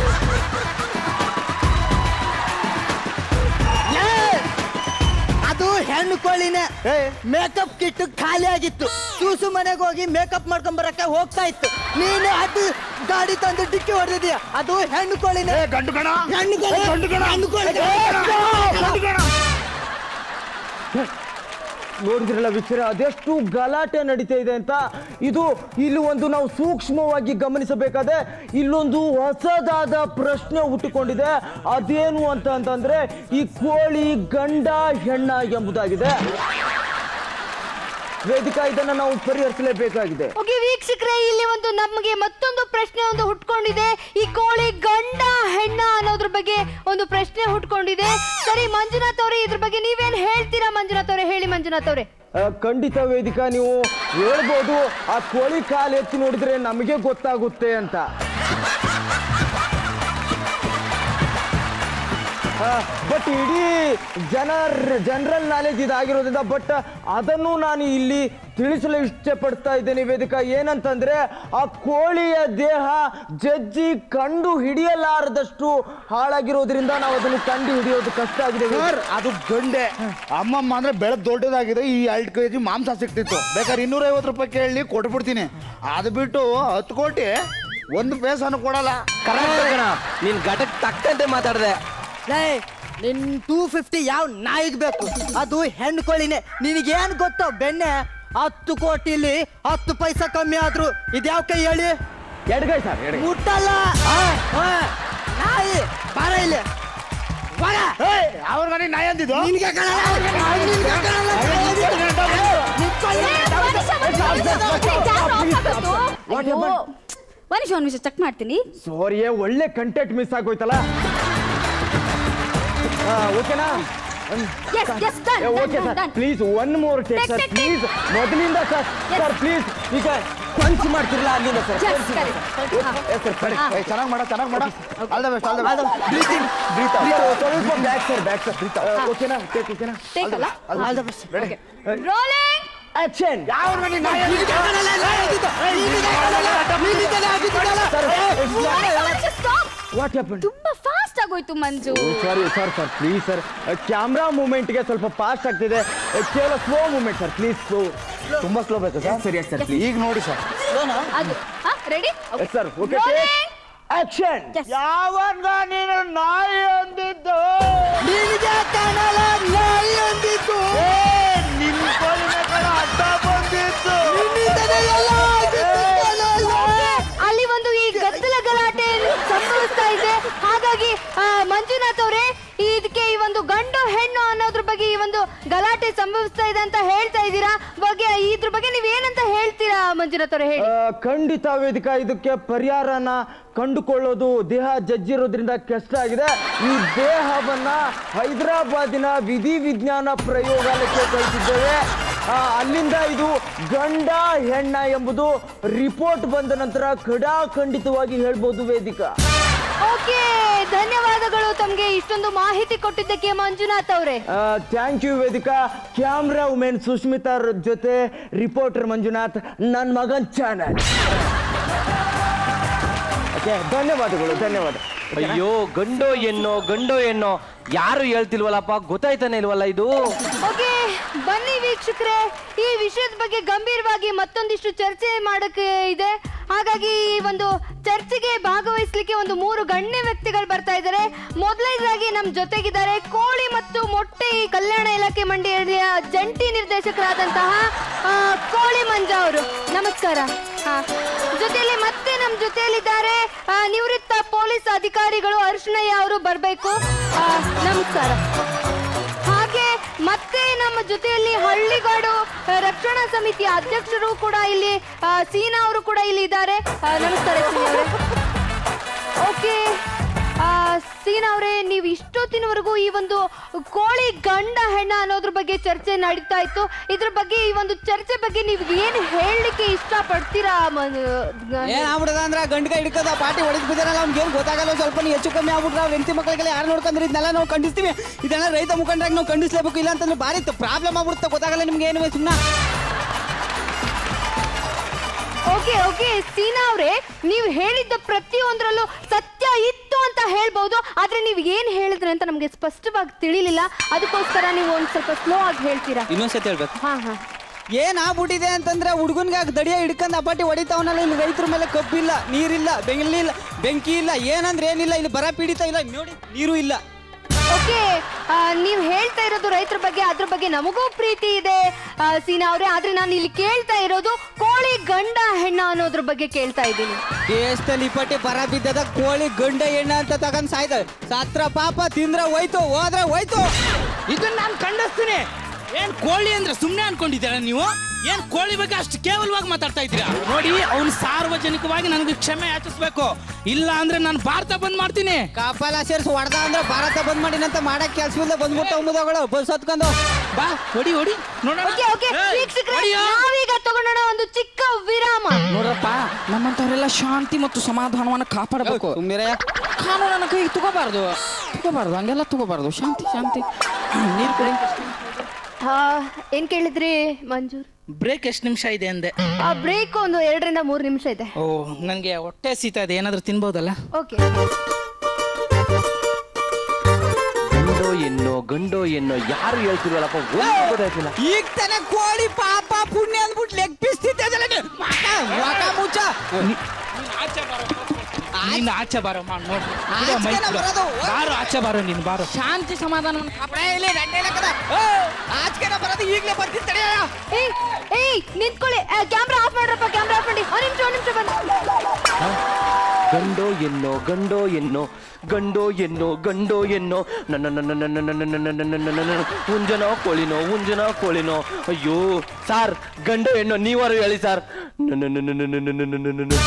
ಏ, ಅದು ಹೆಣ್ಣು ಕೋಳಿನೇ ಮೇಕಪ್ ಕಿಟ್ ಖಾಲಿ ಆಗಿತ್ತು ಸೂಸು ಮನೆಗೆ ಹೋಗಿ ಮೇಕಪ್ ಮಾಡ್ಕೊಂಡ್ ಬರಕ್ಕೆ ಹೋಗ್ತಾ ಇತ್ತು ನೀನು ಅದು ಗಾಡಿ ತಂದು ಡಿಕ್ಕಿ ಹೊಡೆದಿದ್ಯಾ ಅದು ಹೆಣ್ಣು ಕೋಳಿನೇ ಗಂಡು ಕಣ ಹೆಣ್ಣು ಕೋಳಿ ಗಂಡು ಕಣ. ಹೆಣ್ಣು ಕೋಳಿ ಗಂಡು ಕಣ. ನೋಡಿದ್ರಲ್ಲ ವಿಚಾರ ಅದೆಷ್ಟು ಗಲಾಟೆ ನಡೀತಾ ಇದೆ ಅಂತ ಇದು ಇಲ್ಲಿ ಒಂದು ನಾವು ಸೂಕ್ಷ್ಮವಾಗಿ ಗಮನಿಸಬೇಕಾದ್ರೆ ಇಲ್ಲೊಂದು ಹೊಸದಾದ ಪ್ರಶ್ನೆ ಹುಟ್ಟಿಕೊಂಡಿದೆ ಅದೇನು ಅಂತ ಅಂತಂದ್ರೆ ಈ ಕೋಳಿ ಗಂಡ ಹೆಣ್ಣ ಎಂಬುದಾಗಿದೆ ವೇದಿಕಾ ಇದನ್ನ ನಾವು ಪರಿಹರಿಸಲೇಬೇಕಾಗಿದೆ ಓಕೆ ವೀಕ್ಷಕರೇ ಇಲ್ಲಿ ಒಂದು ನಮಗೆ ಮತ್ತೊಂದು ಪ್ರಶ್ನೆ ಒಂದು ಹುಟ್ಕೊಂಡಿದೆ ಈ ಕೋಳಿ ಗಂಡ ಹೆಣ್ಣ ಅನ್ನೋದ್ರ ಬಗ್ಗೆ ಒಂದು ಪ್ರಶ್ನೆ ಹುಟ್ಕೊಂಡಿದೆ ಸರಿ ಮಂಜುನಾಥ್ ಅವರೇ ಇದ್ರ ಬಗ್ಗೆ ನೀವೇನ್ ಹೇಳ್ತೀರಾ ಮಂಜುನಾಥ್ ಅವರೇ ಹೇಳಿ ಮಂಜುನಾಥ್ ಅವರೇ ಆ, ಖಂಡಿತ ವೇದಿಕಾ ನೀವು ಹೇಳ್ಬೋದು ಆ ಕೋಳಿ ಕಾಲು ಎತ್ತಿ ನೋಡಿದ್ರೆ ನಮಗೆ ಗೊತ್ತಾಗುತ್ತೆ ಅಂತ ಬಟ್ ಇಡೀ ಜನರ್ ಜನರಲ್ ನಾಲೆಜ್ ಇದಾಗಿರೋದ್ರಿಂದ ಬಟ್ ಅದನ್ನು ನಾನು ಇಲ್ಲಿ ತಿಳಿಸಲು ಇಷ್ಟಪಡ್ತಾ ಇದ್ದೇನೆ ವೇದಿಕ ಏನಂತಂದ್ರೆ ಆ ಕೋಳಿಯ ದೇಹ ಜಜ್ಜಿ ಕಂಡು ಹಿಡಿಯಲಾರದಷ್ಟು ಹಾಳಾಗಿರೋದ್ರಿಂದ ನಾವು ಅದನ್ನು ಕಂಡು ಹಿಡಿಯೋದು ಕಷ್ಟ ಆಗಿದೆ ಸರ್ ಅದು ಗಂಡೆ ಅಮ್ಮಮ್ಮ ಅಂದ್ರೆ ಬೆಳಗ್ಗೆ ದೊಡ್ಡದಾಗಿದೆ ಈ ಎರಡು ಕೆ ಜಿ ಮಾಂಸ ಸಿಕ್ತಿತ್ತು ಬೇಕಾದ್ರೆ ಇನ್ನೂರೈವತ್ತು ರೂಪಾಯಿ ಕೇಳಿ ಕೊಟ್ಬಿಡ್ತೀನಿ ಅದು ಬಿಟ್ಟು ಹತ್ತು ಕೋಟಿ ಒಂದು ಪೇಸನ್ನು ಕೊಡಲ್ಲ ನೀನ್ ಘಟಕ್ ತಕ್ಕಂತೆ ಮಾತಾಡ್ದೆ ಲೇ ನಿನ್ ಟೂ ಫಿಫ್ಟಿ ಯಾವ ನಾಯಿಗ್ ಬೇಕು ಅದು ಹೆಣ್ಣು ಕೋಳಿನೇ ನಿನಗೇನ್ ಗೊತ್ತೋ ಬೆಣ್ಣೆ ಹತ್ತು ಕೋಟಿಲಿ ಹತ್ತು ಪೈಸಾ ಕಮ್ಮಿ ಆದ್ರು ಇದ್ಯಾವ ಕೈ ಹೇಳಿ ಎಡ್ಗೈ ಸರ್ ಮುಟ್ಟಲ್ಲ ಹಾ, ನಾಯಿ ಬಾರ ಇಲ್ಲಿ ಬಾರ ಅವ್ರ ಮನೆ ನಾಯಿ ಅಂದಿದ್ದು ನಿನ್ಗೆ ಕಾಣಲ್ಲ, ನಿನ್ಗೆ ಕಾಣಲ್ಲ, ಮನುಷ್ಯ ಒಂದು ನಿಮಿಷ ಚೆಕ್ ಮಾಡ್ತೀನಿ ಸಾರಿಯೇ ಒಳ್ಳೆ ಕಂಟೆಂಟ್ ಮಿಸ್ ಆಗೋಯ್ತಲ್ಲ ಆ, ಓಕೆನಾ Yes, yes, done, done, okay done, sir done. Please one more take Take, sir take, please ಮೊದಲಿಂದ ಸರ್ ಸರ್ ಪ್ಲೀಸ್ ಈಗ ಪಂಚ್ ಮಾಡ್ತಿರಲ್ಲ ಅಲ್ಲಿಂದ ಸರ್ Yes, correct. ಹಾ. ಸರ್ ಕರೆಕ್ಟ್ ಹಾ. ಚೆನ್ನಾಗಿ ಮಾಡ ಚೆನ್ನಾಗಿ ಮಾಡ all the best all the ಅದು ಬೆಸ್ಟ್ ಬ್ರೀತಿಂಗ್ ಬ್ರೀತ್ ಸ್ವಲ್ಪ ಬ್ಯಾಕ್ ಸರ್ ಬ್ಯಾಕ್ ಸರ್ ಓಕೆನಾ ಟೇಕ್ ಓಕೆನಾ Take ಅಲ್ಲ all the best ready rolling action ಯಾವ ಮನೆ ನಾಯಿ ಅಂದಿದ್ದು? ವಾಟ್ ಹ್ಯಾಪನ್ ತುಂಬಾ ಫಾಸ್ಟ್ ಆಗೋಯ್ತು ಮಂಜು ಸಾರಿ sir sir please sir camera ಮೂಮೆಂಟ್ಗೆ ಸ್ವಲ್ಪ ಫಾಸ್ಟ್ ಆಗ್ತಿದೆ ಅಹ್, ಕೇವಲ slow movement sir please slow ತುಂಬಾ ಸ್ಲೋ ಬೇಕು ಸರ್ ಸರಿ ಸರ್ ಪ್ಲೀಸ್ ಈಗ ನೋಡಿ ಸರ್ ಅದು ರೆಡಿ ಸರ್ ಓಕೆ ಆಕ್ಷನ್ ಯಾವನ್ಗ ನೀನು ನಾಯಿ ಅಂದಿದ್ದು ನಿನಗೆ ಕಾಣಲ್ಲ ನಾಯಿ ಅಂದಿದ್ದು ನಿನ್ ಕೋಲಿನ ಕಡೆ ಅಡ್ಡ ಬಂದಿತ್ತು ನಿನ್ನಿಂದಲೇ ಎಲ್ಲ ಆಗಿದ್ದು ಕಾಣಲ್ಲ. ಅಲ್ಲಿ ಒಂದು ಈ ಗದ್ದಲ ಗಲಾಟೆ ಸಂಭವಿಸ್ತಾ ಇದೆ ಹಾಗಾಗಿ ಆ, ಮಂಜುನಾಥ್ ಅವರೇ ಇದಕ್ಕೆ ಈ ಒಂದು ಗಂಡು ಹೆಣ್ಣು ಅನ್ನೋದ್ರ ಬಗ್ಗೆ ಈ ಒಂದು ಗಲಾಟೆ ಸಂಭವಿಸ್ತಾ ಇದೆ ಅಂತ ಹೇಳ್ತಾ ಇದ್ದೀರಾ ಬಗ್ಗೆ ಇದ್ರ ಬಗ್ಗೆ ನೀವ್ ಏನಂತ ಹೇಳ್ತೀರಾ ಮಂಜುನಾಥ್ ಅವರೇ ಹೇಳಿ ಆ, ಖಂಡಿತ ವೇದಿಕ ಇದಕ್ಕೆ ಪರಿಹಾರನ ಕಂಡುಕೊಳ್ಳೋದು ದೇಹ ಜಜ್ಜಿರೋದ್ರಿಂದ ಕಷ್ಟ ಆಗಿದೆ ಈ ದೇಹವನ್ನ ಹೈದರಾಬಾದಿನ ವಿಧಿ ವಿಜ್ಞಾನ ಪ್ರಯೋಗಾಲಯಕ್ಕೆ ಕಳಿಸಿದ್ದೇವೆ ಆ, ಅಲ್ಲಿಂದ ಇದು ಗಂಡ ಹೆಣ್ಣ ಎಂಬುದು ರಿಪೋರ್ಟ್ ಬಂದ ನಂತರ ಖಡಾಖಂಡಿತವಾಗಿ ಹೇಳ್ಬೋದು ವೇದಿಕ ಓಕೆ ಧನ್ಯವಾದಗಳು ತಮ್ಗೆ ಇಷ್ಟೊಂದು ಮಾಹಿತಿ ಕೊಟ್ಟಿದ್ದಕ್ಕೆ ಮಂಜುನಾಥ್ ಅವರೇ thank you Vedika camera women Sushmita ಅವ್ರ ಜೊತೆ ರಿಪೋರ್ಟರ್ ಮಂಜುನಾಥ್ ನನ್ನ ಮಗನ್ ಚಾನಲ್ ಓಕೆ ಧನ್ಯವಾದಗಳು ಧನ್ಯವಾದ ಅಯ್ಯೋ ಗಂಡೋ ಹೆಣ್ಣೋ ಗಂಡೋ ಹೆಣ್ಣೋ ಯಾರು ಹೇಳ್ತಿಲ್ವಲ್ಲಪ್ಪ ಗೊತ್ತಾಯ್ತಾನೆ ಇಲ್ವಲ್ಲ ಇದು ಓಕೆ ಬನ್ನಿ ವೀಕ್ಷಕರೇ ಈ ವಿಷಯದ ಬಗ್ಗೆ ಗಂಭೀರವಾಗಿ ಮತ್ತೊಂದಿಷ್ಟು ಚರ್ಚೆ ಮಾಡಕ್ಕೆ ಇದೆ ಹಾಗಾಗಿ ಈ ಒಂದು ಚರ್ಚೆಗೆ ಭಾಗವಹಿಸ್ಲಿಕ್ಕೆ ಒಂದು ಮೂರು ಗಣ್ಯ ವ್ಯಕ್ತಿಗಳು ಬರ್ತಾ ಇದ್ದಾರೆ ಮೊದಲನೇದಾಗಿ ನಮ್ಮ ಜೊತೆಗಿದ್ದಾರೆ ಕೋಳಿ ಮತ್ತು ಮೊಟ್ಟೆ ಈ ಕಲ್ಯಾಣ ಇಲಾಖೆ ಮಂಡಳಿಯ ಜಂಟಿ ನಿರ್ದೇಶಕರಾದಂತಹ ಆ, ಕೋಳಿ ಮಂಜ ಅವರು ನಮಸ್ಕಾರ ಹಾ. ಜೊತೆಯಲ್ಲಿ ಮತ್ತೆ ನಮ್ಮ ಜೊತೆಯಲ್ಲಿದ್ದಾರೆ ಆ, ನಿವೃತ್ತ ಪೊಲೀಸ್ ಅಧಿಕಾರಿಗಳು ಅರ್ಶನಯ್ಯ ಅವರು ಬರಬೇಕು ನಮಸ್ಕಾರ ಹಾಗೆ ಮತ್ತೆ ನಮ್ಮ ಜೊತೆಯಲ್ಲಿ ಹಳ್ಳಿಗಾಡು ಆ, ರಕ್ಷಣಾ ಸಮಿತಿಯ ಅಧ್ಯಕ್ಷರು ಕೂಡ ಇಲ್ಲಿ ಆ, ಸೀನಾ ಅವರು ಕೂಡ ಇಲ್ಲಿ ಇದ್ದಾರೆ ಆ, ನಮಸ್ಕಾರ ಸೀನಾ ಅವರೇ ಓಕೆ ಸೀನಾ ಅವರೇ ನೀವು ಇಷ್ಟೊತ್ತಿನವರೆಗೂ ಈ ಒಂದು ಕೋಳಿ ಗಂಡ ಹೆಣ್ಣ ಅನ್ನೋದ್ರ ಬಗ್ಗೆ ಚರ್ಚೆ ನಡೀತಾ ಇತ್ತು ಇದ್ರ ಬಗ್ಗೆ ಈ ಒಂದು ಚರ್ಚೆ ಬಗ್ಗೆ ನೀವು ಏನು ಹೇಳಲಿಕ್ಕೆ ಇಷ್ಟಪಡ್ತೀರಾ ಏನ್ ಆಗ್ಬಿಡದ ಅಂದ್ರೆ ಗಂಡ್ಗ ಹಿಡ್ಕದ ಪಾಟಿ ಹೊಡೆದ್ ಬಿದ್ದಾರಲ್ಲ ಅವ್ನಿಗೆ ಏನು ಗೊತ್ತಾಗಲ್ಲ ಸ್ವಲ್ಪ ನೀವು ಹೆಚ್ಚು ಕಮ್ಮಿ ಆಗ್ಬಿಟ್ರೆ ಅವ್ರ ಹೆಂಡತಿ ಮಕ್ಕಳಿಗೆಲ್ಲ ಯಾರು ನೋಡ್ಕೊಂಡ್ರೆ ಇದನ್ನೆಲ್ಲ ನಾವು ಖಂಡಿಸ್ತೀವಿ ಇದೆಲ್ಲ ರೈತ ಮುಖಂಡರಾಗಿ ನಾವು ಖಂಡಿಸ್ಲೇಬೇಕು ಇಲ್ಲ ಅಂತಂದ್ರೆ ಭಾರಿ ಪ್ರಾಬ್ಲಮ್ ಆಗ್ಬಿಡುತ್ತೆ ಗೊತ್ತಾಗಲ್ಲ ನಿಮ್ಗೆ ಏನು ಸುಮ್ಮನೆ ಓಕೆ ಓಕೆ ಸೀನಾ ಅವರೇ ನೀವು ಹೇಳಿದ್ದ ಪ್ರತಿಯೊಂದರಲ್ಲೂ ಸತ್ಯ ಇತ್ತು ಅಂತ ಹೇಳ್ಬೋದು ಆದ್ರೆ ನೀವು ಏನ್ ಹೇಳಿದ್ರಿ ಅಂತ ನಮ್ಗೆ ಸ್ಪಷ್ಟವಾಗಿ ತಿಳಿಲಿಲ್ಲ ಅದಕ್ಕೋಸ್ಕರ ನೀವು ಒಂದ್ ಸ್ವಲ್ಪ ಸ್ಲೋ ಆಗಿ ಹೇಳ್ತೀರಾ ಇನ್ನೊಂದ್ಸತಿ ಹೇಳ್ಬೇಕು ಹಾ ಹಾ ಏನ್ ಆಗ್ಬಿಟ್ಟಿದೆ ಅಂತಂದ್ರೆ ಹುಡುಗನ್ಗೆ ದಡಿಯ ಹಿಡ್ಕೊಂಡು ಅಪಾಟಿ ಹೊಡಿತಾವನಲ್ಲ ಇಲ್ಲಿ ರೈತರ ಮೇಲೆ ಕಬ್ಬಿಲ್ಲ ನೀರಿಲ್ಲ ಬೆಂಗಿಲ್ಲ ಬೆಂಕಿ ಇಲ್ಲ ಏನಂದ್ರೆ ಏನಿಲ್ಲ ಇಲ್ಲಿ ಬರ ಪೀಡಿತ ಇಲ್ಲ ನೋಡಿ ನೀರು ಇಲ್ಲ ಓಕೆ ನೀವು ಹೇಳ್ತಾ ಇರೋದು ರೈತರ ಬಗ್ಗೆ ಅದ್ರ ಬಗ್ಗೆ ನಮಗೂ ಪ್ರೀತಿ ಇದೆ ಆ, ಸೀನಾ ಅವರೇ ಆದ್ರೆ ನಾನು ಇಲ್ಲಿ ಕೇಳ್ತಾ ಇರೋದು ಕೋಳಿ ಗಂಡ ಹೆಣ್ಣ ಅನ್ನೋದ್ರ ಬಗ್ಗೆ ಕೇಳ್ತಾ ಇದ್ದೀನಿ ದೇಶದಲ್ಲಿ ಪಟ್ಟಿ ಬರ ಬಿದ್ದದ ಕೋಳಿ ಗಂಡ ಎಣ್ಣ ಅಂತ ತಗೊಂಡ್ ಸಾಯ್ದ ಸತ್ರ ಪಾಪ ತಿಂದ್ರ ಹೋಯ್ತು ಹೋದ್ರೆ ಹೋಯ್ತು ಇದನ್ನ ನಾನು ಖಂಡಿಸ್ತೀನಿ ಏನ್ ಕೋಳಿ ಅಂದ್ರೆ ಸುಮ್ನೆ ಅನ್ಕೊಂಡಿದ್ದೀರಾ ನೀವು ಏನ್ ಕೋಳಿ ಬಗ್ಗೆ ಅಷ್ಟು ಕೇವಲವಾಗಿ ಮಾತಾಡ್ತಾ ಇದ್ದೀರಾ ನೋಡಿ ಅವ್ನು ಸಾರ್ವಜನಿಕವಾಗಿ ನನಗೆ ಕ್ಷಮೆ ಯಾಚಿಸ್ಬೇಕು ಇಲ್ಲ ಅಂದ್ರೆ ನಾನು ಭಾರತ ಬಂದ್ ಮಾಡ್ತೀನಿ ಕಪಾಲ ಸೇರ್ಸಿ ಹೊಡೆದ ಅಂದ್ರೆ ಭಾರತ ಬಂದ್ ಮಾಡಿನಂತ ಮಾಡಕ್ ಕೆಲ್ಸವಿಲ್ಲ ಬಂದ್ಬಿಟ್ಟ ಮುದಗಳು ಬಸ್ ಹತ್ಕೊಂಡು ಬಾ ಹೊಡಿ ಹೊಡಿ ನೋಡೋಣ ಓಕೆ ಓಕೆ ಏಯ್, ವೀಕ್ಷಕರೇ ಹೊಡಿಯೋ. ನಾವೀಗ ತಗೊಂಡೋಣ ಒಂದು ಚಿಕ್ಕ ವಿರಾಮ ನೋಡ್ರಪ್ಪ ನಮ್ಮಂತವರೆಲ್ಲ ಶಾಂತಿ ಮತ್ತು ಸಮಾಧಾನವನ್ನ ಕಾಪಾಡಬೇಕು ಕಾನೂನನ್ನ ಕೈ ತಗೋಬಾರ್ದು ತಗೋಬಾರ್ದು ಹಂಗೆಲ್ಲ ತಗೋಬಾರ್ದು ಶಾಂತಿ ಶಾಂತಿ ನೀರು ಕುಡಿ ಹಾ ಏನ್ ಕೇಳಿದ್ರಿ ಮಂಜೂರ್ ಬ್ರೇಕ್ ಎಷ್ಟು ನಿಮಿಷ ಇದೆ ಅಂದೆ ಆ ಬ್ರೇಕ್ ಒಂದು ಎರಡರಿಂದ ಮೂರು ನಿಮಿಷ ಇದೆ ಓ ನನಗೆ ಹೊಟ್ಟೆ ಸೀತಾ ಇದೆ ಏನಾದರೂ ತಿನ್ಬೋದಲ್ಲ ಓಕೆ ಗಂಡೋ ಎನ್ನೋ ಗಂಡೋ ಎನ್ನೋ ಯಾರು ಹೇಳ್ತಿರಲ್ಲಪ್ಪ ಒಂದು ಗೊತ್ತಾಯ್ತಿಲ್ಲ ಈಗ ತಾನೇ ಕೋಳಿ ಪಾಪ ಪುಣ್ಯ ಅಂದ್ಬಿಟ್ಟು ಲೆಗ್ ಪೀಸ್ ತಿಂತಿದ್ದಲ್ಲ ನೀನು. ಮಕ, ಮಕ ಮುಚ್ಚ. ನೀನು ಆಚೆ ಬಾರೋ ಮಾಡಿ ನೋಡಿ ಬಾರೋ ಆಚೆ ಬಾರೋ ನೀನು ಬಾರೋ ಶಾಂತಿ ಸಮಾಧಾನ ಆಚೆಗೆ ಬರೋದು ಈಗಲೇ ಬರ್ತೀನಿ ತಡೆಯ ಏಯ್ ಏಯ್ ನಿಂತ್ಕೊಳ್ಳಿ ಕ್ಯಾಮ್ರಾ ಆಫ್ ಮಾಡ್ರಪ್ಪ ಕ್ಯಾಮ್ರಾ ಆಫ್ ಮಾಡಿ ಒಂದ್ ನಿಮಿಷ ಒಂದ್ ನಿಮಿಷ ಬಂದು ಗಂಡೋ ಎನ್ನೋ ಗಂಡೋ ಎನ್ನೋ ಗಂಡೋ ಎನ್ನೋ ಗಂಡೋ ಎನ್ನೋ ನನ್ನ ನನ್ನ ನನ್ನ ನನ್ನ ನನ್ನ ನನ್ನ ನನ್ನ ನನ್ನ ಉಂಜನೋ ಕೋಳಿನೋ ಉಂಜನೋ ಕೋಳಿನೋ ಅಯ್ಯೋ ಸಾರ್ ಗಂಡೋ ಎನ್ನೋ ನೀವಾರು ಹೇಳಿ ಸಾರ್ ನನ್ನ ನನ್ನ ನನ್ನ ನನ್ನ ನನ್ನ ನನ್ನ ನನ್ನ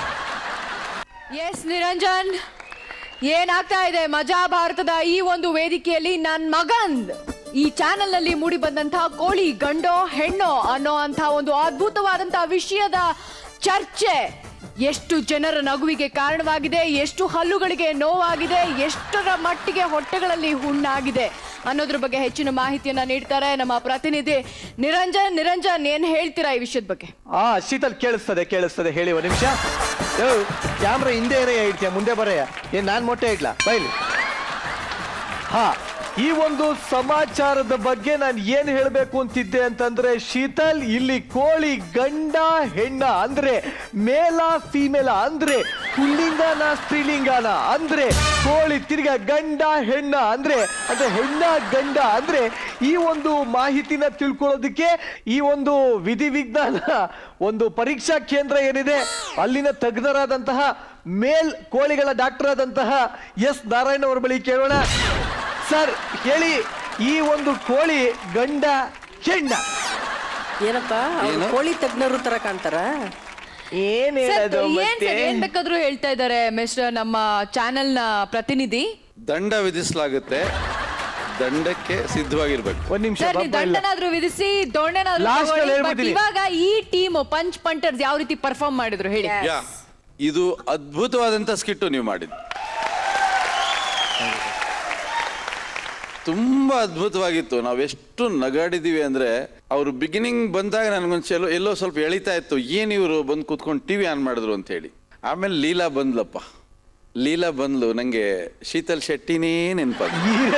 ಎಸ್ ನಿರಂಜನ್ ಏನಾಗ್ತಾ ಇದೆ ಮಜಾ ಭಾರತದ ಈ ಒಂದು ವೇದಿಕೆಯಲ್ಲಿ ನನ್ ಮಗಂದ್ ಈ ಚಾನೆಲ್ ನಲ್ಲಿ ಮೂಡಿ ಬಂದಂತಹ ಕೋಳಿ ಗಂಡೋ ಹೆಣ್ಣೋ ಅನ್ನೋ ಅಂತ ಒಂದು ಅದ್ಭುತವಾದಂತಹ ವಿಷಯದ ಚರ್ಚೆ ಎಷ್ಟು ಜನರ ನಗುವಿಗೆ ಕಾರಣವಾಗಿದೆ ಎಷ್ಟು ಹಲ್ಲುಗಳಿಗೆ ನೋವಾಗಿದೆ ಎಷ್ಟರ ಮಟ್ಟಿಗೆ ಹೊಟ್ಟೆಗಳಲ್ಲಿ ಹುಣ್ಣಾಗಿದೆ ಅನ್ನೋದ್ರ ಬಗ್ಗೆ ಹೆಚ್ಚಿನ ಮಾಹಿತಿಯನ್ನ ನೀಡ್ತಾರೆ ನಮ್ಮ ಪ್ರತಿನಿಧಿ ನಿರಂಜನ್ ನಿರಂಜನ್ ಏನ್ ಹೇಳ್ತೀರಾ ಈ ವಿಷಯದ ಬಗ್ಗೆ ಆ ಶೀತಲ್ ಕೇಳಿಸ್ತದೆ ಕೇಳಿಸ್ತದೆ ಹೇಳಿ ಒಂದು ನಿಮಿಷ ಕ್ಯಾಮ್ರಾ ಹಿಂದೆ ಏನೇ ಇಡ್ತೀಯ ಮುಂದೆ ಬರೆಯ ಏನ್ ನಾನ್ ಮೊಟ್ಟೆ ಇಡ್ಲಾ ಬೈಲಿ ಹಾ ಈ ಒಂದು ಸಮಾಚಾರದ ಬಗ್ಗೆ ನಾನು ಏನ್ ಹೇಳಬೇಕು ಅಂತಿದ್ದೆ ಅಂತಂದ್ರೆ ಶೀತಲ್ ಇಲ್ಲಿ ಕೋಳಿ ಗಂಡ ಹೆಣ್ಣ ಅಂದ್ರೆ ಮೇಲ ಫೀಮೇಲ ಅಂದ್ರೆ ಪುಲ್ಲಿಂಗನ ಸ್ತ್ರೀಲಿಂಗನ ಅಂದ್ರೆ ಕೋಳಿ ತಿರ್ಗ ಗಂಡ ಹೆಣ್ಣ ಅಂದ್ರೆ ಅಂದ್ರೆ ಹೆಣ್ಣ ಗಂಡ ಅಂದ್ರೆ ಈ ಒಂದು ಮಾಹಿತಿನ ತಿಳ್ಕೊಳ್ಳೋದಕ್ಕೆ ಈ ಒಂದು ವಿಧಿ ವಿಜ್ಞಾನ ಒಂದು ಪರೀಕ್ಷಾ ಕೇಂದ್ರ ಏನಿದೆ ಅಲ್ಲಿನ ತಜ್ಞರಾದಂತಹ ಮೇಲ್ ಕೋಳಿಗಳ ಡಾಕ್ಟರ್ ಆದಂತಹ ಎಸ್ ನಾರಾಯಣ ಅವರ ಬಳಿ ಕೇಳೋಣ ಸರ್ ಹೇಳಿ ಈ ಒಂದು ಕೋಳಿ ಗಂಡ ಹೆಣ್ಣ ಏನಪ್ಪ ಅವ್ರು ಏನು? ಕೋಳಿ ತಜ್ಞರು ತರ ಕಾಣ್ತಾರ ಏನ್ ಸರ್, ಹೇಳೋದು ಏನ್ ಮತ್ತೆ ಸರ್, ಏನ್ ಬೇಕಾದ್ರೂ ಹೇಳ್ತಾ ಇದ್ದಾರೆ ಮಿಸ್ಟರ್ ನಮ್ಮ ಚಾನೆಲ್ ನ ಪ್ರತಿನಿಧಿ ದಂಡ ವಿಧಿಸಲಾಗುತ್ತೆ ದಂಡಕ್ಕೆ ಸಿದ್ಧವಾಗಿರ್ಬೇಕು ಒಂದ್ ನಿಮಿಷ ಸರ್ ನೀವು ದಂಡನಾದ್ರೂ ವಿಧಿಸಿ ದೊಣ್ಣೆನಾದ್ರೂ Last ಅಲ್ಲಿ ತಗೊಳ್ಳಿ. But ಹೇಳ್ಬಿಡ್ತೀನಿ. ಇವಾಗ ಈ ಟೀಮ್ ಪಂಚ್ ಪಂಟರ್ಸ್ ಯಾವ ರೀತಿ ಪರ್ಫಾರ್ಮ್ ಮಾಡಿದ್ರು ಹೇಳಿ ಯಾ ಇದು ಅದ್ಭುತವಾದಂತ ಸ್ಕಿಟ್ಟು ನೀವು ಮಾಡಿದ್ದು ತುಂಬಾ ಅದ್ಭುತವಾಗಿತ್ತು ನಾವೆಷ್ಟು ನಗಾಡಿದೀವಿ ಅಂದ್ರೆ ಅವರು ಬಿಗಿನಿಂಗ್ ಬಂದಾಗ ನನಗೊಂದು ಎಲ್ಲೋ ಎಲ್ಲೋ ಸ್ವಲ್ಪ ಎಳಿತಾ ಇತ್ತು ಏನ್ ಇವರು ಬಂದು ಕೂತ್ಕೊಂಡು ಟಿವಿ ಆನ್ ಮಾಡಿದ್ರು ಅಂತ ಹೇಳಿ ಆಮೇಲೆ ಲೀಲಾ ಬಂದ್ಲಪ್ಪ ಲೀಲಾ ಬಂದ್ಲು ನಂಗೆ ಶೀತಲ್ ಶೆಟ್ಟಿನೇ ನೆನಪಾಗ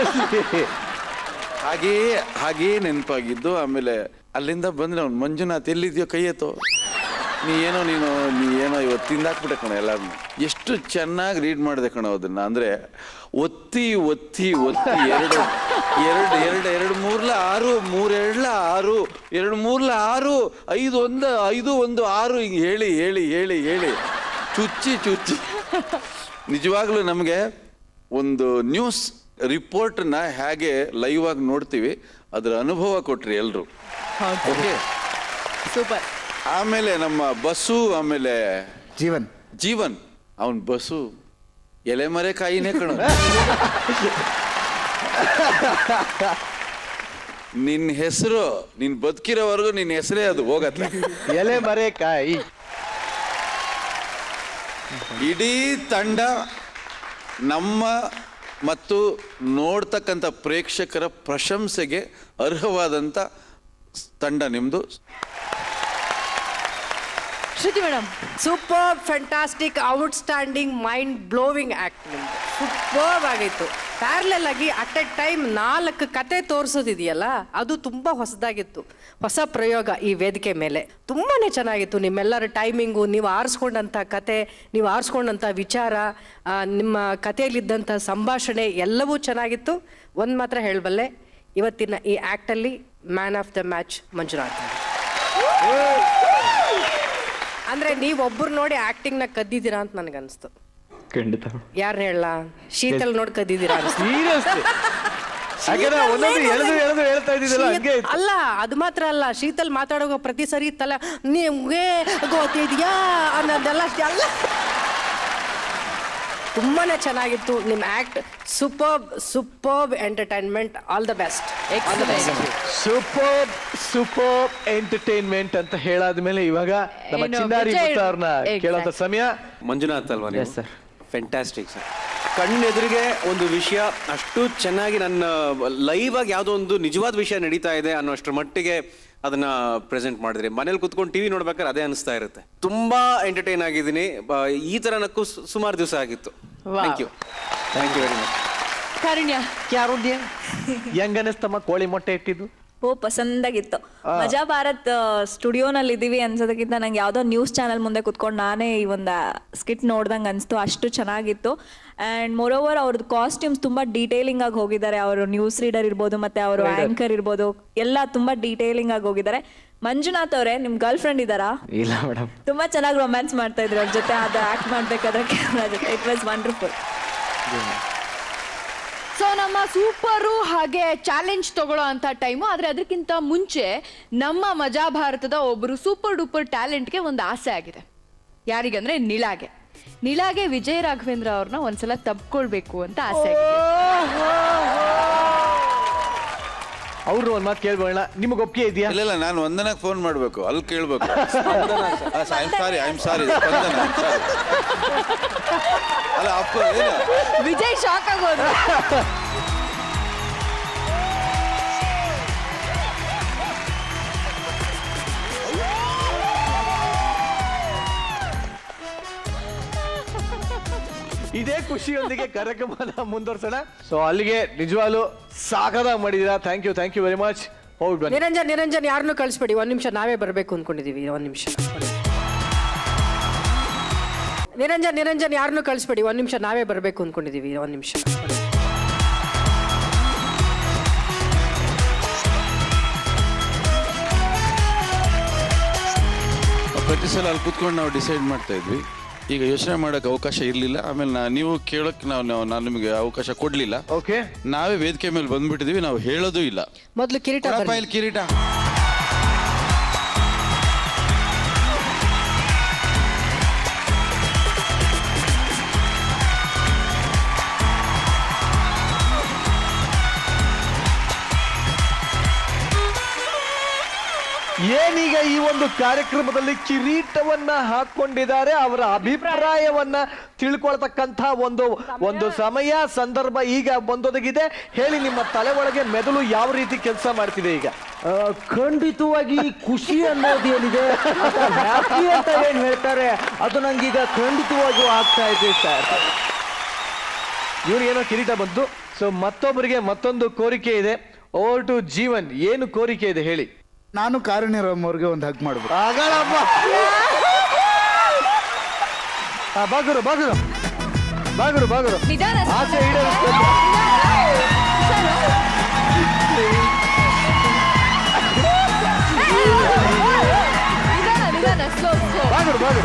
ಹಾಗೇ ಹಾಗೇ ನೆನಪಾಗಿದ್ದು ಆಮೇಲೆ ಅಲ್ಲಿಂದ ಬಂದ್ರೆ ಅವ್ನು ಮಂಜುನಾಥ್ ಎಲ್ಲಿದ್ಯೋ ಕೈ ಎತ್ತೋ ನೀ ಏನೋ ನೀನು ನೀ ಏನೋ ಇವತ್ತು ತಿಂದಾಕ್ಬಿಟ್ಟೆ ಕಣ ಎಲ್ಲಾರನ್ನು ಎಷ್ಟು ಚೆನ್ನಾಗಿ ರೀಡ್ ಮಾಡಿದೆ ಕಣ ಅದನ್ನ ಅಂದ್ರೆ ಒತ್ತಿ ಒತ್ತಿ ಒತ್ತಿ ಎರಡು ಎರಡು ಎರಡು ಎರಡು ಮೂರ್ಲ ಆರು ಮೂರೆರಡ್ಲ ಆರು ಎರಡು ಮೂರ್ಲ ಆರು ಐದು ಒಂದು ಐದು ಒಂದು ಆರು ಹಿಂಗೆ ಹೇಳಿ ಹೇಳಿ ಹೇಳಿ ಹೇಳಿ ಚುಚ್ಚಿ ಚುಚ್ಚಿ ನಿಜವಾಗ್ಲೂ ನಮಗೆ ಒಂದು ನ್ಯೂಸ್ ರಿಪೋರ್ಟ್ನ ಹೇಗೆ ಲೈವ್ ಆಗಿ ನೋಡ್ತೀವಿ ಅದರ ಅನುಭವ ಕೊಟ್ರಿ ಎಲ್ರು ಓಕೆ ಸೂಪರ್ ಆಮೇಲೆ ನಮ್ಮ ಬಸ್ಸು ಆಮೇಲೆ ಜೀವನ್ ಜೀವನ್ ಅವನ್ ಬಸ್ಸು ಎಲೆಮರೆ ಕಾಯಿನೇ ಕಣ ನಿನ್ನ ಹೆಸರು ನೀನ್ ಬದುಕಿರೋವರೆಗೂ ನಿನ್ನ ಹೆಸರೇ ಅದು ಹೋಗತ್ತೆ ಎಲೆ ಮರೆ ಕಾಯಿ ಇಡೀ ತಂಡ ನಮ್ಮ ಮತ್ತು ನೋಡ್ತಕ್ಕಂಥ ಪ್ರೇಕ್ಷಕರ ಪ್ರಶಂಸೆಗೆ ಅರ್ಹವಾದಂಥ ತಂಡ ನಿಮ್ದು Shruti madam super fantastic outstanding mind blowing act super ಆಗಿತ್ತು ಪ್ಯಾರ್ಲೆಲ್ ಆಗಿ ಅಟ್ ಎ ಟೈಮ್ ನಾಲ್ಕು ಕತೆ ತೋರಿಸೋದಿದೆಯಲ್ಲ ಅದು ತುಂಬಾ ಹೊಸದಾಗಿತ್ತು ಹೊಸ ಪ್ರಯೋಗ ಈ ವೇದಿಕೆ ಮೇಲೆ ತುಂಬಾನೇ ಚೆನ್ನಾಗಿತ್ತು ನಿಮ್ಮೆಲ್ಲರ ಟೈಮಿಂಗು ನೀವು ಆರಿಸ್ಕೊಂಡಂಥ ಕತೆ ನೀವು ಆರಿಸ್ಕೊಂಡಂಥ ವಿಚಾರ ಆ, ನಿಮ್ಮ ಕಥೆಯಲ್ಲಿದ್ದಂಥ ಸಂಭಾಷಣೆ ಎಲ್ಲವೂ ಚೆನ್ನಾಗಿತ್ತು ಒಂದು ಮಾತ್ರ ಹೇಳಬಲ್ಲೆ ಇವತ್ತಿನ ಈ ಆ್ಯಕ್ಟಲ್ಲಿ man of the match Manjunath ಅಂದ್ರೆ ನೀವೊಬ್ಬರು ನೋಡಿ ಆಕ್ಟಿಂಗ್ ನ ಕದ್ದಿದ್ದೀರಾ ಅಂತ ನನ್ಗನ್ಸ್ತು ಖಂಡಿತ ಯಾರನ್ನ ಹೇಳ ಶೀತಲ್ ನೋಡಿ ಕದ್ದಿದ್ದೀರಾ ಅನ್ಸ್ತು. Seriously? ಯಾಕಂದ್ರೆ ಒಂದೊಂದು ಎಳೆದು ಎಳೆದು ಹೇಳ್ತಾ ಇದ್ದಿದ್ದಲ್ಲ ಶೀತ್- ಹಂಗೆ ಇತ್ತು. ಅಲ್ಲ ಅದು ಮಾತ್ರ ಅಲ್ಲ ಶೀತಲ್ ಮಾತಾಡೋ ಪ್ರತಿ ಸರಿ ತಲ ನಿಮ್ಗೆ ಗೊತ್ತಿದ್ಯಾ ಅನ್ನೋದೆಲ್ಲ ಅಲ್ಲ ತುಂಬಾನೇ ಚೆನ್ನಾಗಿತ್ತು ನಿಮ್ act super super entertainment all the best super super entertainment ಅಂತ ಹೇಳಾದ್ಮೇಲೆ ಇವಾಗ ನಮ್ಮ ಏನು, ಚಿನ್ನಾರಿ ವಿಜಯ್- ಮುತ್ತ ಅವ್ರನ್ನ Exact. ಕೇಳೋಂಥ ಸಮಯ ಮಂಜುನಾಥ್ ಅಲ್ವಾ Yes, sir. ಫೆಂಟಾಸ್ಟಿಕ್ ಸರ್ ಕಣ್ಣೆದುರಿಗೆ ಒಂದು ವಿಷಯ ಅಷ್ಟು ಚೆನ್ನಾಗಿ ನನ್ನ ಲೈವ್ ಆಗಿ ಯಾವುದೋ ಒಂದು ನಿಜವಾದ ವಿಷಯ ನಡೀತಾ ಇದೆ ಅನ್ನೋಷ್ಟರ ಮಟ್ಟಿಗೆ ಅದನ್ನ ಪ್ರೆಸೆಂಟ್ ಮಾಡಿದ್ರಿ ಮನೇಲಿ ಕುತ್ಕೊಂಡು ಟಿವಿ ನೋಡ್ಬೇಕಾದ್ರೆ ಅದೇ ಅನಿಸ್ತಾ ಇರುತ್ತೆ ತುಂಬಾ ಎಂಟರ್ಟೈನ್ ಆಗಿದ್ದೀನಿ ಬ- ಈ ತರ ನಕ್ಕು ಸು- ಸುಮಾರು ದಿವಸ ಆಗಿತ್ತು Wow. Thank you thank you very much Karunya ಯಾರುಣ್ಯ ಹೆಂಗ ಅನಿಸ್ತಮ್ಮ ಕೋಳಿ ಮೊಟ್ಟೆ ಇಟ್ಟಿದ್ದು ಓ ಪಸಂದಾಗಿತ್ತು ಮಜಾ ಭಾರತ್ ಸ್ಟುಡಿಯೋನಲ್ಲಿ ಇದೀವಿ ಅನ್ಸೋದಕ್ಕಿಂತ ನಂಗೆ ಯಾವುದೋ ನ್ಯೂಸ್ ಚಾನಲ್ ಮುಂದೆ ಕುತ್ಕೊಂಡು ನಾನೇ ಈ ಒಂದು ಸ್ಕಿಟ್ ನೋಡ್ದಂಗೆ ಅನಿಸ್ತು ಅಷ್ಟು ಚೆನ್ನಾಗಿತ್ತು ಆ್ಯಂಡ್ ಮೋರೋವರ್ ಅವ್ರದ್ದು ಕಾಸ್ಟ್ಯೂಮ್ಸ್ ತುಂಬ ಡೀಟೇಲಿಂಗ್ ಆಗಿ ಹೋಗಿದ್ದಾರೆ ಅವರು ನ್ಯೂಸ್ ರೀಡರ್ ಇರ್ಬೋದು ಮತ್ತೆ ಅವರು ಆಂಕರ್ ಇರ್ಬೋದು ಎಲ್ಲ ತುಂಬ ಡೀಟೇಲಿಂಗ್ ಆಗಿ ಹೋಗಿದ್ದಾರೆ ಮಂಜುನಾಥ್ ಅವರೇ ನಿಮ್ಮ ಗರ್ಲ್ ಫ್ರೆಂಡ್ ಇದ್ದಾರಾ ಇಲ್ಲ ಮೇಡಮ್ ತುಂಬಾ ಚೆನ್ನಾಗಿ ರೊಮ್ಯಾನ್ಸ್ ಮಾಡ್ತಾ ಇದ್ರು ಅವ್ರ ಜೊತೆ ಅದು ಆಕ್ಟ್ ಮಾಡ್ಬೇಕಾದ್ರೆ ಕ್ಯಾಮ್ರಾ ಜೊತೆ ಇಟ್ ವಾಸ್ ವಂಡರ್ಫುಲ್ ಸೊ ನಮ್ಮ ಸೂಪರು ಹಾಗೆ ಚಾಲೆಂಜ್ ತಗೊಳ್ಳೋ ಅಂತ ಟೈಮು ಆದ್ರೆ ಅದಕ್ಕಿಂತ ಮುಂಚೆ ನಮ್ಮ ಮಜಾ ಭಾರತದ ಒಬ್ಬರು ಸೂಪರ್ ಡೂಪರ್ ಟ್ಯಾಲೆಂಟ್ಗೆ ಒಂದು ಆಸೆ ಆಗಿದೆ ಯಾರಿಗಂದ್ರೆ ನಿಳಾಗೆ ನಿಳಾಗೆ ವಿಜಯ ರಾಘವೇಂದ್ರ ಅವ್ರನ್ನ ಒಂದ್ಸಲ ತಪ್ಕೊಳ್ಬೇಕು ಅಂತ ಆಸೆ ಆಗಿದೆ ಅವ್ರು ಒಂದ್ ಮಾತು ಕೇಳ್ಬೋಣ ನಿಮಗೆ ಒಪ್ಪಿಗೆ ಇದೆಯಾ ಇಲ್ಲ ಇಲ್ಲ ನಾನು ವಂದನಕ್ಕೆ ಫೋನ್ ಮಾಡಬೇಕು ಅಲ್ಲಿ ಕೇಳಬೇಕು I am sorry I am sorry ಅಲ್ಲ ಅಪ್ಪ ಏನು ವಿಜಯ್ ಶಾಕ್ ಆಗೋದು ಇದೇ ಖುಷಿಯೊಂದಿಗೆ ಕಾರ್ಯಕ್ರಮನ ಮುಂದುವರ್ಸೋಣ ಸೊ ಅಲ್ಲಿಗೆ ನಿಜವಾಗ್ಲೂ ಸಾಕದಾಗ ಮಾಡಿದೀರಾ thank you thank you very much ಹೋಗಿ ಬನ್ನಿ ನಿರಂಜನ್ ನಿರಂಜನ್ ಯಾರನ್ನೂ ಕಳಿಸ್ಬೇಡಿ ಒಂದ್ ನಿಮಿಷ ನಾವೇ ಬರಬೇಕು ಅನ್ಕೊಂಡಿದೀವಿ ಒಂದ್ ನಿಮಿಷ ನಿರಂಜನ್ ನಿರಂಜನ್ ಯಾರನ್ನೂ ಕಳಿಸ್ಬೇಡಿ ಒಂದ್ ನಿಮಿಷ ನಾವೇ ಬರಬೇಕು ಅನ್ಕೊಂಡಿದೀವಿ ಒಂದ್ ನಿಮಿಷ ಪ್ರತಿ ಸಲ ಅಲ್ಲಿ ಕುತ್ಕೊಂಡು ನಾವು ಡಿಸೈಡ್ ಮಾಡ್ತಾ ಇದ್ವಿ ಈಗ ಯೋಚನೆ ಮಾಡೋಕೆ ಅವಕಾಶ ಇರಲಿಲ್ಲ ಆಮೇಲೆ ನಾ ನೀವು ಕೇಳೋಕೆ ನಾವು ನಾವು ನಾನು ನಿಮಗೆ ಅವಕಾಶ ಕೊಡಲಿಲ್ಲ ಓಕೆ ನಾವೇ ವೇದಿಕೆ ಮೇಲೆ ಬಂದ್ಬಿಟ್ಟಿದೀವಿ ನಾವು ಹೇಳೋದು ಇಲ್ಲ ಮೊದಲು ಕಿರೀಟ ಕೊಡಪ್ಪ ಬರ್ಲಿ. ಇಲ್ಲಿ ಕಿರೀಟ ಏನೀಗ ಈ ಒಂದು ಕಾರ್ಯಕ್ರಮದಲ್ಲಿ ಕಿರೀಟವನ್ನ ಹಾಕೊಂಡಿದ್ದಾರೆ ಅವರ ಅಭಿಪ್ರಾಯವನ್ನ ತಿಳ್ಕೊಳ್ತಕ್ಕಂಥ ಒಂದು ಒಂದು ಸಮಯ ಸಂದರ್ಭ ಈಗ ಬಂದೊದಗಿದೆ ಹೇಳಿ ನಿಮ್ಮ ತಲೆ ಒಳಗೆ ಮೆದುಳು ಯಾವ ರೀತಿ ಕೆಲಸ ಮಾಡ್ತಿದೆ ಈಗ ಆ, ಖಂಡಿತವಾಗಿ ಖುಷಿ ಅನ್ನೋದು ಏನಿದೆ ಹ್ಯಾಪಿ ಅಂತ ಏನ್ ಹೇಳ್ತಾರೆ ಅದು ನಂಗೀಗ ಖಂಡಿತವಾಗಿಯೂ ಆಗ್ತಾ ಇದೆ ಸರ್ ಇವ್ರಿಗೇನೋ ಕಿರೀಟ ಬಂತು ಸೊ ಮತ್ತೊಬ್ಬರಿಗೆ ಮತ್ತೊಂದು ಕೋರಿಕೆ ಇದೆ ಓವರ್ ಟು ಜೀವನ್ ಏನು ಕೋರಿಕೆ ಇದೆ ಹೇಳಿ ನಾನು ಕಾರುಣ್ಯರಾಮ್ ಅವ್ರಿಗೆ ಒಂದು ಹಗ್ ಮಾಡ್ಬೇಕು ಆಗಳಪ್ಪ ಆ, ಬಾಗುರು ಬಾಗುರು ಬಾಗುರು ಬಾಗುರು ನಿಧಾನ ಆಸೆ ಈಡೇರಿಸ್ಬೇಕು ನಿಧಾನ ನಿಧಾನ ಸ್ಲೋ ಸ್ಲೋ ಬಾಗುರು ಬಾಗುರು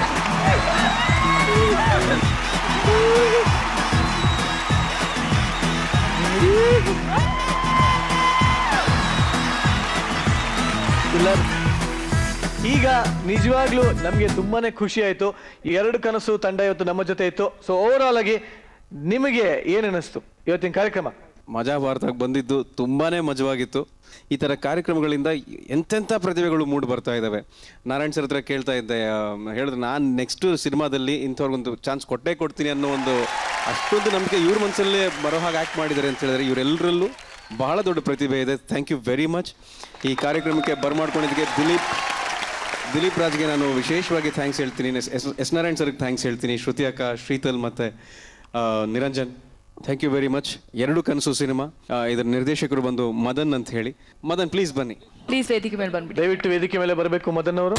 ಇಲ್ಲ ಈಗ ನಿಜವಾಗ್ಲೂ ನಮಗೆ ತುಂಬಾನೇ ಖುಷಿ ಆಯ್ತು ಈ ಎರಡು ಕನಸು ತಂಡ ಇವತ್ತು ನಮ್ಮ ಜೊತೆ ಇತ್ತು ಸೊ ಓವರ್ ಆಲ್ ಆಗಿ ನಿಮಗೆ ಏನ್ ಅನಿಸ್ತು ಇವತ್ತಿನ ಕಾರ್ಯಕ್ರಮ ಮಜಾ ಭಾರತಕ್ಕೆ ಬಂದಿದ್ದು ತುಂಬಾನೇ ಮಜವಾಗಿತ್ತು ಈ ಥರ ಕಾರ್ಯಕ್ರಮಗಳಿಂದ ಎಂತೆಂಥ ಪ್ರತಿಭೆಗಳು ಮೂಡಿ ಬರ್ತಾ ಇದ್ದಾವೆ ನಾರಾಯಣ್ ಸರ್ ಹತ್ರ ಕೇಳ್ತಾ ಇದ್ದೆ ಆ, ಹೇಳಿದ್ರು ನಾನು ನೆಕ್ಸ್ಟ್ ಸಿನಿಮಾದಲ್ಲಿ ಇಂಥವ್ರಿಗೊಂದು ಚಾನ್ಸ್ ಕೊಟ್ಟೇ ಕೊಡ್ತೀನಿ ಅನ್ನೋ ಒಂದು ಅಷ್ಟೊಂದು ನಂಬಿಕೆ ಇವ್ರ ಮನಸ್ಸಲ್ಲೇ ಬರೋ ಹಾಗೆ ಆ್ಯಕ್ಟ್ ಮಾಡಿದ್ದಾರೆ ಅಂತ ಹೇಳಿದ್ರೆ ಇವರೆಲ್ಲರಲ್ಲೂ ಬಹಳ ದೊಡ್ಡ ಪ್ರತಿಭೆ ಇದೆ ಥ್ಯಾಂಕ್ ಯು ವೆರಿ ಮಚ್ ಈ ಕಾರ್ಯಕ್ರಮಕ್ಕೆ ಬರ್ಮಾಡ್ಕೊಂಡಿದ್ದಕ್ಕೆ ದಿಲೀಪ್ ದಿಲೀಪ್ ರಾಜ್ಗೆ ನಾನು ವಿಶೇಷವಾಗಿ ಥ್ಯಾಂಕ್ಸ್ ಹೇಳ್ತೀನಿ ಎಸ್ ಎಸ್- ಎಸ್ ನಾರಾಯಣ್ ಸರ್ಗೆ ಥ್ಯಾಂಕ್ಸ್ ಹೇಳ್ತೀನಿ ಶ್ರುತಿ ಅಕ್ಕ ಶ್ರೀತಲ್ ಮತ್ತು Niranjan thank you very much ಎರಡು ಕನಸು ಸಿನಿಮಾ ಇದರ ನಿರ್ದೇಶಕರು ಬಂದು ಮದನ್ ಅಂತ ಹೇಳಿ ಮದನ್ ಪ್ಲೀಸ್ ಬನ್ನಿ ಪ್ಲೀಸ್ ವೇದಿಕೆ ಮೇಲೆ ಬಂದ್ಬಿಡಿ ದಯವಿಟ್ಟು ವೇದಿಕೆ ಮೇಲೆ ಬರಬೇಕು ಮದನ್ ಅವರು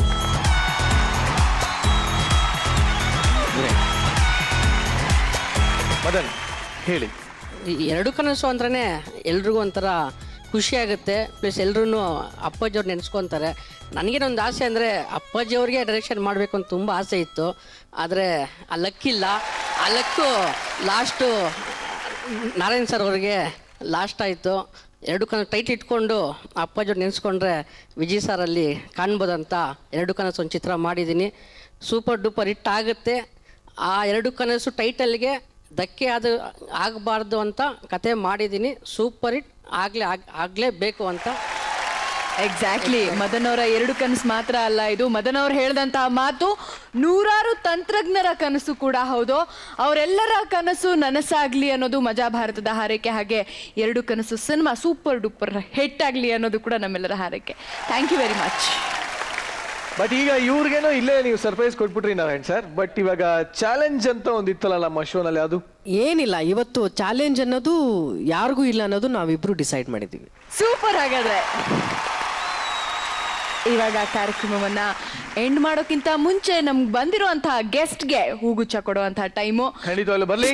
ಮದನ್ ಹೇಳಿ ಈ ಎರಡು ಕನಸು ಅಂದ್ರೆ ಎಲ್ರಿಗೂ ಒಂಥರ ಖುಷಿ ಆಗುತ್ತೆ ಪ್ಲಸ್ ಎಲ್ರೂ ಅಪ್ಪಾಜಿಯವ್ರು ನೆನೆಸ್ಕೊತಾರೆ ನನಗೇನೊಂದು ಆಸೆ ಅಂದರೆ ಅಪ್ಪಾಜಿಯವ್ರಿಗೆ ಡೈರೆಕ್ಷನ್ ಮಾಡಬೇಕು ಅಂತ ತುಂಬ ಆಸೆ ಇತ್ತು ಆದರೆ ಆ ಲಕ್ಕಿಲ್ಲ ಆ ಲಕ್ಕು ಲಾಸ್ಟು ನಾರಾಯಣ್ ಸರ್ ಅವ್ರಿಗೆ ಲಾಸ್ಟ್ ಆಯಿತು ಎರಡು ಕನಸು ಟೈಟ್ ಇಟ್ಕೊಂಡು ಅಪ್ಪಾಜಿಯವ್ರು ನೆನೆಸ್ಕೊಂಡ್ರೆ ವಿಜಯ್ ಸರಲ್ಲಿ ಕಾಣ್ಬೋದಂತ ಎರಡು ಕನಸು ಒಂದು ಚಿತ್ರ ಮಾಡಿದ್ದೀನಿ ಸೂಪರ್ ಡೂಪರ್ ಹಿಟ್ ಆಗುತ್ತೆ ಆ ಎರಡು ಕನಸು ಟೈಟಲ್ಗೆ ಧಕ್ಕೆ ಆದ ಆಗಬಾರ್ದು ಅಂತ ಕತೆ ಮಾಡಿದ್ದೀನಿ ಸೂಪರ್ ಹಿಟ್ ಆಗಲೇ ಆಗ್ ಆಗಲೇಬೇಕು ಅಂತ ಎಕ್ಸಾಕ್ಟ್ಲಿ ಮದನ್ ಅವರ ಎರಡು ಕನಸು ಮಾತ್ರ ಅಲ್ಲ ಇದು ಮದನ್ ಅವ್ರು ಹೇಳಿದಂತಹ ಮಾತು ನೂರಾರು ತಂತ್ರಜ್ಞರ ಕನಸು ಕೂಡ ಹೌದು ಅವರೆಲ್ಲರ ಕನಸು ನನಸಾಗ್ಲಿ ಅನ್ನೋದು ಮಜಾ ಭಾರತದ ಹಾರೈಕೆ ಹಾಗೆ ಎರಡು ಕನಸು ಸಿನಿಮಾ ಸೂಪರ್ ಡೂಪರ್ ಹಿಟ್ ಆಗ್ಲಿ ಅನ್ನೋದು ಕೂಡ ನಮ್ಮೆಲ್ಲರ ಹಾರೈಕೆ thank you very much but ಈಗ ಇವ್ರಿಗೇನೋ ಇಲ್ಲೇ ನೀವು ಸರ್ಪ್ರೈಸ್ ಕೊಟ್ಬಿಟ್ರಿ ನಾರಾಯಣ್ ಸರ್ ಬಟ್ ಇವಾಗ ಚಾಲೆಂಜ್ ಅಂತ ಒಂದು ಇತ್ತಲ್ಲ ನಮ್ಮ ಶೋನಲ್ಲಿ ಅದು ಏನಿಲ್ಲ ಇವತ್ತು ಚಾಲೆಂಜ್ ಅನ್ನೋದು ಯಾರಿಗೂ ಇಲ್ಲ ಅನ್ನೋದು ನಾವಿಬ್ರು ಡಿಸೈಡ್ ಮಾಡಿದ್ದೀವಿ ಸೂಪರ್ ಹಾಗಾದ್ರೆ ಇವಾಗ ಕಾರ್ಯಕ್ರಮವನ್ನ ಎಂಡ್ ಮಾಡೋಕ್ಕಿಂತ ಮುಂಚೆ ನಮ್ಗೆ ಬಂದಿರುವಂತಹ ಗೆಸ್ಟ್ಗೆ ಹೂಗುಚ್ಚ ಕೊಡುವಂತಹ ಟೈಮು ಖಂಡಿತವಾಗ್ಲೂ ಬರ್ಲಿ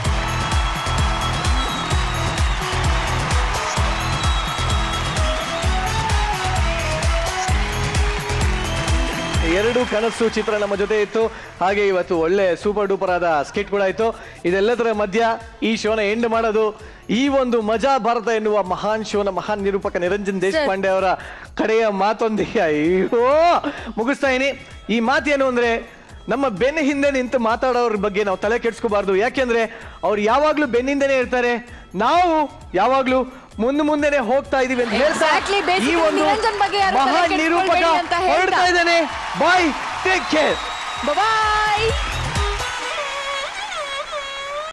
ಎರಡು ಕನಸು ಚಿತ್ರ ನಮ್ಮ ಜೊತೆ ಇತ್ತು ಹಾಗೆ ಇವತ್ತು ಒಳ್ಳೆ ಸೂಪರ್ ಡೂಪರ್ ಆದ ಸ್ಕಿಟ್ ಕೂಡ ಇತ್ತು ಇದೆಲ್ಲದರ ಮಧ್ಯ ಈ ಶೋನ ಎಂಡ್ ಮಾಡೋದು ಈ ಒಂದು ಮಜಾ ಭಾರತ ಎನ್ನುವ ಮಹಾನ್ ಶೋನ ಮಹಾನ್ ನಿರೂಪಕ ನಿರಂಜನ್ ದೇಶಪಾಂಡೆ ಅವರ ಕಡೆಯ ಮಾತೊಂದಿಗೆ ಅಯ್ಯೋ ಮುಗಿಸ್ತಾ ಇದೀನಿ ಈ ಮಾತೇನು ಅಂದ್ರೆ ನಮ್ಮ ಬೆನ್ನ ಹಿಂದೆ ನಿಂತು ಮಾತಾಡೋರ ಬಗ್ಗೆ ನಾವು ತಲೆ ಕೆಡ್ಸ್ಕೋಬಾರ್ದು ಯಾಕೆಂದ್ರೆ ಅವ್ರು ಯಾವಾಗ್ಲೂ ಬೆನ್ನಿಂದನೇ ಇರ್ತಾರೆ ನಾವು ಯಾವಾಗ್ಲೂ ಮುಂದೆ ಮುಂದೆನೆ ಹೋಗ್ತಾ ಇದೀವಿ ಅಂತ ಹೇಳ್ತಾ Exactly, basically ಈ ಒಂದು ನಿರಂಜನ್ ಬಗ್ಗೆ ಯಾರು ತಲೆ ಮಹಾನ್ ನಿರೂಪಕ ಕೆಡ್ಸ್ಕೊಳ್ಬೇಡಿ ಅಂತ ಹೇಳ್ತಾ. ಹೊರಡ್ತಾ ಇದ್ದಾನೆ ಬಾಯ್ ಟೇಕ್ ಕೇರ್ ಬಾಯ್